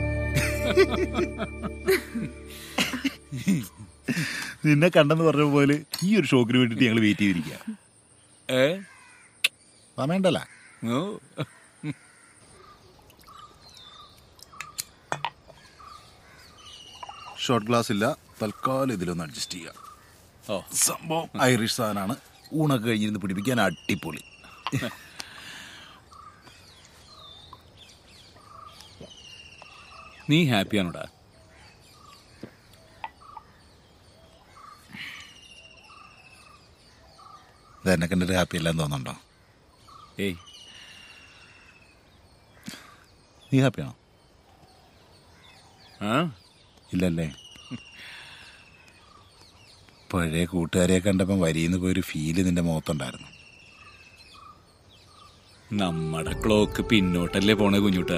നിന്നെ കണ്ടെന്ന് പറഞ്ഞ പോലെ ഈ ഒരു ഷോക്കിന് വേണ്ടിട്ട് ഞങ്ങൾ വെയിറ്റ് ചെയ്തിരിക്കുക ഏ സമയണ്ടല്ല ഓ ഷോർട്ട് ഗ്ലാസ് ഇല്ല തൽക്കാലം ഇതിലൊന്ന് അഡ്ജസ്റ്റ് ചെയ്യാം ഓ സംഭവം ഐറിഷ് സാധനമാണ് ഊണൊക്കെ കഴിഞ്ഞിരുന്ന് പിടിപ്പിക്കാൻ അടിപൊളി നീ ഹാപ്പിയാണോടാ ഇത് എന്നെ കണ്ടിട്ട് ഹാപ്പി അല്ലെന്ന് തോന്നുന്നുണ്ടോ ഏയ് നീ ഹാപ്പിയാണോ ആ ഇല്ലല്ലേ പഴയ കൂട്ടുകാരെ കണ്ടപ്പം വരിന്ന് പോയൊരു ഫീല് നിന്റെ മുഖത്തുണ്ടായിരുന്നു നമ്മടെ ക്ലോക്ക് പിന്നോട്ടല്ലേ പോണേ കുഞ്ഞുട്ടാ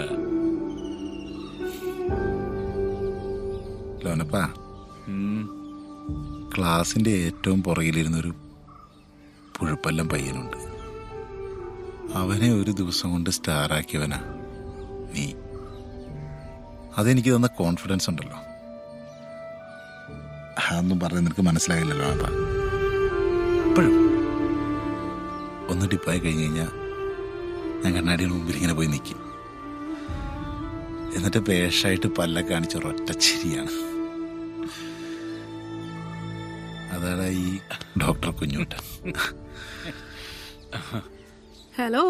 ലോനപ്പാ ഉം. ക്ലാസിന്റെ ഏറ്റവും പുറകിലിരുന്നൊരു പുഴുപ്പല്ലം പയ്യനുണ്ട് അവനെ ഒരു ദിവസം കൊണ്ട് സ്റ്റാറാക്കിയവനാ നീ അതെനിക്ക് തന്ന കോൺഫിഡൻസ് ഉണ്ടല്ലോ അതൊന്നും പറഞ്ഞ് നിനക്ക് മനസ്സിലായില്ലല്ലോ അപ്പ ഇപ്പോഴും ഒന്ന് ഡിപ്പായി കഴിഞ്ഞ് കഴിഞ്ഞാൽ ഞാൻ കണ്ണാടിയുടെ മുമ്പിൽ ഇങ്ങനെ പോയി നിൽക്കും എന്നിട്ട് പേഷായിട്ട് പല്ല കാണിച്ച ഒരൊറ്റ ചിരിയാണ് അതാണ് ഈ ഡോക്ടർ കുഞ്ഞുട്ട ഹലോ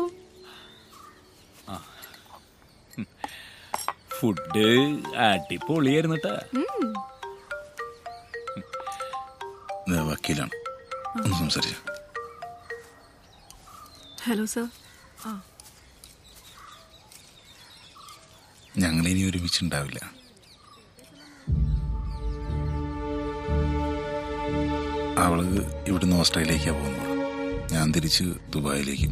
ഫുഡ് അടിപൊളിയായിരുന്നു കേട്ടാ വക്കീലാണ് ഒന്ന് സംസാരിച്ചു ഹലോ സർ ആ ഞങ്ങളിനി ഒരുമിച്ചുണ്ടാവില്ല അവള് ഇവിടുന്ന് ഓസ്ട്രേലിയക്കാ പോകുന്നത് ഞാൻ തിരിച്ച് ദുബായിലേക്ക്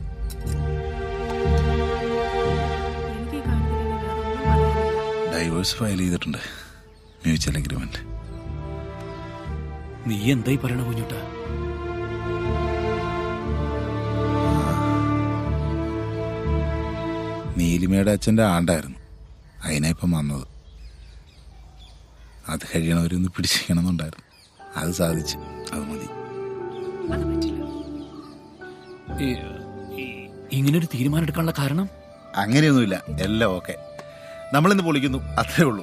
ഡൈവേഴ്സ് ഫയൽ ചെയ്തിട്ടുണ്ട് മ്യൂച്വൽ അഗ്രിമെന്റ് നീ എന്തായി പറയണ കുഞ്ഞുട്ടാ നീലിമയുടെ അച്ഛൻ്റെ ആണ്ടായിരുന്നു അതിനാ ഇപ്പം വന്നത് അത് കഴിയണവരൊന്ന് പിടിച്ചിരിക്കണമെന്നുണ്ടായിരുന്നു അത് സാധിച്ചു അത് മതി ഇങ്ങനൊരു തീരുമാനം എടുക്കാനുള്ള കാരണം അങ്ങനെയൊന്നുമില്ല എല്ലാം ഓക്കെ നമ്മളിന്ന് പൊളിക്കുന്നു അത്രേ ഉള്ളൂ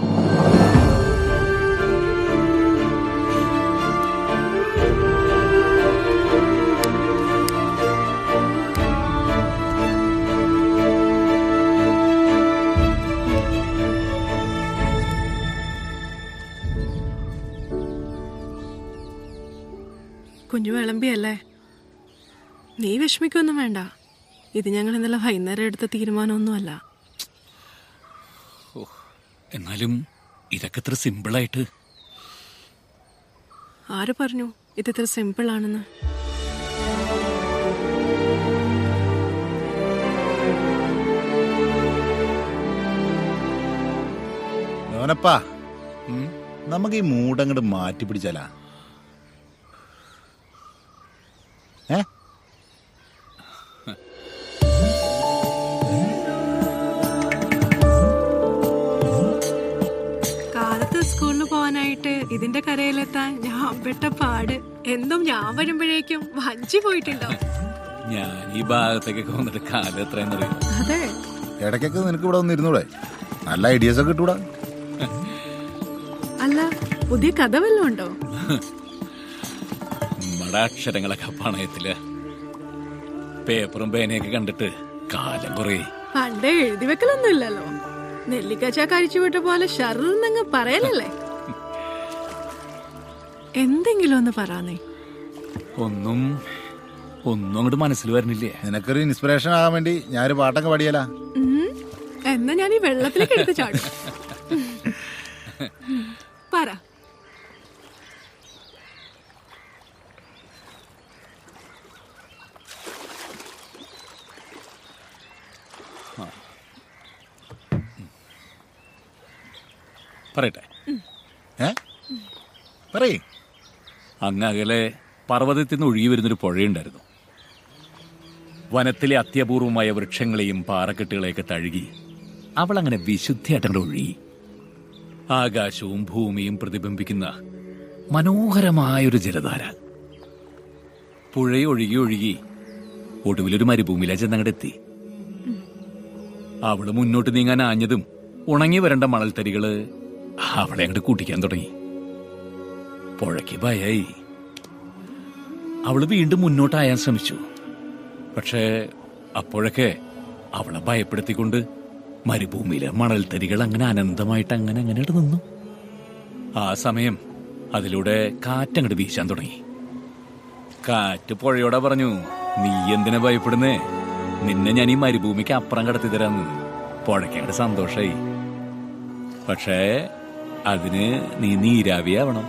കുഞ്ഞു വിളമ്പിയല്ലേ നീ വിഷമിക്കൊന്നും വേണ്ട ഇത് ഞങ്ങൾ ഇന്നലെ വൈകുന്നേരം എടുത്ത തീരുമാനമൊന്നുമല്ല എന്നാലും ഇതൊക്കെ ഇത്ര സിമ്പിളായിട്ട് ആര് പറഞ്ഞു ഇത് ഇത്ര സിമ്പിൾ ആണെന്ന് ലോനപ്പാ നമുക്ക് ഈ മൂടങ്ങോട്ട് മാറ്റി പിടിച്ചാലാ ഏ കാലത്ത് സ്കൂളിൽ പോകാനായിട്ട് ഇതിന്റെ കരയിലെത്താൻ ഞാൻ പെട്ട പാട് എന്നും ഞാൻ വരുമ്പോഴേക്കും വഞ്ചി പോയിട്ടുണ്ടാവും ഞാൻ ഈ ഭാഗത്തേക്കൊക്കെ വന്നിട്ട് കാലം എത്രയെന്നറിയാം അതെ ഇടയ്ക്കൊക്കെ നിനക്ക് ഇവിടെ ഒന്ന് ഇരുന്നൂടെ നല്ല ഐഡിയാസ് ഒക്കെ കിട്ടൂടാ അല്ല പുതിയ കഥ വല്ലതും ഉണ്ടോ നമ്മുടെ അക്ഷരങ്ങളൊക്കെ പണയത്തില് പേപ്പറും പേനയൊക്കെ കണ്ടിട്ട് കാലം കുറേ പണ്ടേ എഴുതി വെക്കലൊന്നും ഇല്ലല്ലോ നെല്ലിക്കച്ച കഴിച്ചു വിട്ട പോലെ ഷർന്നങ്ങ് പറയലല്ലേ എന്തെങ്കിലും ഒന്ന് പറയാന്നേ ഒന്നും ഒന്നും അങ്ങോട്ട് മനസ്സിൽ വരുന്നില്ലേ നിനക്കൊരു ഇൻസ്പിറേഷൻ ആകാൻ വേണ്ടി ഞാനൊരു പാട്ടൊക്കെ പാടിയാലാ ഉം. എന്നാ ഞാൻ ഈ വെള്ളത്തിലേക്ക് എടുത്ത് ചാടും പറ പറയട്ടെ ഏ പറയേ അങ്ങ് അകലെ പർവ്വതത്തിൽ നിന്ന് ഒഴുകി വരുന്നൊരു പുഴയുണ്ടായിരുന്നു വനത്തിലെ അത്യപൂർവമായ വൃക്ഷങ്ങളെയും പാറക്കെട്ടുകളെയൊക്കെ തഴുകി അവൾ അങ്ങനെ വിശുദ്ധിയായിട്ട് ഒഴുകി ആകാശവും ഭൂമിയും പ്രതിബിംബിക്കുന്ന മനോഹരമായൊരു ജലധാര പുഴയെ ഒഴുകി ഒഴുകി ഒടുവിലൊരു മരുഭൂമിയിലെ ചെന്നങ്ങടെത്തി അവള് മുന്നോട്ട് നീങ്ങാൻ ആഞ്ഞതും ഉണങ്ങി വരേണ്ട മണൽത്തരികള് അവളെ അങ്ങോട്ട് കൂട്ടിക്കാൻ തുടങ്ങി പുഴയ്ക്ക് ഭയായി അവള് വീണ്ടും മുന്നോട്ടായാൻ ശ്രമിച്ചു പക്ഷേ അപ്പോഴൊക്കെ അവളെ ഭയപ്പെടുത്തിക്കൊണ്ട് മരുഭൂമിയിലെ മണൽത്തരികൾ അങ്ങനെ അനന്തമായിട്ട് അങ്ങനെ അങ്ങനെ ഇട്ട് നിന്നു ആ സമയം അതിലൂടെ കാറ്റങ്ങോട്ട് വീശാൻ തുടങ്ങി കാറ്റ് പുഴയോടെ പറഞ്ഞു നീ എന്തിനാ ഭയപ്പെടുന്നേ നിന്നെ ഞാൻ ഈ മരുഭൂമിക്ക് അപ്പുറം കടത്തി തരാന്ന് പുഴയ്ക്കങ്ങോട്ട് സന്തോഷായി പക്ഷേ അതിന് നീ നീരാവിയാവണം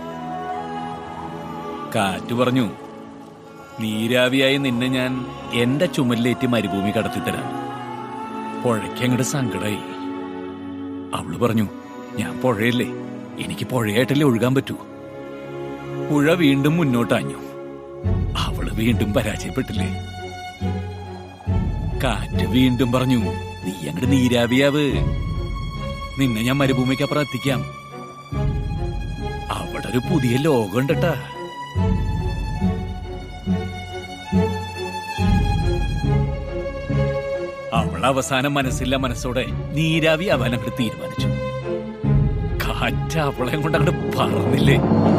കാറ്റ് പറഞ്ഞു നീരാവിയായി നിന്നെ ഞാൻ എന്റെ ചുമലിലേറ്റ് മരുഭൂമി കടത്തിത്തരാം പുഴയ്ക്ക് അങ്ങോട്ട് സങ്കടായി അവള് പറഞ്ഞു ഞാൻ പുഴയല്ലേ എനിക്ക് പുഴയായിട്ടല്ലേ ഒഴുകാൻ പറ്റൂ പുഴ വീണ്ടും മുന്നോട്ടാഞ്ഞു അവള് വീണ്ടും പരാജയപ്പെട്ടില്ലേ കാറ്റ് വീണ്ടും പറഞ്ഞു നീ അങ്ങോട്ട് നീരാവിയാവ് നിന്നെ ഞാൻ മരുഭൂമിക്ക് അപ്പുറം എത്തിക്കാം അവിടെ ഒരു പുതിയ ലോകം ഉണ്ടട്ടാ അവൾ അവസാനം മനസ്സില്ല മനസ്സോടെ നീരാവി അവൻ അങ്ങോട്ട് തീരുമാനിച്ചു കാറ്റ് അവളെ കൊണ്ട് അങ്ങോട്ട് പറന്നില്ലേ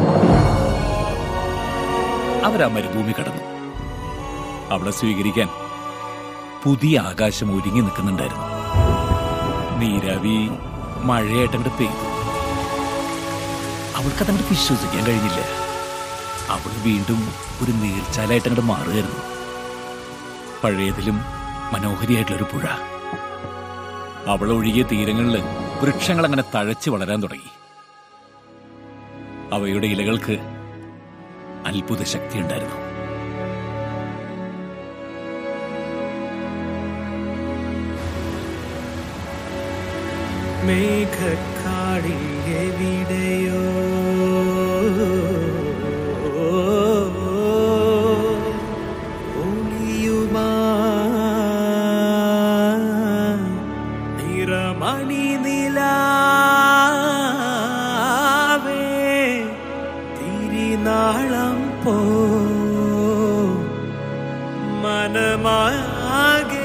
അവരാ മരുഭൂമി കടന്നു അവളെ സ്വീകരിക്കാൻ പുതിയ ആകാശം ഒരുങ്ങി നിൽക്കുന്നുണ്ടായിരുന്നു നീരാവി മഴയായിട്ട് അങ്ങോട്ട് പെയ്തു അവൾക്ക് അതങ്ങോട്ട് വിശ്വസിക്കാൻ കഴിഞ്ഞില്ല അവൾ വീണ്ടും ഒരു നീർച്ചാലായിട്ട് അങ്ങോട്ട് മാറുകയായിരുന്നു പഴയതിലും മനോഹരിയായിട്ടുള്ളൊരു പുഴ അവൾ ഒഴുകിയ തീരങ്ങളിൽ വൃക്ഷങ്ങൾ അങ്ങനെ തഴച്ചു വളരാൻ തുടങ്ങി അവയുടെ ഇലകൾക്ക് അത്ഭുത ശക്തി ഉണ്ടായിരുന്നു മേഘക്കാടിലെവിടെയോ ഒളിയുമാ നിറമണി നിലാവേ തിരിനാളം പോ മനമാകെ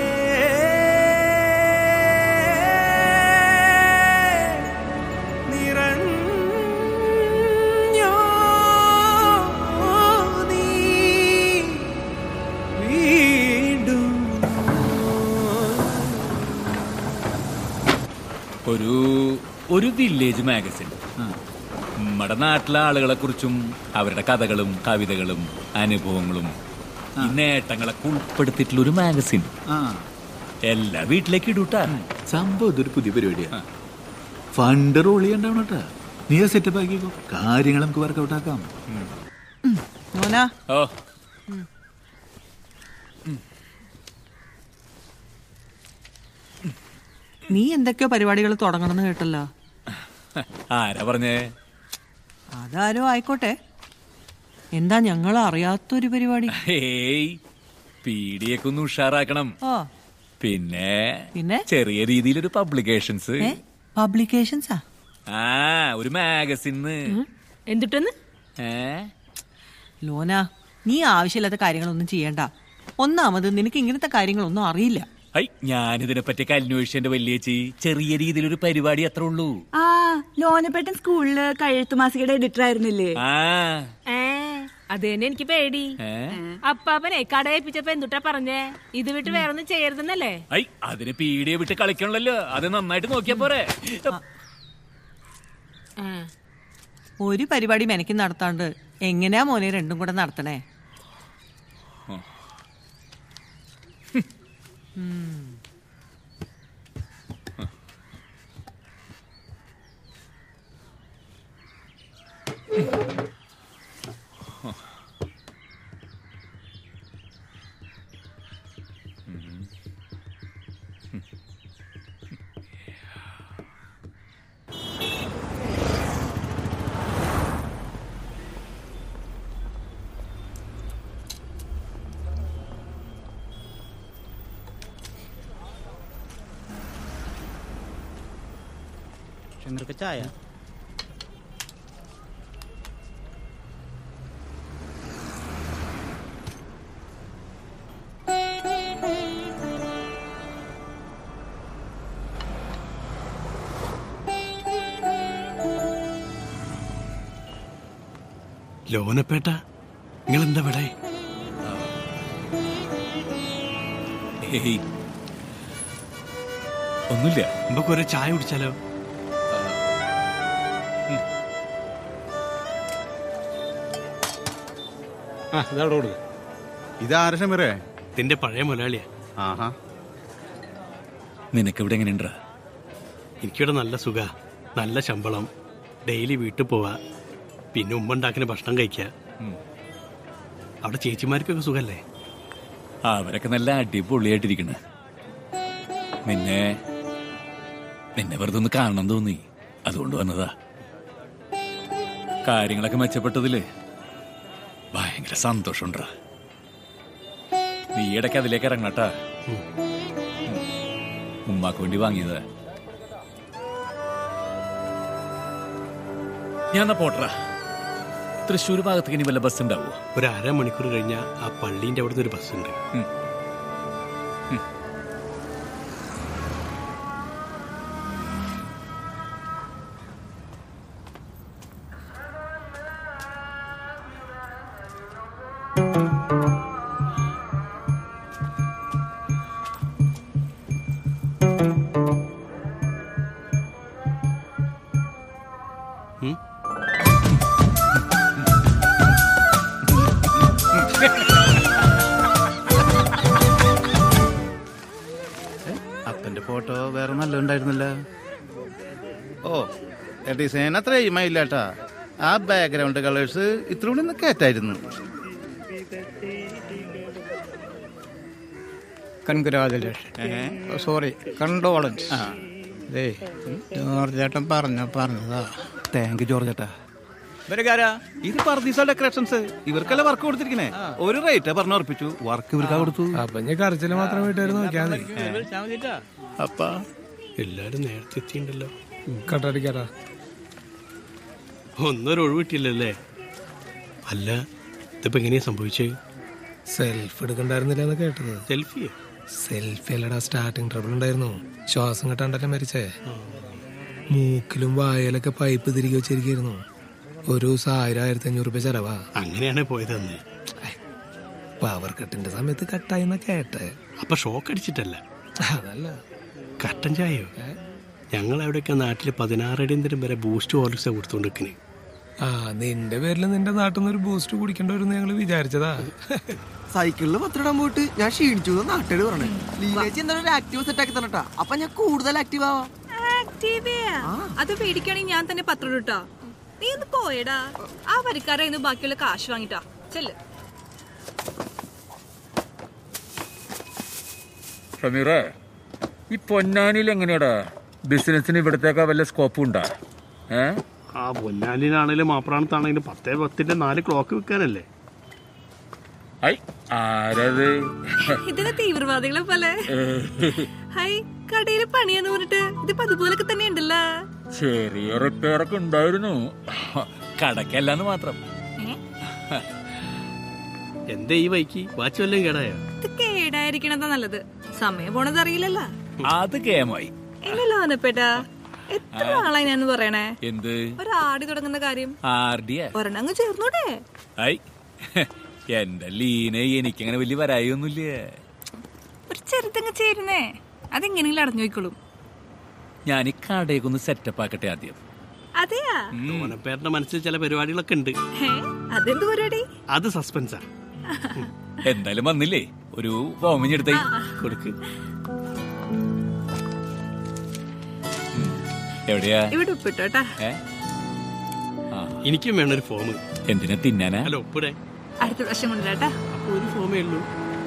നിറഞ്ഞോ നീ വീണ്ടും ഒരു ഒരു വില്ലേജ് മാഗസിൻ നമ്മുടെ നാട്ടിലെ ആളുകളെ കുറിച്ചും അവരുടെ കഥകളും കവിതകളും അനുഭവങ്ങളും ഈ നേട്ടങ്ങളൊക്കെ ഉൾപ്പെടുത്തിയിട്ടുള്ള ഒരു മാഗസിൻ എല്ലാ വീട്ടിലേക്ക് ഇടൂട്ടാ സംഭവം ഇതൊരു പുതിയ പരിപാടിയാ ഫണ്ട് റോൾ ചെയ്യണ്ടാവണട്ടാ നീ സെറ്റപ്പ് ആക്കിക്കോ കാര്യങ്ങൾ നമുക്ക് വർക്കൗട്ട് ആക്കാം മോനാ ഓ നീ എന്തൊക്കെയോ പരിപാടികൾ തുടങ്ങണമെന്ന് കേട്ടല്ലോ ആരാ പറഞ്ഞേ അതാരോ ആയിക്കോട്ടെ എന്താ ഞങ്ങൾ അറിയാത്തൊരു പരിപാടി ഏയ് പീഡിയൊക്കെ ഒന്ന് ഉഷാറാക്കണം ഓ പിന്നെ പിന്നെ? ചെറിയ രീതിയിലൊരു പബ്ലിക്കേഷൻസ് ഏ പബ്ലിക്കേഷൻസാ ആ ഒരു മാഗസിന്ന് എന്തിട്ടെന്ന് ഏ ലോന നീ ആവശ്യമില്ലാത്ത കാര്യങ്ങളൊന്നും ചെയ്യണ്ട ഒന്നാമത് നിനക്ക് ഇങ്ങനത്തെ കാര്യങ്ങളൊന്നും അറിയില്ല ഐ ഞാനിതിനെ പറ്റിയൊക്കെ അന്വേഷിച്ചെന്റെ വലിയേച്ചി ചെറിയ രീതിയിലൊരു പരിപാടി അത്ര ഉള്ളൂ ആ ലോനപ്പേട്ടൻ സ്കൂളില് കഴുത്തു മാസികയുടെ എഡിറ്റർ ആയിരുന്നില്ലേ ആ ഏ അത് തന്നെ എനിക്ക് പേടി ഏ? അപ്പാപ്പനെ കടയിപ്പിച്ചപ്പോ എന്തുട്ടാ പറഞ്ഞേ ഇത് വിട്ട് വേറൊന്നും ചെയ്യരുതെന്നല്ലേ ഐ അതിന് പീഡിയെ വിട്ട് കളിക്കണല്ലോ അത് നന്നായിട്ട് നോക്കിയാ പോരെ ഒരു പരിപാടി മെനക്ക് നടത്താണ്ട് എങ്ങനെയാ മോനെ രണ്ടും കൂടെ നടത്തണേ ഉം. ചന്ദ്രക്ക് ചായ ലോനപ്പേട്ട നിങ്ങൾ എന്താ ഇവിടെ ഏയ് ഒന്നുമില്ല നമുക്ക് ഒരു ചായ കുടിച്ചാലോ ആ ഇതവിടെ കൊടുക്ക് ഇതാര ഷമീറേ നിന്റെ പഴയ മുതലാളിയാ ആഹാ നിനക്ക് ഇവിടെ എങ്ങനെയുണ്ടാ എനിക്കിവിടെ നല്ല സുഖ നല്ല ശമ്പളം ഡെയിലി വീട്ടിൽ പോവാ പിന്നെ ഉമ്മ ഉണ്ടാക്കുന്ന ഭക്ഷണം കഴിക്കുക അവിടെ ചേച്ചിമാർക്കൊക്കെ സുഖല്ലേ അവരൊക്കെ നല്ല അടിപൊളിയായിട്ടിരിക്കണ് നിന്നെ നിന്നെ വെറുതെ ഒന്ന് കാണണം തോന്നി അതുകൊണ്ട് വന്നതാ കാര്യങ്ങളൊക്കെ മെച്ചപ്പെട്ടതില് ഭയങ്കര സന്തോഷമുണ്ടാ നീ ഇടയ്ക്ക് അതിലേക്ക് ഇറങ്ങട്ടാ ഉമ്മാക്ക് വേണ്ടി വാങ്ങിയതാ ഞാൻ എന്നാ പോട്ടറാ തൃശ്ശൂർ ഭാഗത്തേക്ക് ഇനി വല്ല ബസ് ഉണ്ടാവോ ഒരു അരമണിക്കൂർ കഴിഞ്ഞാൽ ആ പള്ളീൻ്റെ അവിടുന്ന് ഒരു ബസ് ഉണ്ട് അപ്പന്റെ ഫോട്ടോ വേറെ നല്ല ഉണ്ടായിരുന്നില്ല ഓ ഡിസൈൻ അത്ര എയിമായില്ലാട്ടാ ആ ബാക്ക്ഗ്രൗണ്ട് കളേഴ്സ് ഇത്ര കൂടി ഒന്ന് കയറ്റായിരുന്നു കൺഗ്രാജുലേഷൻ സോറി കണ്ടോളൻസ് ദേ ജോർജ് ചേട്ടൻ പറഞ്ഞ പറഞ്ഞതാ താങ്ക് യു ജോർജ് ചേട്ടാ ഇവരൊക്കെ ഇത് പർദീസ ഡെക്കറേഷൻസ് ഇവർക്കല്ല വർക്ക് കൊടുത്തിരിക്കണേ ഒരു റേറ്റ് പറഞ്ഞു ഉറപ്പിച്ചു വർക്ക് ഇവർക്കാ കൊടുത്തു അപ്പൊ ഞാൻ കരച്ചില് മാത്രം വീട്ടുകാർ നോക്കിയാൽ മതി അപ്പാ എല്ലാരും നേരത്തെ എത്തിയിട്ടുണ്ടല്ലോ കട്ടടിക്കാട്ടാ ഒന്നൊരു ഒഴിവിട്ടില്ലല്ലേ അല്ല ഇതിപ്പോ എങ്ങനെയാ സംഭവിച്ചത് സെൽഫ് എടുക്കണ്ടായിരുന്നില്ല എന്ന് കേട്ടത് സെൽഫി സെൽഫി അല്ലടാ സ്റ്റാർട്ടിങ് ട്രബിൾ ഉണ്ടായിരുന്നു ശ്വാസം കിട്ടാണ്ടല്ലേ മരിച്ചേ മൂക്കിലും വായലൊക്കെ പൈപ്പ് തിരികെ വെച്ചിരിക്കുന്നു ഒരു ദിവസം ആയിരം ആയിരത്തി അഞ്ഞൂറ് രൂപ ചെലവാ അങ്ങനെയാണ് പോയതെന്ന് പവർ കട്ടിന്റെ സമയത്ത് കട്ടായി എന്നാ കേട്ടെ അപ്പൊ ഷോക്ക് അടിച്ചിട്ടല്ല അതല്ല കട്ടൻ ചായയോ ഞങ്ങൾ അവിടെയൊക്കെ നാട്ടില് പതിനാറടിയന്തരം വരെ ബൂസ്റ്റ് ഹോർലിക്സ് കൊടുത്തോണ്ടിരിക്കണേ ആ നിന്റെ പേരിൽ നിന്റെ നാട്ടിൽ നിന്ന് ഒരു ബൂസ്റ്റ് കുടിക്കേണ്ട വരും ഞങ്ങൾ വിചാരിച്ചതാ സൈക്കിളിൽ പത്തിടാൻ പോയിട്ട് ഞാൻ ക്ഷീണിച്ചു എന്ന് നാട്ടുകാർ പറഞ്ഞേ ലീലേച്ചി എന്തായാലും ഒരു ആക്റ്റീവ് സെറ്റ് ആക്കി തന്നിട്ടാ അപ്പൊ ഞാൻ കൂടുതൽ ആക്റ്റീവ് ആവാം ആക്റ്റീവയാ അത് പേടിക്കുകയാണെങ്കിൽ ഞാൻ തന്നെ പത്രം ഇട്ടാ നീ ഒന്ന് പോയടാ ആ വരിക്കാരെ ഇന്ന് ബാക്കിയുള്ള കാശ് വാങ്ങിട്ടാ ചെല്ല് ഷമീറേ ഈ പൊന്നാനിയിൽ എങ്ങനെയാടാ ബിസിനസിന് ഇവിടത്തേക്കാ വല്ല സ്കോപ്പും ഉണ്ടാ ഏ ആ പൊന്നാലിനാണേലും മാപ്രാണത്താണേലും പത്തേ പത്തിന്റെ നാല് ക്ലോക്ക് വെക്കാനല്ലേ ഐ ആരത് ഇതിന് തീവ്രവാദികളെ പോലെ ഹൈ കടയിൽ പണിയെന്ന് പറഞ്ഞിട്ട് ഇതിപ്പോ അതുപോലൊക്കെ തന്നെ ഉണ്ടല്ലോ ചെറിയ റിപ്പയർ ഒക്കെ ഉണ്ടായിരുന്നു കടക്കല്ലാന്ന് മാത്രം എന്തേ ഈ വൈക്ക് വാച്ച് വല്ലതും കേടായോ ഇത് കേടായിരിക്കണതാ നല്ലത് സമയം പോണത് അറിയില്ലല്ലോ അത് കേമായി ഇല്ലല്ലോ അനപ്പേട്ടാ എത്ര നാളായി ഞാൻ പറയണേ എന്ത് ഒരു ആടി തുടങ്ങുന്ന കാര്യം ആർഡിയ ഒരെണ്ണം അങ്ങ് ചേർന്നൂടെ ഐ എന്റെ ലീന എനിക്കങ്ങനെ വലിയ വരായൊന്നുമില്ല ഒരു ചെറുതങ്ങ് ചേരുന്നേ അതെങ്ങനെയെങ്കിലും അടഞ്ഞു പോയിക്കോളും ഞാൻ ഈ കടയൊക്കെ സെറ്റപ്പ് ആക്കട്ടെ ആദ്യം അതെയാ ഓനപ്പേരുടെ മനസ്സിൽ ചില പരിപാടികളൊക്കെ ഉണ്ട് ഹേ അതെന്ത് പരിപാടി അത് സസ്പെൻസാ എന്തായാലും വന്നില്ലേ ഒരു ഫോമിഞ്ഞെടുത്തേ കൊടുക്ക് ഉം. എവിടെയാ ഇവിടെ ഉപ്പിട്ടോട്ടാ ഏ ആ എനിക്കും വേണം ഒരു ഫോം എന്തിനാ തിന്നാനാ അല്ല ഒപ്പിടെ അടുത്ത പ്രാവശ്യം കൊണ്ടുവരാട്ടാ അപ്പൊ ഒരു ഫോമേ ഉള്ളൂ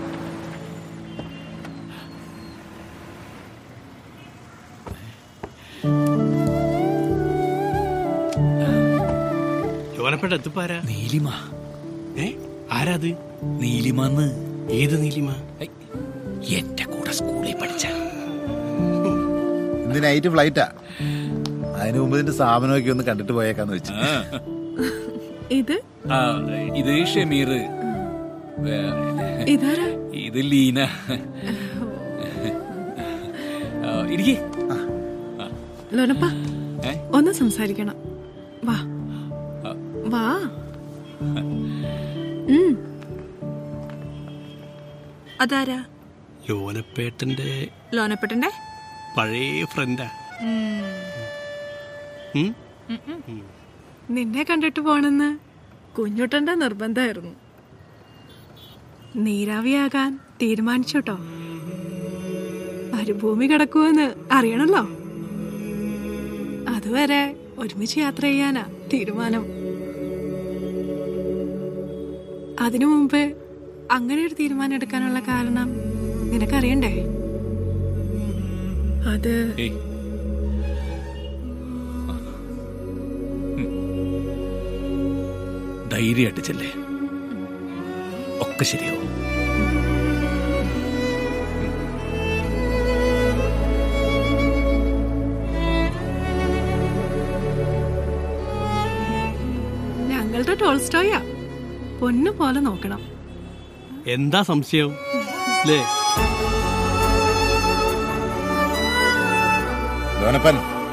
ലോനപ്പെട്ട എത്തിപ്പാരാ നീലിമ ഏ ആരാത് നീലിമന്ന് ഏത് നീലിമ എന്റെ കൂടെ സ്കൂളിൽ പഠിച്ച ഇന്ന് നൈറ്റ് ഫ്ലൈറ്റാ അതിന് മുമ്പ് ഇതിന്റെ സ്ഥാപനമൊക്കെ ഒന്ന് കണ്ടിട്ട് പോയേക്കാന്ന് വെച്ചു ഇത് ആ, ഇത് ഷമീർ വേ- ഇതാരാ ഇത് ലീന ആ, ഇരിക്ക് ലോനപ്പ ഏ? ഒന്ന് സംസാരിക്കണം വാ ആ. വാ ഉം. അതാരാ ലോനപ്പേട്ടന്റെ ലോനപ്പെട്ടന്റെ പഴയ ഫ്രണ്ടാ ഉം? നിന്നെ കണ്ടിട്ട് പോണെന്ന് കുഞ്ഞുട്ടന്റെ നിർബന്ധമായിരുന്നു നീരാവിയാകാൻ തീരുമാനിച്ചോട്ടോ മരുഭൂമി കിടക്കുമെന്ന് അറിയണല്ലോ അതുവരെ ഒരുമിച്ച് യാത്ര ചെയ്യാനാ തീരുമാനം അതിനു മുമ്പ് അങ്ങനെ ഒരു തീരുമാനം എടുക്കാനുള്ള കാരണം നിനക്കറിയണ്ടേ അത് ഏയ് ധൈര്യമായിട്ട് ചെല്ലേ ഒക്കെ ശരിയാവും ഞങ്ങളുടെ ടോൾസ്റ്റോയാ പൊന്നു പോലെ നോക്കണം എന്താ സംശയം അല്ലേ ലോനപ്പൻ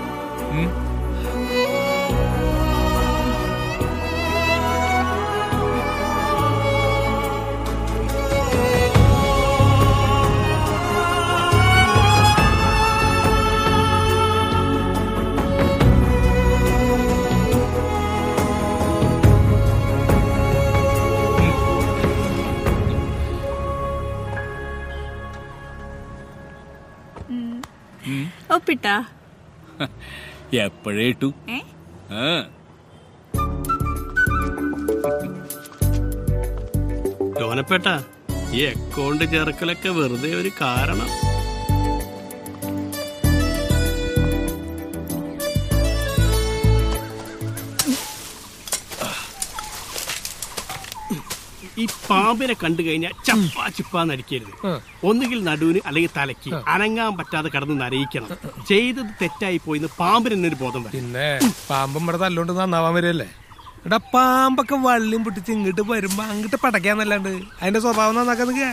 ഒപ്പിട്ടാ എപ്പോഴേ ഇട്ടു ഏ ആ ലോനപ്പേട്ട ഈ അക്കൗണ്ട് ചേർക്കലൊക്കെ വെറുതെ ഒരു കാരണം ഈ പാമ്പിനെ കണ്ടു കഴിഞ്ഞാൽ ചപ്പാ ചിപ്പാന്ന് അടിക്കരുത് ഒന്നുകിൽ നടുവിന് അല്ലെങ്കിൽ തലയ്ക്ക് അനങ്ങാൻ പറ്റാതെ കടന്ന് നരയിക്കണം ചെയ്തത് തെറ്റായി പോയിന്ന് പാമ്പിന് തന്നെ ഒരു ബോധം വരും പിന്നെ പാമ്പം ഇവിടെ തല്ലോണ്ട് നന്നാവാൻ വരല്ലേ എടാ പാമ്പൊക്കെ വള്ളിയും പൊട്ടിച്ച് ഇങ്ങോട്ട് വരുമ്പോ അങ്ങോട്ട് പടക്കാന്നല്ലാണ്ട് അതിന്റെ സ്വഭാവം നന്നാക്കാൻ നിൽക്കുക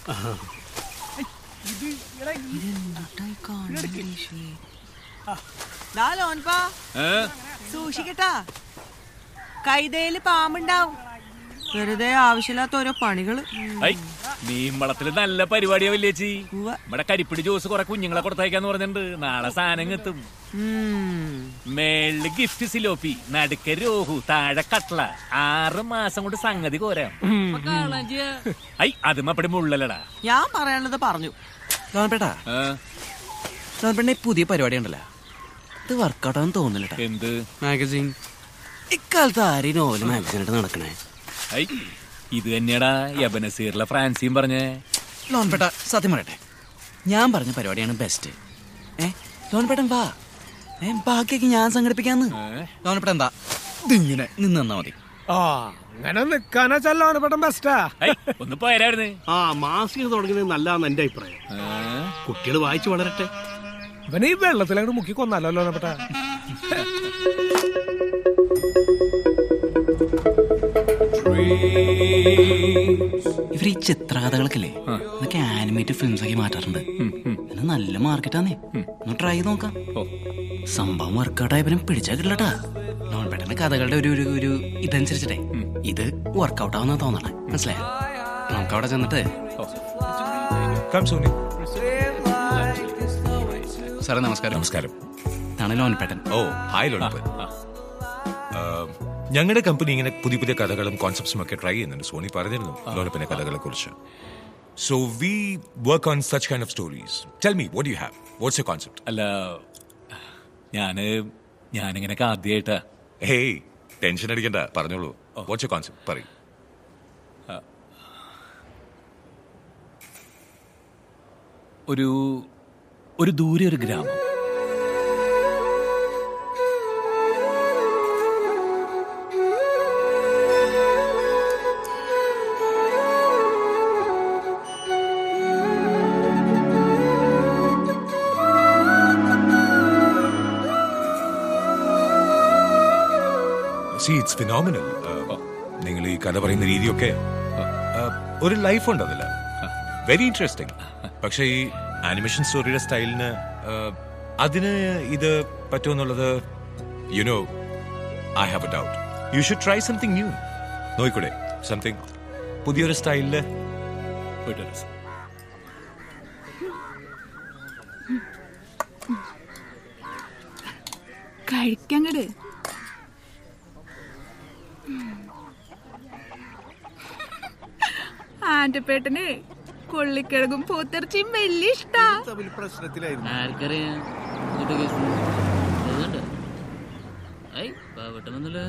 ദാ ലോൻപാ സൂക്ഷിക്കട്ടാ കൈതയില് പാമ്പുണ്ടാവും വെറുതെ ആവശ്യമില്ലാത്ത ഓരോ പണികള് ഐ മീൻവളത്തില് നല്ല പരിപാടിയാ വല്യേച്ചി ഇവിടെ കരിപ്പിടി ജ്യൂസ് കുറെ കുഞ്ഞുങ്ങളെ കൊടുത്തയക്കാന്ന് പറഞ്ഞിട്ടുണ്ട് നാളെ സാധനം എത്തും മേളില് ഗിഫ്റ്റ് സിലോപ്പി നടുക്ക രോഹു താഴെ കട്ട്ള ആറ് മാസം കൊണ്ട് സംഗതി കോരാം ഐ അതും അപ്പടി മുള്ളലടാ ഞാൻ പറയാനുള്ളത് പറഞ്ഞു ലോനപ്പേട്ടാ ലോനപ്പേട്ട പുതിയ പരിപാടി ഉണ്ടല്ലോ ഇത് വർക്കൗട്ടാന്ന് തോന്നില്ലട്ടാ എന്ത് മാഗസിൻ ഇക്കാലത്ത് ആരെയും നോവല് മാഗസിനായിട്ട് നടക്കണേ ഐ ഇത് തന്നെയാടാ യബനസീറിലെ ഫ്രാൻസിയും പറഞ്ഞേ ലോൺപേട്ട സത്യം പറയട്ടെ ഞാൻ പറഞ്ഞ പരിപാടിയാണ് ബെസ്റ്റ് ഏ ലോൺപേട്ടൻ വാ ഏ ബാക്കിയൊക്കെ ഞാൻ സംഘടിപ്പിക്കാന്ന് ലോൺപേട്ട എന്താ ഇതിങ്ങനെ നിന്ന് തന്നാ മതി ആ അങ്ങനെ നിക്കാനാ ചെല്ലോനപ്പെട്ട ബെസ്റ്റാ ഒന്ന് പോയാലായിരുന്നു ആ മാസിക തുടങ്ങുന്നത് നല്ലതാന്ന് എന്റെ അഭിപ്രായം കുട്ടികൾ വായിച്ചു വളരട്ടെ ഇവനെ ഈ വെള്ളത്തിലങ്ങോട്ട് മുക്കി കൊന്നല്ലോ ലോനപ്പെട്ട ഇവർ ഈ ചിത്രകഥകളൊക്കെ ഇതൊക്കെ ആനിമേറ്റഡ് ഫിലിംസ് ആക്കി മാറ്റാറുണ്ട് ഇത് നല്ല മാർക്കറ്റാന്നേ ഒന്ന് ട്രൈ ചെയ്ത് നോക്കാം സംഭവം വർക്കൗട്ട് ആയപ്പോഴും പിടിച്ചാ കിട്ടില്ലട്ടാ നോൺപേട്ടന്റെ കഥകളുടെ ഒരു ഒരു ഒരു ഇതനുസരിച്ചിട്ടേ ഇത് വർക്കൗട്ട് ആവുന്ന തോന്നണേ മനസ്സിലായോ നമുക്ക് അവിടെ ചെന്നിട്ട് സാറേ നമസ്കാരം നമസ്കാരം ഇതാണ് ലോൺപേട്ടൻ ഓ ഹായ് ലോണിപ്പൻ ഞങ്ങളുടെ കമ്പനി ഇങ്ങനെ പുതിയ പുതിയ കഥകളും കോൺസെപ്റ്റ്സും ഒക്കെ ട്രൈ ചെയ്യുന്നുണ്ട് സോണി പറഞ്ഞിരുന്നു ലോണിപ്പന്റെ കഥകളെ കുറിച്ച് so we work on such kind of stories tell me what you have what's you concept അല്ല ഞാന് ഞാനിങ്ങനെ ആദ്യമായിട്ടാ ഹേയ് ടെൻഷൻ അടിക്കണ്ട പറഞ്ഞോളൂ വാട്ട്സ് യു കോൺസെപ്റ്റ് പറയൂ ഒരു ഒരു ദൂരെ ഒരു ഗ്രാമം സി ഇറ്റ്സ് ഫിനോമിനൽ നിങ്ങൾ ഈ കഥ പറയുന്ന രീതിയൊക്കെ uh, ഒരു ലൈഫ് ഉണ്ട് അതിൽ വെരി ഇൻട്രസ്റ്റിംഗ് പക്ഷേ ഈ ആനിമേഷൻ സ്റ്റോറിയുടെ സ്റ്റൈലിന് അതിന് ഇത് പറ്റുമെന്നുള്ളത് you know I have a doubt you should try something new നോയിക്കൂടെ സംതിങ് പുതിയൊരു സ്റ്റൈലില് കഴിക്കങ്ങട് ആന്റപ്പേട്ടന് കൊള്ളിക്കിഴങ്ങും പോത്തിറച്ചിയും വലിയ ഇഷ്ടാ പ്രശ്നത്തിലായിരുന്നു ആർക്കറിയാം ഇങ്ങോട്ട് കേസ് അതുകൊണ്ട് ഐ പാവട്ടണമെന്നല്ലോ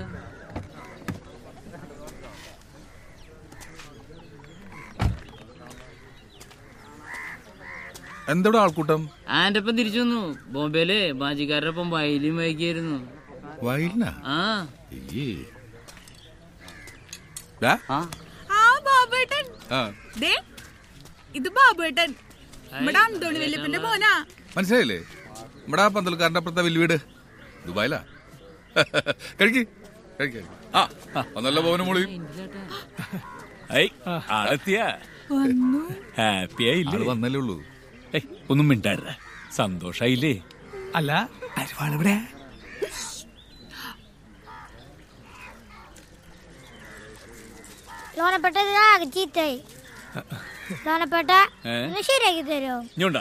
എന്തെവിടെ ആൾക്കൂട്ടം ആന്റെ ഒപ്പം തിരിച്ചു വന്നു ബോംബെയില് ബാജിക്കാരുടെ ഒപ്പം വയലിൻ വൈകിയായിരുന്നു വയലിനാ ആ ആ ബാബേട്ടൻ ദേ ഇത് ബാബേട്ടൻ നമ്മുടെ അന്തോണി വല്യപ്പന്റെ മോനാ മനസ്സിലായില്ലേ നമ്മുടെ ആ പന്തൽക്കാരന്റെ അപ്പുറത്തെ വലിയ വീട് ദുബായിലാ കഴിക്ക് കഴിക്ക് ആ ഒന്നല്ല പോവന മോളി ഐ ആളെത്തിയ ഹാപ്പി ആയില്ലേ ആള് വന്നല്ലേ ഉള്ളൂ ഏയ്, ഒന്നും മിണ്ടായിരുന്ന സന്തോഷായില്ലേ അല്ല അരിവാളിവിടെ ലോനപ്പെട്ട ആകെ ചീത്തായി ലോനപ്പെട്ട ഏ? ഒന്ന് ശരിയാക്കി തരുമോ ഇഞ്ഞുണ്ടാ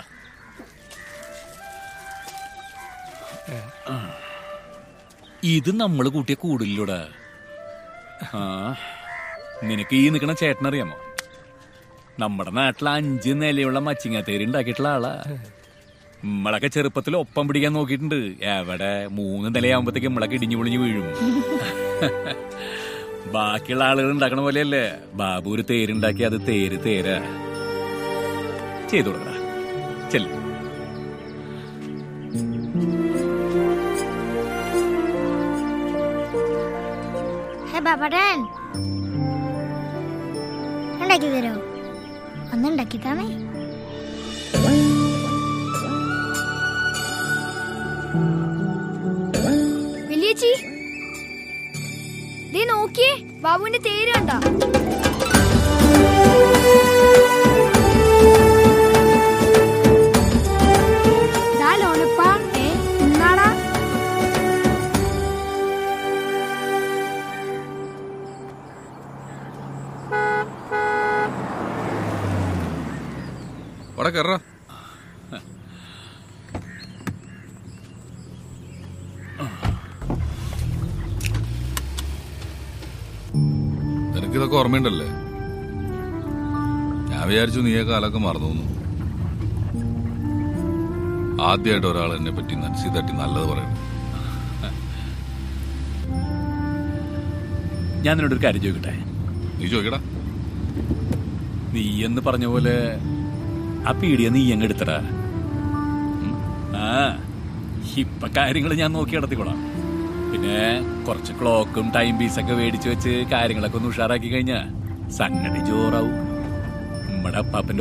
ഇത് നമ്മൾ കൂട്ടിയ കൂടില്ലൂടെ ആ നിനക്ക് ഈ നിക്കണ ചേട്ടനറിയാമോ നമ്മുടെ നാട്ടിൽ അഞ്ച് നിലയുള്ള മച്ചിങ്ങാത്തേരി ഉണ്ടാക്കിയിട്ടുള്ള ആളാ നമ്മളൊക്കെ ചെറുപ്പത്തിൽ ഒപ്പം പിടിക്കാൻ നോക്കിയിട്ടുണ്ട് എവിടെ മൂന്ന് നിലയാകുമ്പോഴത്തേക്ക് നമ്മളൊക്കെ ഇടിഞ്ഞു പൊളിഞ്ഞു വീഴും ബാക്കിയുള്ള ആളുകൾ ഉണ്ടാക്കണ പോലെയല്ലേ ബാബു ഒരു തേരുണ്ടാക്കി അത് തേര് തേരാ ചെയ്തു കൊടുക്കടാ ചെല്ലു ഹേ ബാബടൻ ഉണ്ടാക്കി തരുമോ ഒന്ന് ഉണ്ടാക്കി താമേ വലിയച്ചി ദേ നോക്കിയേ ബാബുവിന്റെ തേര് കണ്ട ലോനപ്പാ ഏ ഇന്നാടാ അവിടെ കയറ നിനക്കിതൊക്കെ ഓർമ്മയുണ്ടല്ലേ ഞാൻ വിചാരിച്ചു നീ ആ കാലൊക്കെ മറന്നു എന്ന്. ആദ്യമായിട്ട് ഒരാൾ എന്നെ പറ്റി നനസി തട്ടി നല്ലത് പറയണം ഞാൻ നിന്നോട് ഒരു കാര്യം ചോദിക്കട്ടെ നീ ചോദിക്കടാ നീ എന്ന് പറഞ്ഞ പോലെ ആ പീടിയ നീ അങ്ങ് എടുത്തടാ ഉം. ആ ഇപ്പൊ കാര്യങ്ങൾ ഞാൻ നോക്കി നടത്തിക്കോളാം പിന്നെ കുറച്ച് ക്ലോക്കും ടൈം പീസൊക്കെ മേടിച്ചു വെച്ച് കാര്യങ്ങളൊക്കെ ഒന്ന് ഉഷാറാക്കി കഴിഞ്ഞാ സംഗതി ജോറാവും നമ്മുടെ അപ്പാപ്പന്റെ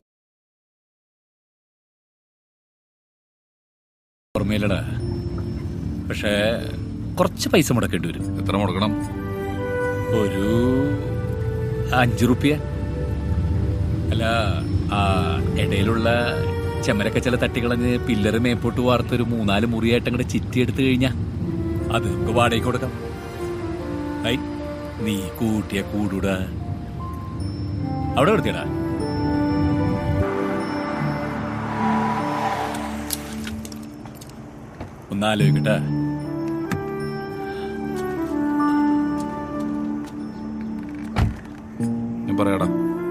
ഓർമ്മയില്ലടാ പക്ഷേ കുറച്ച് പൈസ മുടക്കേണ്ടി വരും എത്ര മുടക്കണം ഒരു അഞ്ചു റുപ്യ അല്ല ആ ഇടയിലുള്ള ചെമരൊക്കെ ചില തട്ടികളഞ്ഞ് പില്ലറ് മേപ്പോട്ട് വാർത്തൊരു മൂന്നാല് മുറിയായിട്ട് അങ്ങോട്ട് ചിറ്റി എടുത്തു കഴിഞ്ഞാ അത് നമുക്ക് വാടകയ്ക്ക് കൊടുക്കാം ഐ നീ കൂട്ടിയ കൂടൂടാ അവിടെ നിർത്തിയടാ ഒന്നാലോചിക്കട്ടെ ഞാൻ പറയാടാ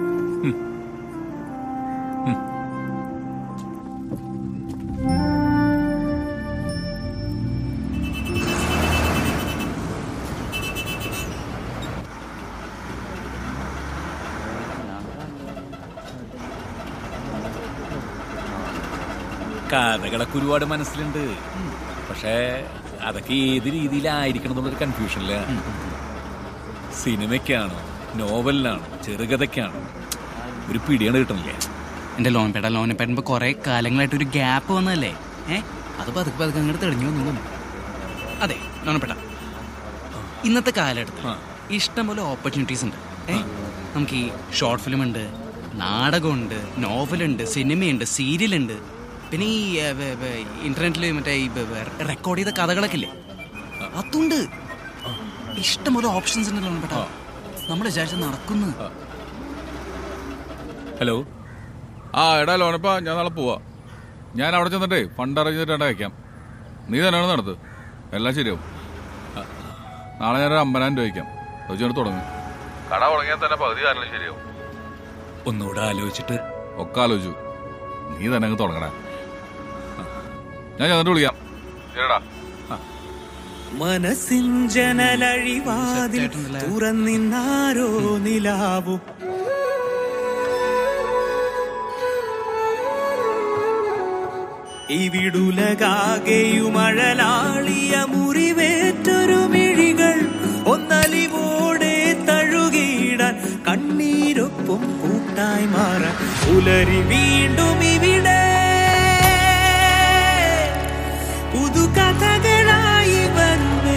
കഥകളൊക്കെ ഒരുപാട് മനസ്സിലുണ്ട് പക്ഷേ അതൊക്കെ ഏത് രീതിയിലായിരിക്കണം എന്നുള്ളൊരു കൺഫ്യൂഷനില്ല സിനിമയ്ക്കാണോ നോവലിനാണോ ചെറുകഥയ്ക്കാണോ ഒരു പിടിയാണ് കിട്ടണില്ലേ എന്റെ ലോൺപേട ലോൺപേട കുറെ കാലങ്ങളായിട്ട് ഒരു ഗ്യാപ്പ് വന്നതല്ലേ ഏ അത് പതുക്കെ പതുക്കെ അങ്ങോട്ട് തെളിഞ്ഞു വന്നു അതെ ലോണപ്പേട്ട ഇന്നത്തെ കാലഘട്ടത്തിൽ ഇഷ്ടംപോലെ ഓപ്പർച്യൂണിറ്റീസ് ഉണ്ട് ഏ നമുക്ക് ഈ ഷോർട്ട് ഫിലിം ഉണ്ട് നാടകമുണ്ട് നോവലുണ്ട് സിനിമയുണ്ട് സീരിയലുണ്ട് പിന്നെ ഈ ഇന്റർനെറ്റിൽ മറ്റേ ഈ റെക്കോർഡ് ചെയ്ത കഥകളൊക്കെ ഇല്ലേ അതുണ്ട് ഇഷ്ടംപോലെ ഓപ്ഷൻസ് ഉണ്ട് ലോണപ്പേട്ട നമ്മൾ വിചാരിച്ച നടക്കുന്നു ഹലോ ആ എടാ ലോനപ്പാ ഞാൻ നാളെ പോവാ ഞാൻ അവിടെ ചെന്നിട്ടേ ഫണ്ട് അറേഞ്ച് ചെയ്തിട്ട് വയ്ക്കാം നീ തന്നെയാണ് നടത്ത് എല്ലാം ശരിയാവും ആ, നാളെ ഞാൻ ഒരു അമ്പതിനായിരം രൂപ വയ്ക്കാം ചോദിച്ചോണ്ട് തുടങ്ങും കട തുടങ്ങിയാൽ തന്നെ പകുതി കാരണം ശരിയാവും ഒന്നുകൂടെ ആലോചിച്ചിട്ട് ഒക്കെ ആലോചിച്ചു നീ തന്നെ അങ്ങ് തുടങ്ങണേ ഞാൻ ചെന്നിട്ട് വിളിക്കാം ശരിടാ മനസ്സിൻ ജനലഴിവാതിൽ തുറന്നിന്നാരോ നിലാവു ഇവിടുലകാകെയുമഴലാളിയ മുറിവേറ്റൊരു മിഴികൾ ഒന്നലിവോടെ തഴുകിയിടാൻ കണ്ണീരൊപ്പം കൂട്ടായി മാറാൻ പുലരി വീണ്ടും ഇവിടെ പുതുകഥകളായി വന്നേ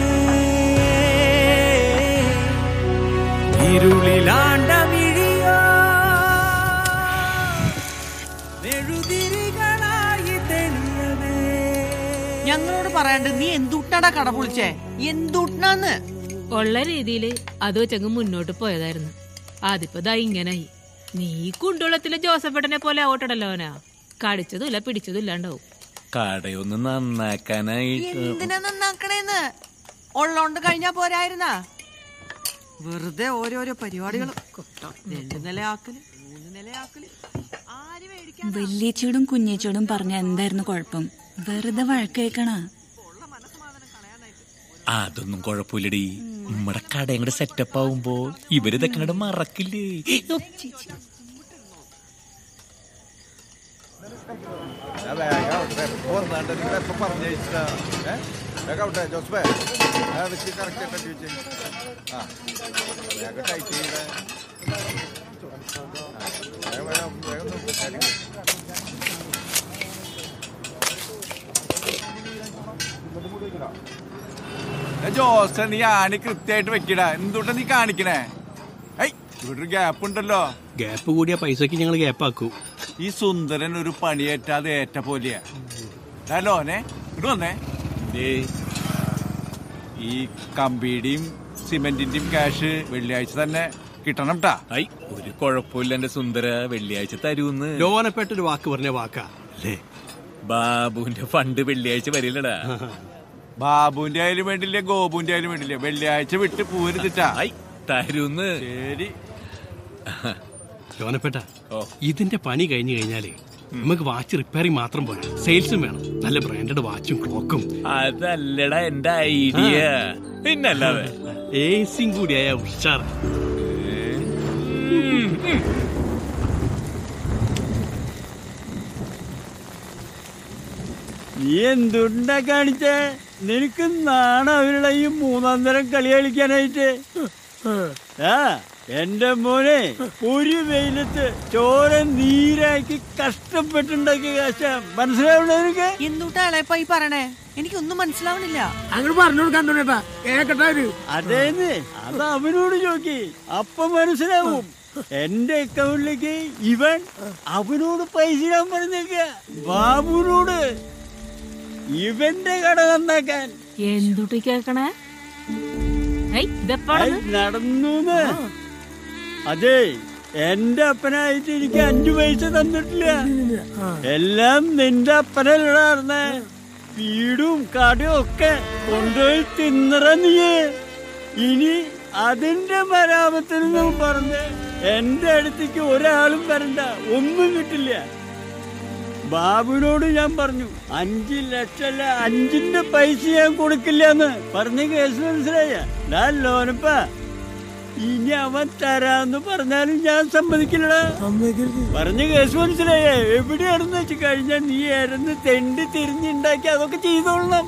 ഇരുളിലാണ്ട മിഴിയോ മെഴുതിരികളായി തെളിയവേ ഞങ്ങളോട് പറയാണ്ട് നീ എന്തുട്ടാടാ കട പൊളിച്ചേ എന്തുട്ടാന്ന് ഉള്ള രീതിയിൽ അത് വെച്ചങ്ങ് മുന്നോട്ട് പോയതായിരുന്നു അതിപ്പോ ദാ ഇങ്ങനായി നീ കുണ്ടുളത്തിലെ ജോസഫേട്ടനെ പോലെ ഓട്ടടല്ലോനാ കടിച്ചതുമില്ല പിടിച്ചതും ഇല്ലാണ്ടാവും കടയൊന്ന് നന്നാക്കാനായിട്ട് എന്തിനാ നന്നാക്കണേന്ന് ഉള്ളോണ്ട് കഴിഞ്ഞാ പോരായിരുന്നാ വെറുതെ ഓരോരോ പരിപാടികൾ രണ്ട് നിലയാക്കല് മൂന്ന് നിലയാക്കല് വല്യേച്ചിയോടും കുഞ്ഞേച്ചിയോടും പറഞ്ഞ എന്തായിരുന്നു കുഴപ്പം വെറുതെ വഴക്ക് കേൾക്കണ അതൊന്നും കുഴപ്പമില്ലടി നമ്മുടെ കട അങ്ങോട്ട് സെറ്റപ്പ് ആവുമ്പോ ഇവരിതൊക്കെ അങ്ങോട്ട് മറക്കില്ലേ ജോസ് നീ ആണി കൃത്യമായിട്ട് വെക്കടാ എന്തുകൊണ്ടാ നീ കാണിക്കണേ ഐ ഇവിടെ ഒരു ഗ്യാപ്പ് ഉണ്ടല്ലോ ഗ്യാപ്പ് കൂടിയ പൈസക്ക് ഞങ്ങൾ ഗ്യാപ്പാക്കൂ ഈ സുന്ദരൻ ഒരു പണിയേറ്റാതെ ഏറ്റ പോലെയാ ദാ ലോനെ ഇങ്ങോട്ട് വന്നേ ദേ, ഈ കമ്പിയുടെയും സിമെന്റിന്റെയും ക്യാഷ് വെള്ളിയാഴ്ച തന്നെ കിട്ടണം ട്ടാ ഐ ഒരു കുഴപ്പമില്ല എന്റെ സുന്ദര വെള്ളിയാഴ്ച തരൂന്ന് ലോനപ്പെട്ട ഒരു വാക്ക് പറഞ്ഞ വാക്കാ അല്ലേ ബാബുവിന്റെ ഫണ്ട് വെള്ളിയാഴ്ച വരില്ലടാ ബാബുവിന്റെ ആയാലും വേണ്ടില്ല ഗോപുവിന്റെ ആയാലും വേണ്ടില്ല വെള്ളിയാഴ്ച വിട്ട് പോരുതിട്ടാ തരൂന്ന് ശരി ലോനപ്പെട്ട ഇതിന്റെ പണി കഴിഞ്ഞു കഴിഞ്ഞാലേ നമുക്ക് വാച്ച് റിപ്പയറിംഗ് മാത്രം പോരാ സെയിൽസും വേണം നല്ല ബ്രാൻഡഡ് വാച്ചും ക്ലോക്കും അതല്ലടാ എന്റെ ഐഡിയ പിന്നല്ലാതെ ഏസിയും കൂടിയായ ഉഷാർ നീ എന്തുണ്ടാ കാണിച്ചേ നിനക്ക് നാണ അവരുടെ ഈ മൂന്നാം തരം കളി കളിക്കാനായിട്ട് ആ എന്റെ മോനെ ഒരു വെയിലത്ത് ചോര നീരാക്കി കഷ്ടപ്പെട്ടുണ്ടാക്കിയ കാശ മനസ്സിലാവണ നിനക്ക് എന്തുട്ടാ ഇളയപ്പ ഈ പറയണേ എനിക്കൊന്നും മനസ്സിലാവണില്ല അങ്ങോട്ട് പറഞ്ഞു കൊടുക്കാൻ തോന്നിയപ്പാ കേക്കട്ടാ അതേന്ന് അത് അവനോട് ചോക്കി അപ്പൊ മനസ്സിലാവും എന്റെ അക്കൗണ്ടിലേക്ക് ഇവൻ അവനോട് പൈസ ഇടാൻ പറഞ്ഞേക്ക ബാബുവിനോട് ഇവന്റെ കട നന്നാക്കാൻ എന്തുട്ടി കേക്കണേ ഏയ്, ഇതെപ്പോഴാണ് ഐ, നടന്നൂന്ന് അതെ എന്റെ അപ്പനായിട്ട് എനിക്ക് അഞ്ചു പൈസ തന്നിട്ടില്ല എല്ലാം നിന്റെ അപ്പനല്ലടാർന്നേ വീടും കടയും ഒക്കെ കൊണ്ടുപോയി തിന്നറ നീയ് ഇനി അതിന്റെ മരാമത്തിനൊന്നും പറഞ്ഞ് എന്റെ അടുത്തേക്ക് ഒരാളും വരണ്ട ഒന്നും കിട്ടില്ല ബാബുവിനോട് ഞാൻ പറഞ്ഞു അഞ്ചു ലക്ഷല്ല അഞ്ചിന്റെ പൈസ ഞാൻ കൊടുക്കില്ല എന്ന് പറഞ്ഞ കേസ് മനസ്സിലായ ഞാൻ ലോനപ്പ ഇനി അവൻ തരാന്ന് പറഞ്ഞാലും ഞാൻ സമ്മതിക്കില്ലടാ പറഞ്ഞ കേസ് മനസ്സിലായേ എവിടെയാണെന്ന് വെച്ച് കഴിഞ്ഞാൽ നീ ഇരന്ന് തെണ്ടി തിരിഞ്ഞുണ്ടാക്കി അതൊക്കെ ചെയ്തോളണം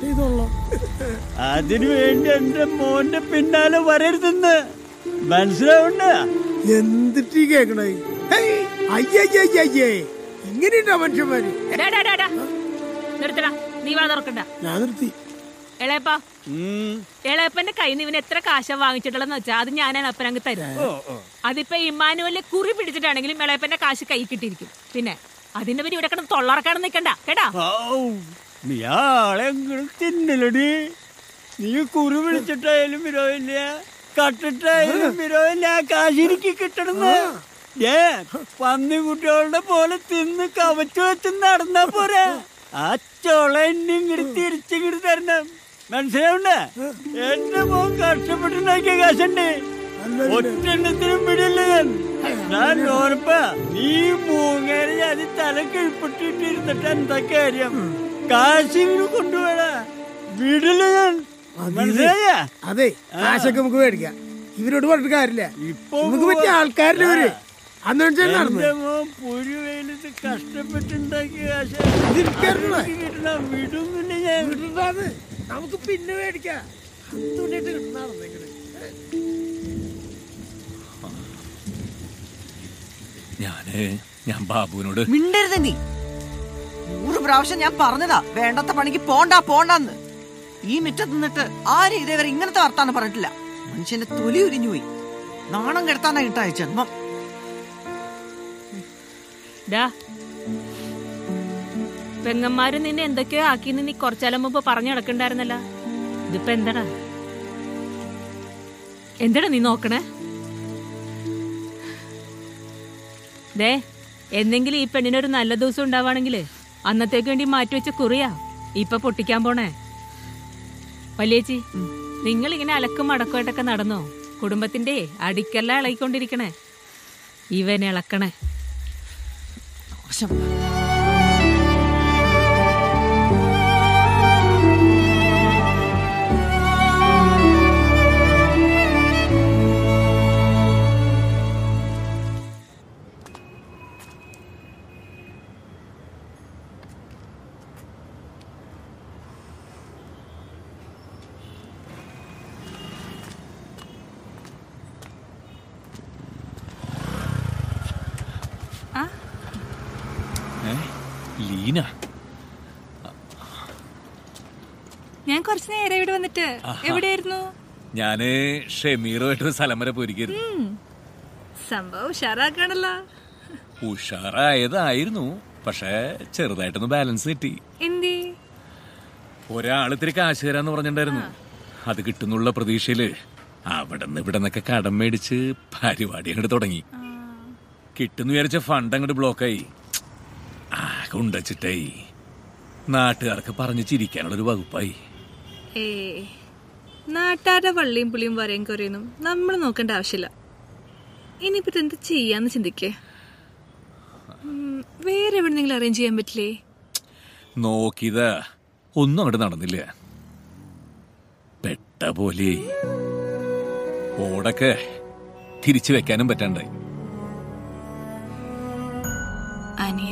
അതിനു വേണ്ടി എന്റെ മോന്റെ പിന്നാലെ വരരുതെന്ന് മനസ്സിലാവണ്ട എന്തിട്ട് കേക്കണേ അയ്യയ്യയ്യേ ഇങ്ങനെയുണ്ടോ മനുഷ്യന്മാര് ഡാ, ഡാ, ഡാ, ഡാ. നിർത്തടാ നീ വാ തുറക്കണ്ട ഞാൻ നിർത്തി ഇളയപ്പാ ഇളയപ്പന്റെ കയ്യിൽ നിന്ന് ഇവൻ എത്ര കാശ വാങ്ങിച്ചിട്ടുള്ളതെന്ന് വെച്ചാ അത് ഞാനാണ് അപ്പനങ്ങ് തരും അതിപ്പോ ഇമ്മാനുവലിനെ കുറി പിടിച്ചിട്ടാണെങ്കിലും ഇളയപ്പന്റെ കാശ് കൈ കിട്ടിയിരിക്കും പിന്നെ അതിന്റെ പേര് ഇവിടെ കിടന്ന് തൊള്ളറക്കാണ് നിക്കണ്ട കേട്ടാ നീ ആളെങ്കിലും തിന്നലടി നീ കുറി വിളിച്ചിട്ടായാലും വിരോധമില്ല കട്ടിട്ടായാലും വിരോധമില്ല ആ കാശ് എനിക്ക് കിട്ടണമെന്ന് ഏ പന്നി കുട്ടികളുടെ പോലെ തിന്ന് കവച്ചു വെച്ച് നടന്നാ പോരാ ആ ചോള എന്നെ ഇങ്ങോട്ട് തിരിച്ചിങ്ങോട്ട് തരണം മനസ്സിലാവണ്ട എന്റെ മോൻ കഷ്ടപ്പെട്ടുണ്ടാക്കിയ കാശുണ്ട് ഒറ്റെണ്ണത്തിനും പിടിയില്ല ഞാൻ ഞാൻ ഓർപ്പ നീ മൂങ്ങേരെ അത് തല കിഴിപ്പിട്ടിട്ടിരുന്നിട്ട് എന്താ കാര്യം കാശിങ്ങനെ കൊണ്ടുപോടാ വീടില്ല ഞാൻ മനസ്സിലായ അതെ കാശൊക്കെ നമുക്ക് മേടിക്കാം ഇവരോട് പറഞ്ഞിട്ട് കാര്യമില്ല നമുക്ക് പറ്റിയ ആൾക്കാരില്ല ഇവര് അന്ന് വെച്ചാൽ നടന്നു എന്റെ മോൻ പുരി വെയിലത്ത് കഷ്ടപ്പെട്ടുണ്ടാക്കിയ കാശ് ഇതിരിക്കാറുണ്ടോ? അതെനിക്ക് കിട്ടണം വീടൊന്നുമില്ല ഞാൻ വീടുണ്ടാന്ന് നമുക്ക് പിന്നെ മേടിക്കാം തുണിയിട്ട് കിട്ടണം ഞാന് ഞാൻ ബാബുവിനോട് മിണ്ടരുത് നീ നൂറ് പ്രാവശ്യം ഞാൻ പറഞ്ഞതാ വേണ്ടാത്ത പണിക്ക് പോണ്ട പോണ്ടെന്ന് ഈ മുറ്റത്ത് നിന്നിട്ട് ആരും ഇതേവരെ ഇങ്ങനത്തെ വർത്താനം പറഞ്ഞിട്ടില്ല മനുഷ്യന്റെ തൊലി ഉരിഞ്ഞു പോയി നാണം കെടുത്താനാ കിട്ടായ ജന്മം ഡാ പെങ്ങന്മാര് നിന്നെ എന്തൊക്കെയോ ആക്കിന്ന് നീ കുറച്ചാലും മുമ്പ് പറഞ്ഞു നടക്കണ്ടായിരുന്നല്ല ഇതിപ്പോ എന്താടാ എന്താടാ നീ നോക്കണേ ദേ എന്തെങ്കിലും ഈ പെണ്ണിനൊരു നല്ല ദിവസം ഉണ്ടാവാണെങ്കിൽ അന്നത്തേക്ക് വേണ്ടി മാറ്റിവെച്ച കുറിയാ ഇപ്പൊ പൊട്ടിക്കാൻ പോണേ വലിയേച്ചി നിങ്ങൾ ഇങ്ങനെ അലക്കും അടക്കമായിട്ടൊക്കെ നടന്നോ കുടുംബത്തിന്റെ അടിക്കല്ല ഇളകിക്കൊണ്ടിരിക്കണേ ഇവൻ ഇളക്കണേ ഏ? ലീന ഞാൻ കുറച്ചു നേരം ഇവിടെ വന്നിട്ട് ആഹാ. എവിടെയായിരുന്നു ഞാന് ഷമീറുമായിട്ട് ഒരു സ്ഥലം വരെ പോയിരിക്കുന്നു ഉം. സംഭവം ഉഷാറാക്കാണല്ലോ ഉഷാറായതായിരുന്നു പക്ഷേ ചെറുതായിട്ടൊന്ന് ബാലൻസ് തെറ്റി എന്തി ഒരാൾ ഇത്തിരി കാശ് തരാന്ന് പറഞ്ഞിട്ടുണ്ടായിരുന്നു അത് കിട്ടുന്നുള്ള പ്രതീക്ഷയില് അവിടെ നിന്ന് ഇവിടെ നിന്നൊക്കെ കടം മേടിച്ച് പരിപാടി അങ്ങോട്ട് തുടങ്ങി കിട്ടുന്നു വിചാരിച്ച ഫണ്ട് അങ്ങോട്ട് ബ്ലോക്കായി ആകെ ഉണ്ടച്ചിട്ടായി നാട്ടുകാർക്ക് പറഞ്ഞു ചിരിക്കാനുള്ളൊരു വകുപ്പായി ഏ നാട്ടാരുടെ വള്ളിയും പുളിയും വരയും കുറയൊന്നും നമ്മൾ നോക്കേണ്ട ആവശ്യമില്ല ഇനിയിപ്പോ ഇത് എന്ത് ചെയ്യാന്ന് ചിന്തിക്കേ ഉം, വേറെ എവിടെന്നെങ്കിലും അറേഞ്ച് ചെയ്യാൻ പറ്റില്ലേ നോക്കിയതാ ഒന്നും അങ്ങോട്ട് നടന്നില്ല പെട്ട പോലെ ഓടൊക്കെ തിരിച്ചു വെക്കാനും പറ്റണ്ടായി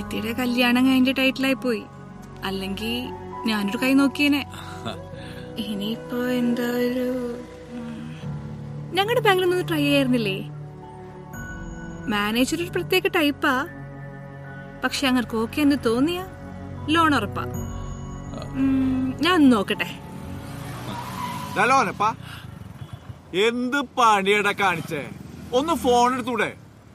അനിയത്തിയുടെ കല്യാണം കഴിഞ്ഞ ടൈറ്റിലായി പോയി അല്ലെങ്കിൽ ഞാനൊരു കൈ നോക്കിയേനെ ഇനിയിപ്പോ എന്താ ഒരു ഞങ്ങളുടെ ബാങ്കിലൊന്നും ട്രൈ ചെയ്യായിരുന്നില്ലേ മാനേജർ ഒരു പ്രത്യേക ടൈപ്പാ പക്ഷെ അങ്ങർക്ക് ഓക്കെ എന്ന് തോന്നിയ ലോൺ ഉറപ്പാ ഉം, ഞാൻ ഒന്ന് നോക്കട്ടെ ലോനപ്പാ എന്ത് പണിയടാ കാണിച്ചേ ഒന്ന് ഫോൺ എടുത്തൂടെ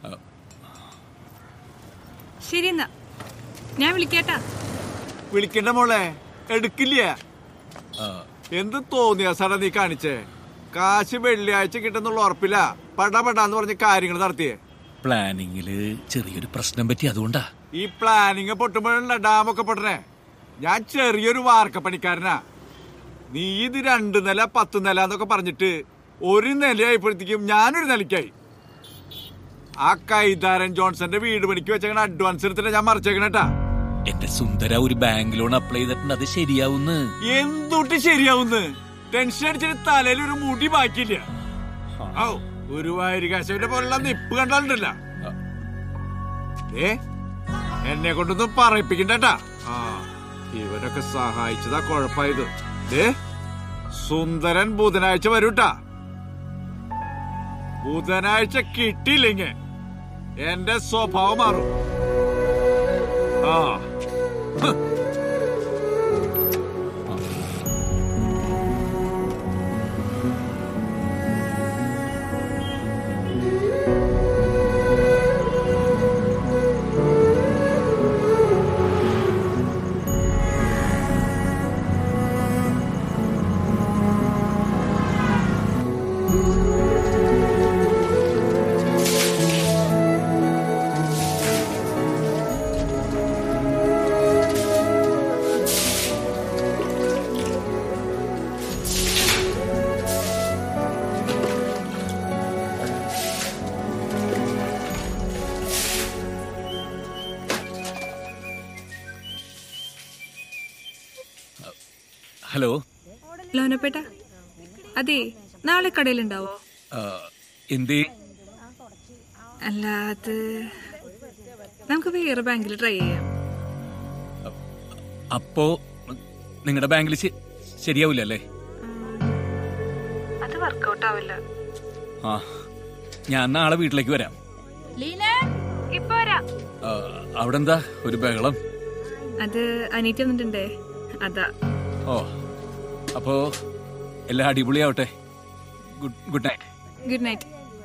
ശരി എന്നാ ഞാൻ വിളിക്കാട്ടാ വിളിക്കണ്ട മോളെ എടുക്കില്ല എന്ത് തോന്നിയ സാറാ നീ കാണിച്ചേ കാശ് വെള്ളിയാഴ്ച കിട്ടുന്നുള്ള ഉറപ്പില്ല പടപടാന്ന് പറഞ്ഞ കാര്യങ്ങൾ നടത്തിയേ പ്ലാനിങ്ങില് ചെറിയൊരു പ്രശ്നം പറ്റി അതുകൊണ്ടാ ഈ പ്ലാനിങ് പൊട്ടുമ്പോഴല്ല ഡാമൊക്കെ പൊട്ടണേ ഞാൻ ചെറിയൊരു വാർക്കപ്പണിക്കാരനാ നീ ഇത് രണ്ട് നില പത്ത് നില എന്നൊക്കെ പറഞ്ഞിട്ട് ഒരു നിലയായപ്പോഴത്തേക്കും ഞാനൊരു നിലയ്ക്കായി ആ കൈതാരൻ ജോൺസന്റെ വീട് പണിക്ക് വെച്ചേക്കണ അഡ്വാൻസ് എടുത്തിട്ട് ഞാൻ മറിച്ചേക്കണേട്ടാ എന്റെ സുന്ദര ഒരു ബാങ്ക് ലോൺ അപ്ലൈ ചെയ്തിട്ടുണ്ട് അത് ശരിയാവുന്ന് എന്തൊട്ട് ശരിയാവുന്ന് ടെൻഷൻ അടിച്ചിട്ട് തലയിൽ ഒരു മുടി ബാക്കിയില്ല ഔ ഒരു വാരികാശവിന്റെ പോലുള്ള നിപ്പ് കണ്ടാലുണ്ടല്ല ഏ എന്നെ കൊണ്ടൊന്നും പറയിപ്പിക്കണ്ടട്ടാ ആ ഇവനൊക്കെ സഹായിച്ചതാ കുഴപ്പായത് ഏ സുന്ദരൻ ബുധനാഴ്ച വരൂട്ടാ ബുധനാഴ്ച കിട്ടിയില്ലെങ്കി എന്റെ സ്വഭാവം മാറും ആ ഹ്. ഹലോ ലോനപ്പേട്ട അതെ നാളെ കടയിലുണ്ടാവോ ആ, എന്തേ അല്ല അത് നമുക്ക് വേറെ ബാങ്കിൽ ട്രൈ ചെയ്യാം അപ്പോ നിങ്ങളുടെ ബാങ്കിൽ ശരിയാവില്ല അല്ലേ അത് വർക്കൗട്ട് ആവില്ല ആ ഞാൻ നാളെ വീട്ടിലേക്ക് വരാം ഇപ്പൊ വരാം ആ, അവിടെ എന്താ ഒരു ബഹളം അത് അനീറ്റ് വന്നിട്ടുണ്ടേ അതാ ഓ അപ്പോ എല്ലാം അടിപൊളിയാവട്ടെ good good night good night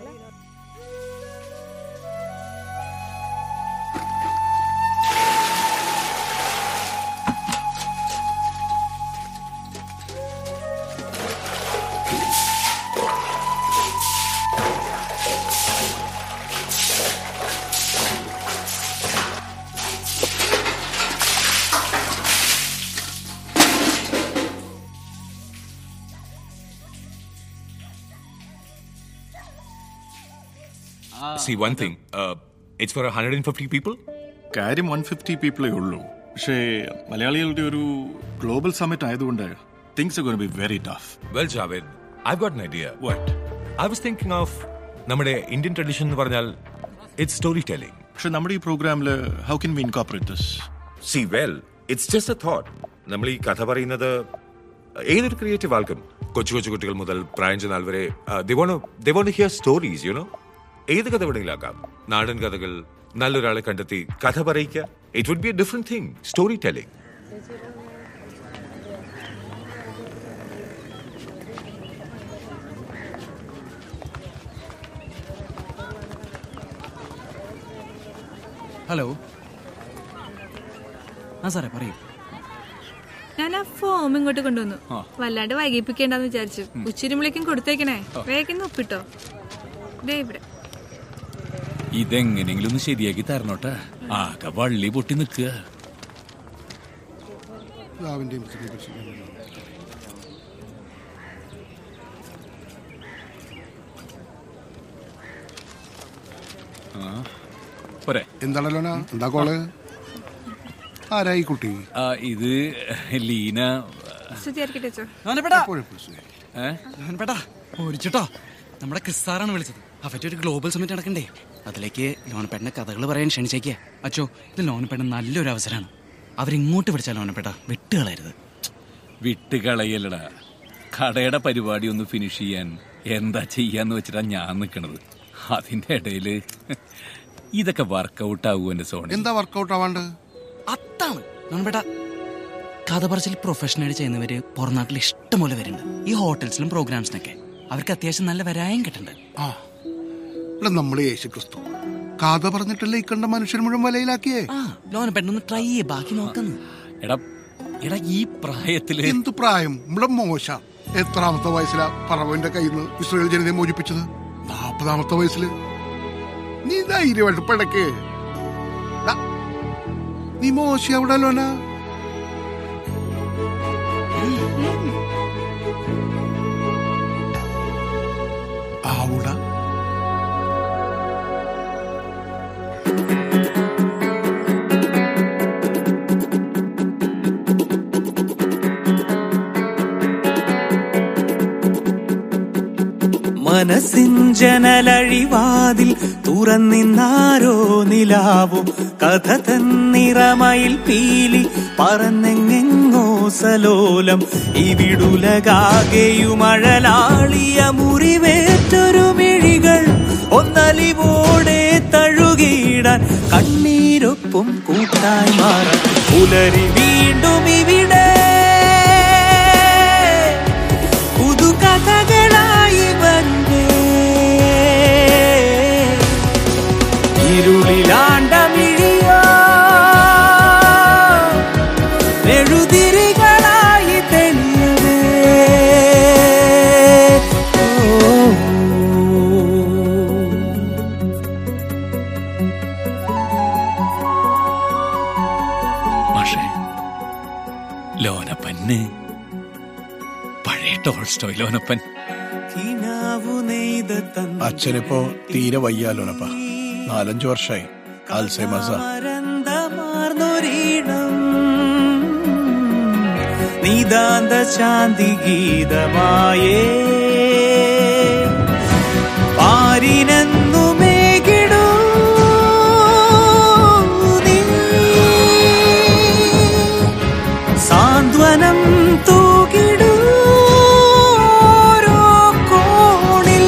See, one thing, uh, it's for 150 people. കാര്യം വൺ ഫിഫ്റ്റി പീപ്പിളേ ഉള്ളൂ പക്ഷേ മലയാളികളുടെ ഒരു ഗ്ലോബൽ സമ്മിറ്റ് ആയതുകൊണ്ട് things gonna be very tough Well, Javed, I've got an idea. What? I was thinking of നമ്മുടെ Indian tradition എന്ന് പറഞ്ഞാൽ ഇറ്റ്സ് സ്റ്റോറി ടെല്ലിംഗ് പക്ഷെ നമ്മുടെ ഈ പ്രോഗ്രാമിൽ how can we incorporate this see well it's just a thought നമ്മൾ ഈ കഥ പറയുന്നത് ഏതൊരു ക്രിയേറ്റീവ് ആൾക്കും കൊച്ചു കൊച്ചു കുട്ടികൾ മുതൽ പ്രായം ചെന്നാൽ വരെ they won't hear stories you know ഏത് കഥ വേണമെങ്കിലും ആക്കാം നാടൻ കഥകൾ നല്ലൊരാളെ കണ്ടെത്തി കഥ പറയിക്കുക it would be a different thing story telling hello ആ സാറേ പറയൂ ഞാൻ ആ ഫോം ഇങ്ങോട്ട് കൊണ്ടുവന്നു ആ. വല്ലാണ്ട് വൈകിപ്പിക്കേണ്ടെന്ന് വിചാരിച്ചു ഉച്ചിരുമ്പളേക്കും കൊടുത്തേക്കണേ വേഗം ഒപ്പിട്ടോ ദേ ഇവിടെ ഇതെങ്ങനെങ്കിലും ഒന്ന് ശരിയാക്കി തരണോട്ടാ ആകെ വള്ളി പൊട്ടി നിൽക്കുക പോരെ എന്താണല്ലോ എന്താ കോള് ആരായി കുട്ടി ആ, ഇത് ലീന സ്തുതി ആർക്കിട്ടോ ഏ? ഒരിച്ചിട്ടോ നമ്മുടെ ക്രിസ്സാറാണ് വിളിച്ചത് അവറ്റ ഒരു ഗ്ലോബൽ സമിറ്റ് നടക്കണ്ടേ അതിലേക്ക് ലോനപ്പേട്ടന്റെ കഥകൾ പറയാൻ ക്ഷണിച്ചേക്കുക അച്ചോ ഇത് ലോനപ്പേട്ടൻ നല്ലൊരു അവസരമാണ് അവരിങ്ങോട്ട് പിടിച്ചാൽ ലോനപ്പേട്ട വിട്ടുകളയരുത് വിട്ടുകളയല്ലടാ കടയുടെ പരിപാടി ഒന്ന് ഫിനിഷ് ചെയ്യാൻ എന്താ ചെയ്യാന്ന് വെച്ചിട്ടാ ഞാൻ നിക്കണത് അതിന്റെ ഇടയില് ഇതൊക്കെ വർക്കൗട്ട് ആകും എന്റെ സോണി എന്താ വർക്കൗട്ട് ആവാണ്ട് അതാണ് ലോനപ്പേട്ട കഥ പറച്ചിൽ പ്രൊഫഷണലായിട്ട് ചെയ്യുന്നവര് പുറംനാട്ടിൽ ഇഷ്ടംപോലെ വരുന്നുണ്ട് ഈ ഹോട്ടൽസിലും പ്രോഗ്രാംസിനൊക്കെ അവർക്ക് അത്യാവശ്യം നല്ല വരായം കിട്ടുന്നുണ്ട് ആ ഇവിടെ നമ്മൾ യേശു ക്രിസ്തു കഥ പറഞ്ഞിട്ടല്ലേ ഈ കണ്ട മനുഷ്യൻ മുഴുവൻ വലയിലാക്കിയേ ലോനപ്പേട്ടൻ ഒന്ന് ട്രൈ ചെയ്യേ ബാക്കി നോക്കുന്നു എടാ എടാ ഈ പ്രായത്തില് എന്ത് പ്രായം ഇവിടെ മോശ എത്രാമത്തെ വയസ്സിലാ പറവന്റെ കയ്യിൽ നിന്ന് ഇസ്രായേൽ ജനതയെ മോചിപ്പിച്ചത് നാപ്പതാമത്തെ വയസ്സില് നീ ധൈര്യമായിട്ട് പിടക്ക് ദാ, നീ മോശ അവിടെ ലോന ആവുട മനസ്സിൻ ജനലഴിവാതിൽ തുറന്നിന്നാരോ നിലാവോ കഥ തന്നിറമയിൽ പീലി പറന്നെങ്ങെങ്ങോ സലോലം ഇവിടുലകാകെയുമഴലാളിയ മുറിവേറ്റൊരു മിഴികൾ ഒന്നലിവോടെ തഴുകിയിടാൻ കണ്ണീരൊപ്പം കൂട്ടായി മാറാൻ പുലരി വീണ്ടും ഇവിടെ പുതുകഥകളായി വന്നേ ഇരുളിലാണ്ട മിഴിയോ മെഴുതിരികളായി തെളിയവേ പക്ഷേ ലോനപ്പന് പഴയ ടോൾസ്റ്റോയ് ലോനപ്പൻ കിനാവു നെയ്ത അച്ഛനിപ്പോ തീരെ വയ്യാലോനപ്പ നാലഞ്ചു വർഷമായി ആൽസൈമേഴ്സാ തന്മാർന്നൊരീണം നിതാന്ത ശാന്തി ഗീതമായേ പാരിനെന്നുമേകിടൂ നീ. സാന്ത്വനം തൂകിടൂ ഓരോ കോണിൽ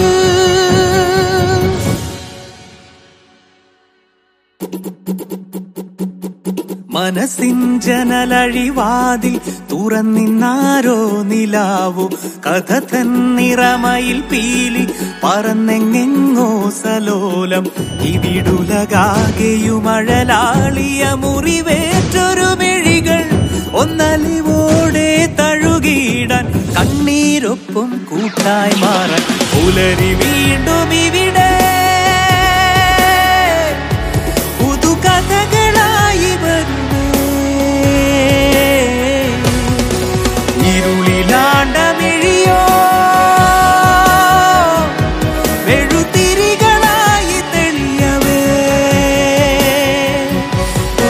മനസ്സിൻ ജനലഴിവാതിൽ തുറന്നിന്നാരോ നിലാവോ കഥ തന്നിറമയിൽ പീലി പറന്നെങ്ങെങ്ങോ സലോലം ഇവിടുലകാകെയുമഴലാളിയ മുറിവേറ്റൊരു മിഴികൾ ഒന്നലിവോടെ തഴുകിയിടാൻ കണ്ണീരൊപ്പം കൂട്ടായി മാറാൻ പുലരി വീണ്ടും ഇവിടെ പുതുകഥകളായി വരുന്നേ ഇരുളിലാണ്ട മിഴിയോ മെഴുതിരികളായി തെളിയവേ ഓ,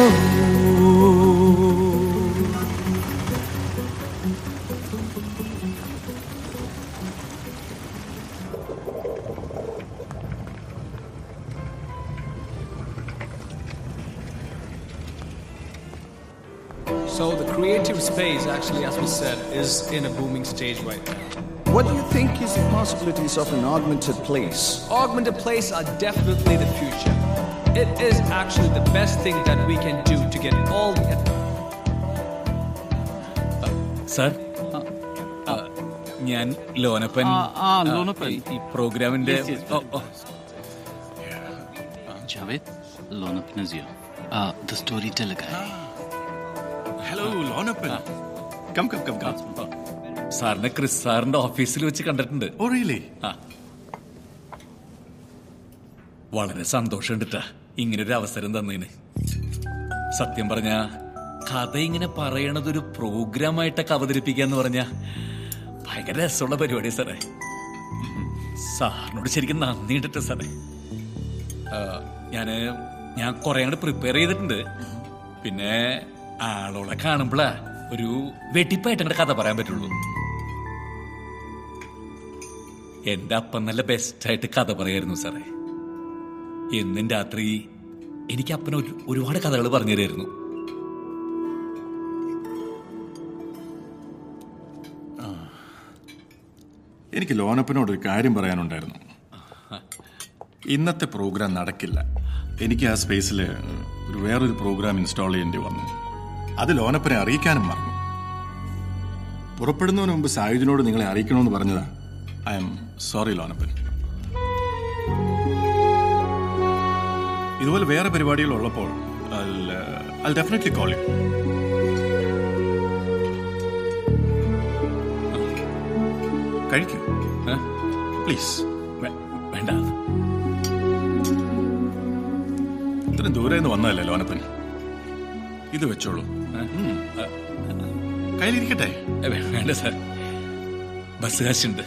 So the creative space, actually, as we said, is in a booming stage right now. What do you think is the possibilities of an augmented place? Augmented place are definitely the future. It is actually the best thing that we can do to get all the sir ആ, ഞാൻ ലോനപ്പൻ ആ, ആ, ആ, ലോനപ്പൻ. ഈ- ഈ പ്രോഗ്രാമിന്റെ Yes, yes. ഓ, ഓ. Javed Lonappan is here. Uh, the storyteller guy. Hello Lonappan come come come come സാറിനെ ക്രിസ് സാറിന്റെ ഓഫീസിൽ വെച്ച് കണ്ടിട്ടുണ്ട് ഓ റിയലി ആ വളരെ സന്തോഷമുണ്ടിട്ടാ ഇങ്ങനെ ഒരു അവസരം തന്നതിന് സത്യം പറഞ്ഞ കഥ ഇങ്ങനെ പറയണത് ഒരു പ്രോഗ്രാമായിട്ടൊക്കെ അവതരിപ്പിക്കാന്ന് പറഞ്ഞ ഭയങ്കര രസമുള്ള പരിപാടി സാറേ സാറിനോട് ശരിക്കും നന്ദിയുണ്ടിട്ട് സാറേ ആ, ഞാന് ഞാൻ കുറെ അങ്ങോട്ട് പ്രിപ്പയർ ചെയ്തിട്ടുണ്ട് പിന്നെ ആളോളെ കാണുമ്പോഴാ ഒരു വെട്ടിപ്പായിട്ട് അങ്ങോട്ട് കഥ പറയാൻ പറ്റുള്ളൂ എന്റെ അപ്പൻ നല്ല ബെസ്റ്റായിട്ട് കഥ പറയായിരുന്നു സാറേ എന്നും രാത്രി എനിക്ക് അപ്പൻ ഒരു ഒരുപാട് കഥകൾ പറഞ്ഞു തരുമായിരുന്നു എനിക്ക് ലോനപ്പനോട് ഒരു കാര്യം പറയാനുണ്ടായിരുന്നു ഇന്നത്തെ പ്രോഗ്രാം നടക്കില്ല എനിക്ക് ആ സ്പേസിൽ ഒരു വേറൊരു പ്രോഗ്രാം ഇൻസ്റ്റാൾ ചെയ്യേണ്ടി വന്നു അത് ലോനപ്പനെ അറിയിക്കാനും മറന്നു പുറപ്പെടുന്നതിന് മുമ്പ് സായുജിനോട് നിങ്ങളെ അറിയിക്കണമെന്ന് പറഞ്ഞതാ ഐ എം സോറി ലോനപ്പൻ ഇതുപോലെ വേറെ പരിപാടികൾ ഉള്ളപ്പോൾ ഐ ഡെഫിനറ്റ്ലി കോൾ യു കഴിക്കൂ പ്ലീസ് വേണ്ട ഇത്രയും ദൂരെ നിന്ന് വന്നതല്ലേ ലോനപ്പൻ ഇത് വെച്ചോളൂ ഉം. കയ്യിലിരിക്കട്ടെ ഏ, വേ- വേണ്ട സാർ ബസ് കാശുണ്ട്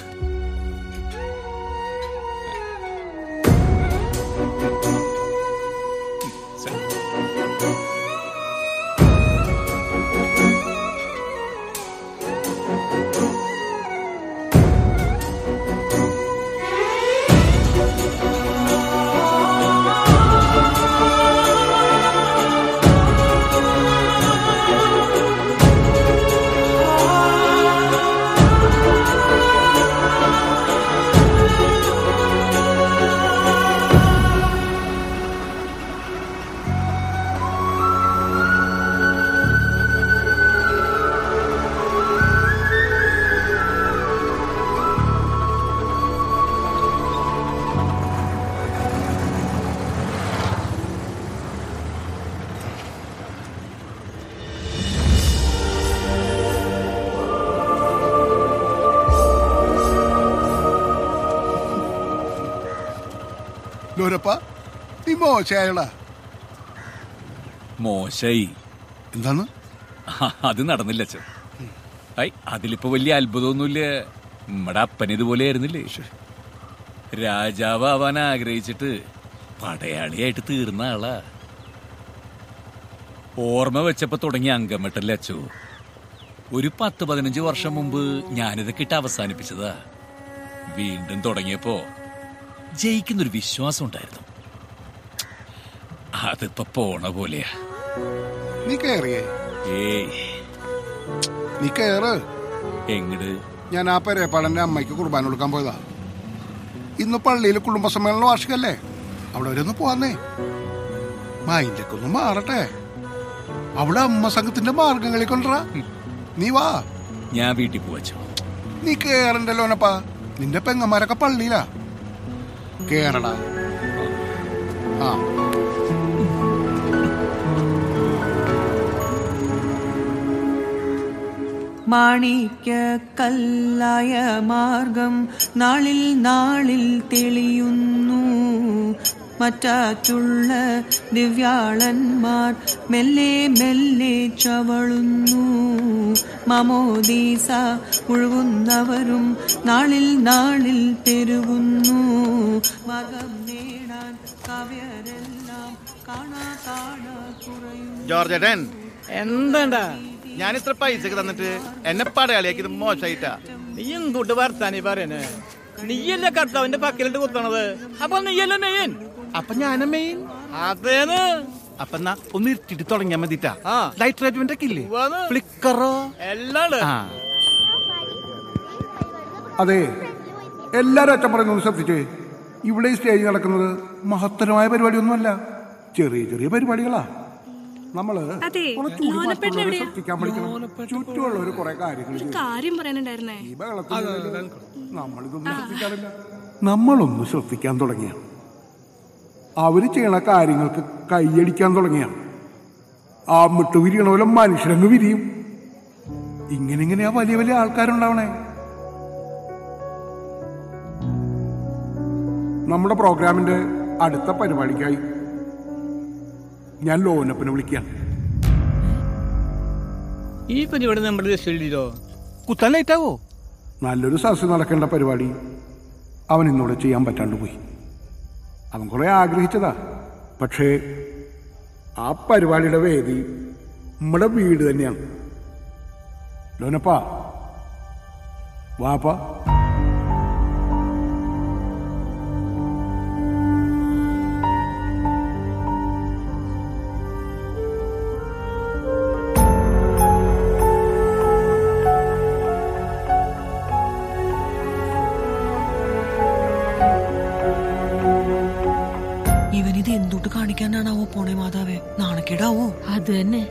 ലോരപ്പ നീ മോശമായടാ മോശായി എന്താണ് അത് നടന്നില്ല അച്ഛൻ ഐ അതിലിപ്പോ വലിയ അത്ഭുതമൊന്നുമില്ല നമ്മടെ അപ്പൻ ഇതുപോലെ ആയിരുന്നില്ലേ രാജാവ് ആവാൻ ആഗ്രഹിച്ചിട്ട് പടയാളിയായിട്ട് തീർന്ന ആളാ ഓർമ്മ വെച്ചപ്പോ തുടങ്ങിയ അംഗം വെട്ടല്ലേ അച്ചു ഒരു പത്ത് പതിനഞ്ച് വർഷം മുമ്പ് ഞാനിതൊക്കെ ഇട്ട് അവസാനിപ്പിച്ചതാ വീണ്ടും തുടങ്ങിയപ്പോ ജയിക്കുന്നൊരു വിശ്വാസം ഉണ്ടായിരുന്നു അതിപ്പോ പോണ പോലെയാ നീ കയറിയേ ഏയ് നീ കയറ് എങ്ങട് ഞാൻ ആ പെരേപ്പാടന്റെ അമ്മയ്ക്ക് കുർബാന കൊടുക്കാൻ പോയതാ ഇന്ന് പള്ളിയിൽ കുടുംബസമ്മേളന വാർഷികല്ലേ അവിടെ വരെ ഒന്ന് പോവാന്നേ മൈൻഡൊക്കെ ഒന്ന് മാറട്ടെ അവിടെ അമ്മ സംഘത്തിന്റെ മാർഗങ്ങളിൽ കൊണ്ടുവരാ നീ വാ ഞാൻ വീട്ടിൽ പോവച്ചോ നീ കേറണ്ടല്ലോനപ്പാ നിന്റെ പെങ്ങന്മാരൊക്കെ പള്ളിയിലാ കേറടാ ആ മാണിക്യ കല്ലായ മാർഗം നാളിൽ നാളിൽ തെളിയുന്നു മറ്റാറ്റുള്ള ദിവ്യാളന്മാർ മെല്ലെ മെല്ലെ ചവളുന്നു മമോദീസ മുഴുകുന്നവരും നാളിൽ നാളിൽ പെരുകുന്നു മകം നേടാൻ കവ്യരെല്ലാം കാണാ കാണാ കുറയും ജോർജേട്ടൻ എന്താണ്ടാ ഞാൻ ഇത്ര പൈസക്ക് തന്നിട്ട് എന്നെ പടയാളിയാക്കിയത് മോശമായിട്ടാ നീ എന്തുട്ട് വർത്താനീ പറയണേ നീയല്ലേ കർത്താവിന്റെ പക്കലിട്ട് കുത്തണത് അപ്പൊ നീയല്ലേ മെയിൻ അപ്പൊ ഞാനും മെയിൻ അതേന്ന് അപ്പൊ എന്നാ ഒന്ന് ഇരുട്ടിട്ട് തുടങ്ങിയാ മതിട്ടാ ലൈറ്റ് റേറ്റ്മെന്റ് ഒക്കെ ഇല്ലേ ഫ്ലിക്കറോ എല്ലാം ആ അതെ എല്ലാരും അച്ഛൻ പറയുന്നത് ശ്രദ്ധിച്ചേ ഇവിടെ ഈ സ്റ്റേജ് നടക്കുന്നത് മഹത്തരമായ പരിപാടിയൊന്നുമല്ല ചെറിയ ചെറിയ പരിപാടികളാ നമ്മള് അതെ കുറച്ചുകൂടി ലോനപ്പേട്ടൻ മറ്റുള്ളവരെ എവിടെയാ ശ്രദ്ധിക്കാൻ പഠിക്കണം ചുറ്റുമുള്ളവർ കുറെ കാര്യങ്ങൾ ഒരു കാര്യം പറയാനുണ്ടായിരുന്നേ ഈ ബഹളത്തിൽ നമ്മളിതൊന്നും ശ്രദ്ധിക്കാറില്ല നമ്മളൊന്ന് ശ്രദ്ധിക്കാൻ തുടങ്ങിയ അവര് ചെയ്യണ കാര്യങ്ങൾക്ക് കൈയടിക്കാൻ തുടങ്ങിയ ആ മിട്ട് വിരിയണ പോലെ മനുഷ്യരങ്ങ് വിരിയും ഇങ്ങനെ ഇങ്ങനെയാ വലിയ വലിയ ആൾക്കാരുണ്ടാവണേ നമ്മുടെ പ്രോഗ്രാമിന്റെ അടുത്ത പരിപാടിക്കായി ഞാൻ ലോനപ്പനെ വിളിക്കാം ഈ പരിപാടി നമ്മുടെ രക്ഷയില്ലോ കുത്താൻ ലേറ്റ് ആവോ നല്ലൊരു സസ്യ നടക്കേണ്ട പരിപാടി അവൻ ഇന്നോട് ചെയ്യാൻ പറ്റാണ്ട് പോയി അവൻ കുറെ ആഗ്രഹിച്ചതാ പക്ഷേ ആ പരിപാടിയുടെ വേദി നമ്മുടെ വീട് തന്നെയാണ് ലോനപ്പാ വാപ്പാ ഇവനിത് എന്തുട്ട് കാണിക്കാനാണാവോ പോണേ മാതാവേ നാണക്കേടാവോ അത് തന്നെ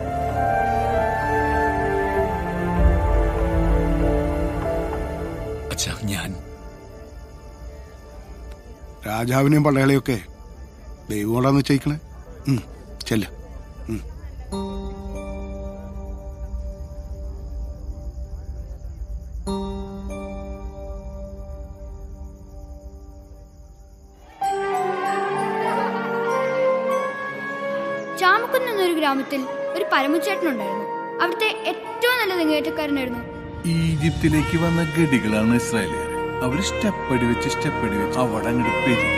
അച്ഛാ ഞാൻ രാജാവിനെയും പള്ളയാളെയൊക്കെ ദൈവങ്ങളാന്ന് വെച്ചേക്കണേ ചെല്ല ചാമക്കുന്ന് എന്നൊരു ഗ്രാമത്തിൽ ഒരു പരമചേട്ടനുണ്ടായിരുന്നു അവിടുത്തെ ഏറ്റവും നല്ല തെങ്ങേറ്റക്കാരനായിരുന്നു ഈജിപ്തിലേക്ക് വന്ന ഗഡികളാണ് ഇസ്രായേലിയർ അവര് സ്റ്റെപ്പ് അടി വെച്ച് സ്റ്റെപ്പ് അടി വെച്ച് അവിടെ അങ്ങോട്ട് പെരുകി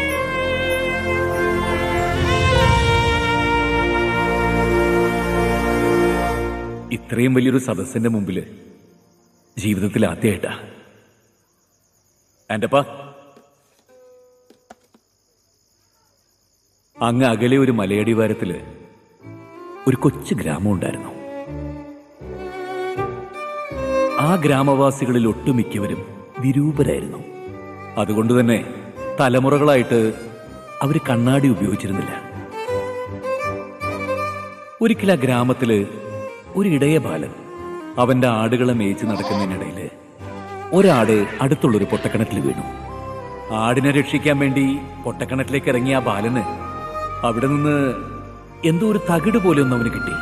ഇത്രയും വലിയൊരു സദസ്സിന്റെ മുമ്പില് ജീവിതത്തിൽ ആദ്യമായിട്ടാ ആന്റപ്പാ അങ്ങ് അകലെ ഒരു മലയടിവാരത്തില് ഒരു കൊച്ചു ഗ്രാമം ഉണ്ടായിരുന്നു ആ ഗ്രാമവാസികളിൽ ഒട്ടുമിക്കവരും വിരൂപരായിരുന്നു അതുകൊണ്ട് തന്നെ തലമുറകളായിട്ട് അവർ കണ്ണാടി ഉപയോഗിച്ചിരുന്നില്ല ഒരിക്കൽ ആ ഗ്രാമത്തില് ഒരു ഇടയ ബാലൻ അവന്റെ ആടുകളെ മേയിച്ച് നടക്കുന്നതിനിടയില് ഒരാട് അടുത്തുള്ളൊരു പൊട്ടക്കിണറ്റിൽ വീണു ആടിനെ രക്ഷിക്കാൻ വേണ്ടി പൊട്ടക്കിണറ്റിലേക്ക് ഇറങ്ങിയ ആ ബാലന് അവിടെ നിന്ന് എന്തോ ഒരു തകിട് പോലെ ഒന്ന് അവന് കിട്ടി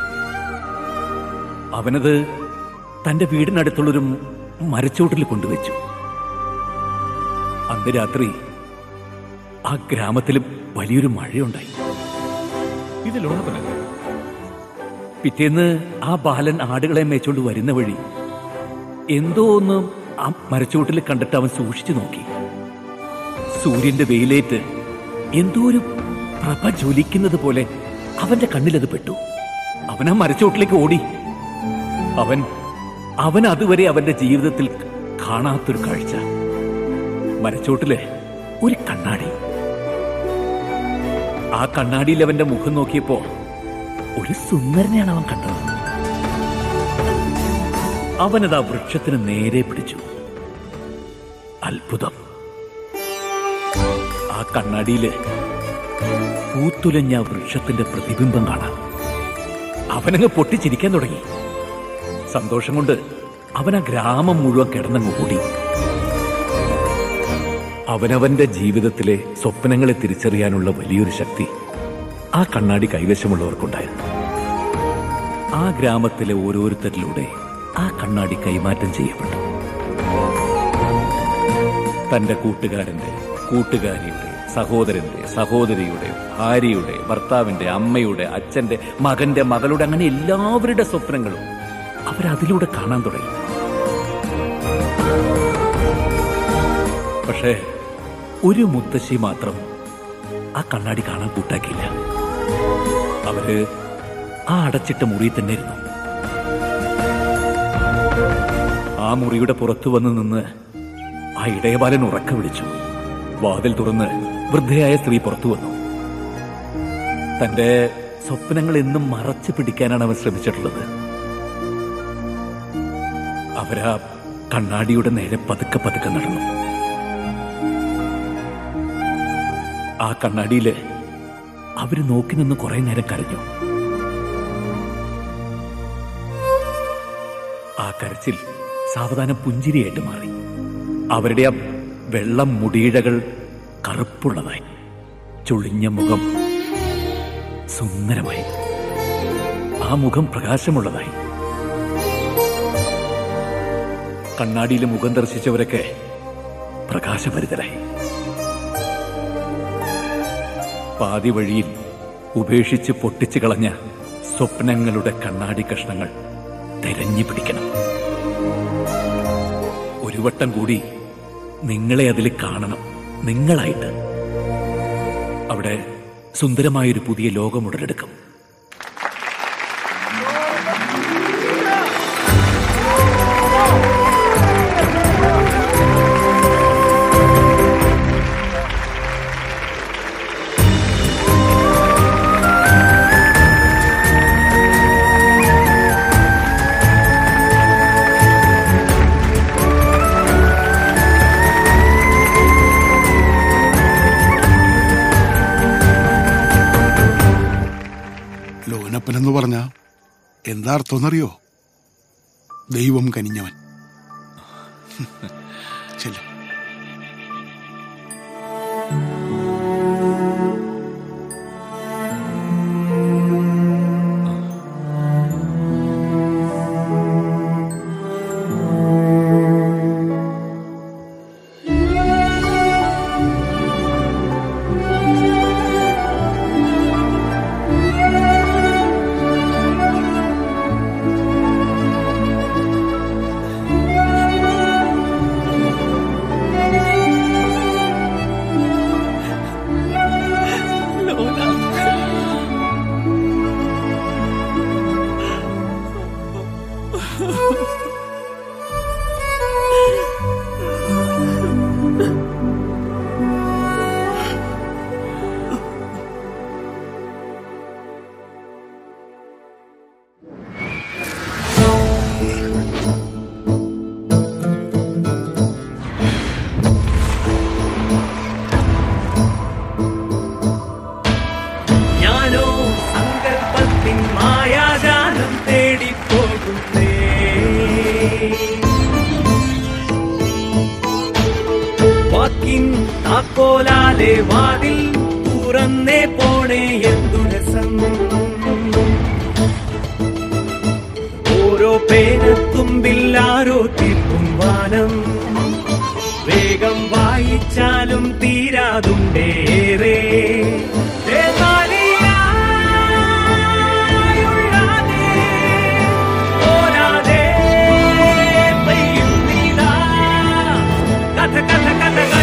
അവനത് തന്റെ വീടിനടുത്തുള്ളൊരു മരച്ചോട്ടിൽ കൊണ്ടുവച്ചു അന്ന് രാത്രി ആ ഗ്രാമത്തിൽ വലിയൊരു മഴയുണ്ടായി ഇത് ലോണപ്പനല്ലേ പിറ്റേന്ന് ആ ബാലൻ ആടുകളെ മേച്ചോണ്ട് വരുന്ന വഴി എന്തോ ഒന്ന് ആ മരച്ചോട്ടിൽ കണ്ടിട്ട് അവൻ സൂക്ഷിച്ചു നോക്കി സൂര്യന്റെ വെയിലേറ്റ് എന്തോ ഒരു പ്രഭ ജ്വലിക്കുന്നത് പോലെ അവന്റെ കണ്ണിലത് പെട്ടു അവൻ ആ മരച്ചോട്ടിലേക്ക് ഓടി അവൻ അവൻ അതുവരെ അവന്റെ ജീവിതത്തിൽ കാണാത്തൊരു കാഴ്ച മരച്ചോട്ടില് ഒരു കണ്ണാടി ആ കണ്ണാടിയിൽ അവന്റെ മുഖം നോക്കിയപ്പോ ഒരു സുന്ദരനെയാണ് അവൻ കണ്ടത് അവനത് ആ വൃക്ഷത്തിന് നേരെ പിടിച്ചു അത്ഭുതം ആ കണ്ണാടിയില് പൂത്തുലഞ്ഞ ആ വൃക്ഷത്തിന്റെ പ്രതിബിംബം കാണാം അവനങ്ങ് പൊട്ടിച്ചിരിക്കാൻ തുടങ്ങി സന്തോഷം കൊണ്ട് അവൻ ആ ഗ്രാമം മുഴുവൻ കിടന്നങ്ങ് ഓടി അവനവന്റെ ജീവിതത്തിലെ സ്വപ്നങ്ങളെ തിരിച്ചറിയാനുള്ള വലിയൊരു ശക്തി ആ കണ്ണാടി കൈവശമുള്ളവർക്കുണ്ടായിരുന്നു ആ ഗ്രാമത്തിലെ ഓരോരുത്തരിലൂടെ ആ കണ്ണാടി കൈമാറ്റം ചെയ്യപ്പെട്ടു തന്റെ കൂട്ടുകാരന്റെ കൂട്ടുകാരിയുടെ സഹോദരന്റെ സഹോദരിയുടെ ഭാര്യയുടെ ഭർത്താവിന്റെ അമ്മയുടെ അച്ഛന്റെ മകന്റെ മകളുടെ അങ്ങനെ എല്ലാവരുടെ സ്വപ്നങ്ങളും അവരതിലൂടെ കാണാൻ തുടങ്ങി പക്ഷേ ഒരു മുത്തശ്ശി മാത്രം ആ കണ്ണാടി കാണാൻ കൂട്ടാക്കിയില്ല അവര് ആ അടച്ചിട്ട മുറിയിൽ തന്നെ ഇരുന്നു ആ മുറിയുടെ പുറത്തു വന്ന് നിന്ന് ആ ഇടയബാലൻ ഉറക്ക വിളിച്ചു വാതിൽ തുറന്ന് വൃദ്ധയായ സ്ത്രീ പുറത്തു വന്നു തന്റെ സ്വപ്നങ്ങൾ എന്നും മറച്ചു പിടിക്കാനാണ് അവൻ ശ്രമിച്ചിട്ടുള്ളത് അവരാ കണ്ണാടിയുടെ നേരെ പതുക്കെ പതുക്കെ നടന്നു ആ കണ്ണാടിയില് അവര് നോക്കി നിന്ന് കുറെ നേരം കരഞ്ഞു ആ കരച്ചിൽ സാവധാനം പുഞ്ചിരിയായിട്ട് മാറി അവരുടെ ആ വെള്ളം മുടിയിഴകൾ കറുപ്പുള്ളതായി ചുളിഞ്ഞ മുഖം സുന്ദരമായി ആ മുഖം പ്രകാശമുള്ളതായി കണ്ണാടിയിലെ മുഖം ദർശിച്ചവരൊക്കെ പ്രകാശഭരിതരായി പാതി വഴിയിൽ ഉപേക്ഷിച്ച് പൊട്ടിച്ചു കളഞ്ഞ സ്വപ്നങ്ങളുടെ കണ്ണാടി കഷ്ണങ്ങൾ തെരഞ്ഞു പിടിക്കണം ഒരു വട്ടം കൂടി നിങ്ങളെ അതിൽ കാണണം നിങ്ങളായിട്ട് അവിടെ സുന്ദരമായൊരു പുതിയ ലോകം ഉടലെടുക്കും ലോനപ്പനെന്ന് പറഞ്ഞ എന്താ അർത്ഥമെന്നറിയോ ദൈവം കനിഞ്ഞവൻ ചെല്ലു ഞാനോ സങ്കല്പത്തിൻ മായാജാലം തേടിപ്പോകുന്നേ വാക്കിൻ താക്കോലാലെ വാതിൽ തുറന്നേ പോണേ എന്തു രസം ഓരോ പേനത്തുമ്പിൽ ആരോ തീർക്കും വാനം വേഗം വായിച്ചാലും തീരാതുണ്ടേറെ കഥ കഥ കഥകൾ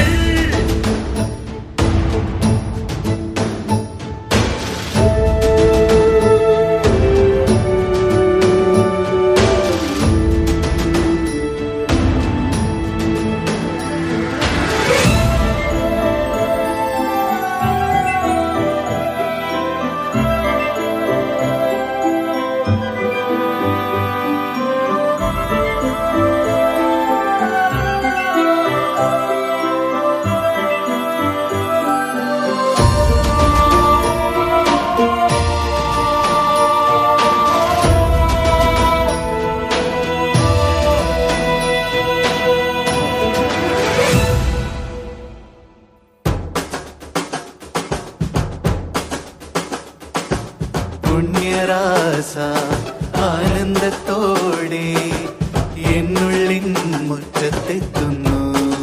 പുണ്യരാസ ആനന്ദത്തോടെ എന്നുള്ളിൻ മുറ്റത്തെത്തുന്നു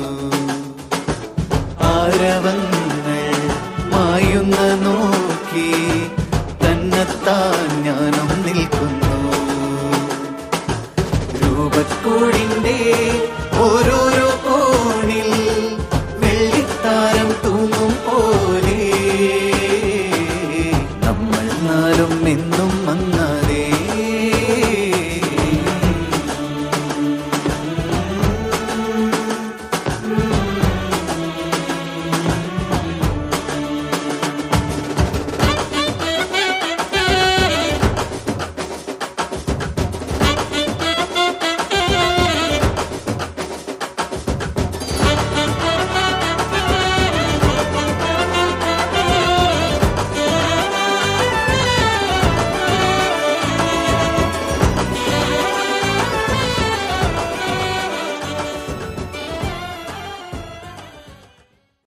ആരവങ്ങൾ മായുന്ന നോക്കി തന്നെത്താൻ ഞാനും നിൽക്കുന്നു രൂപക്കൂടിന്റെ ഓരോരോ കോണിൽ വെള്ളിത്താരം തൂങ്ങും പോലെ നമ്മൾ നാലും ഇന്ന്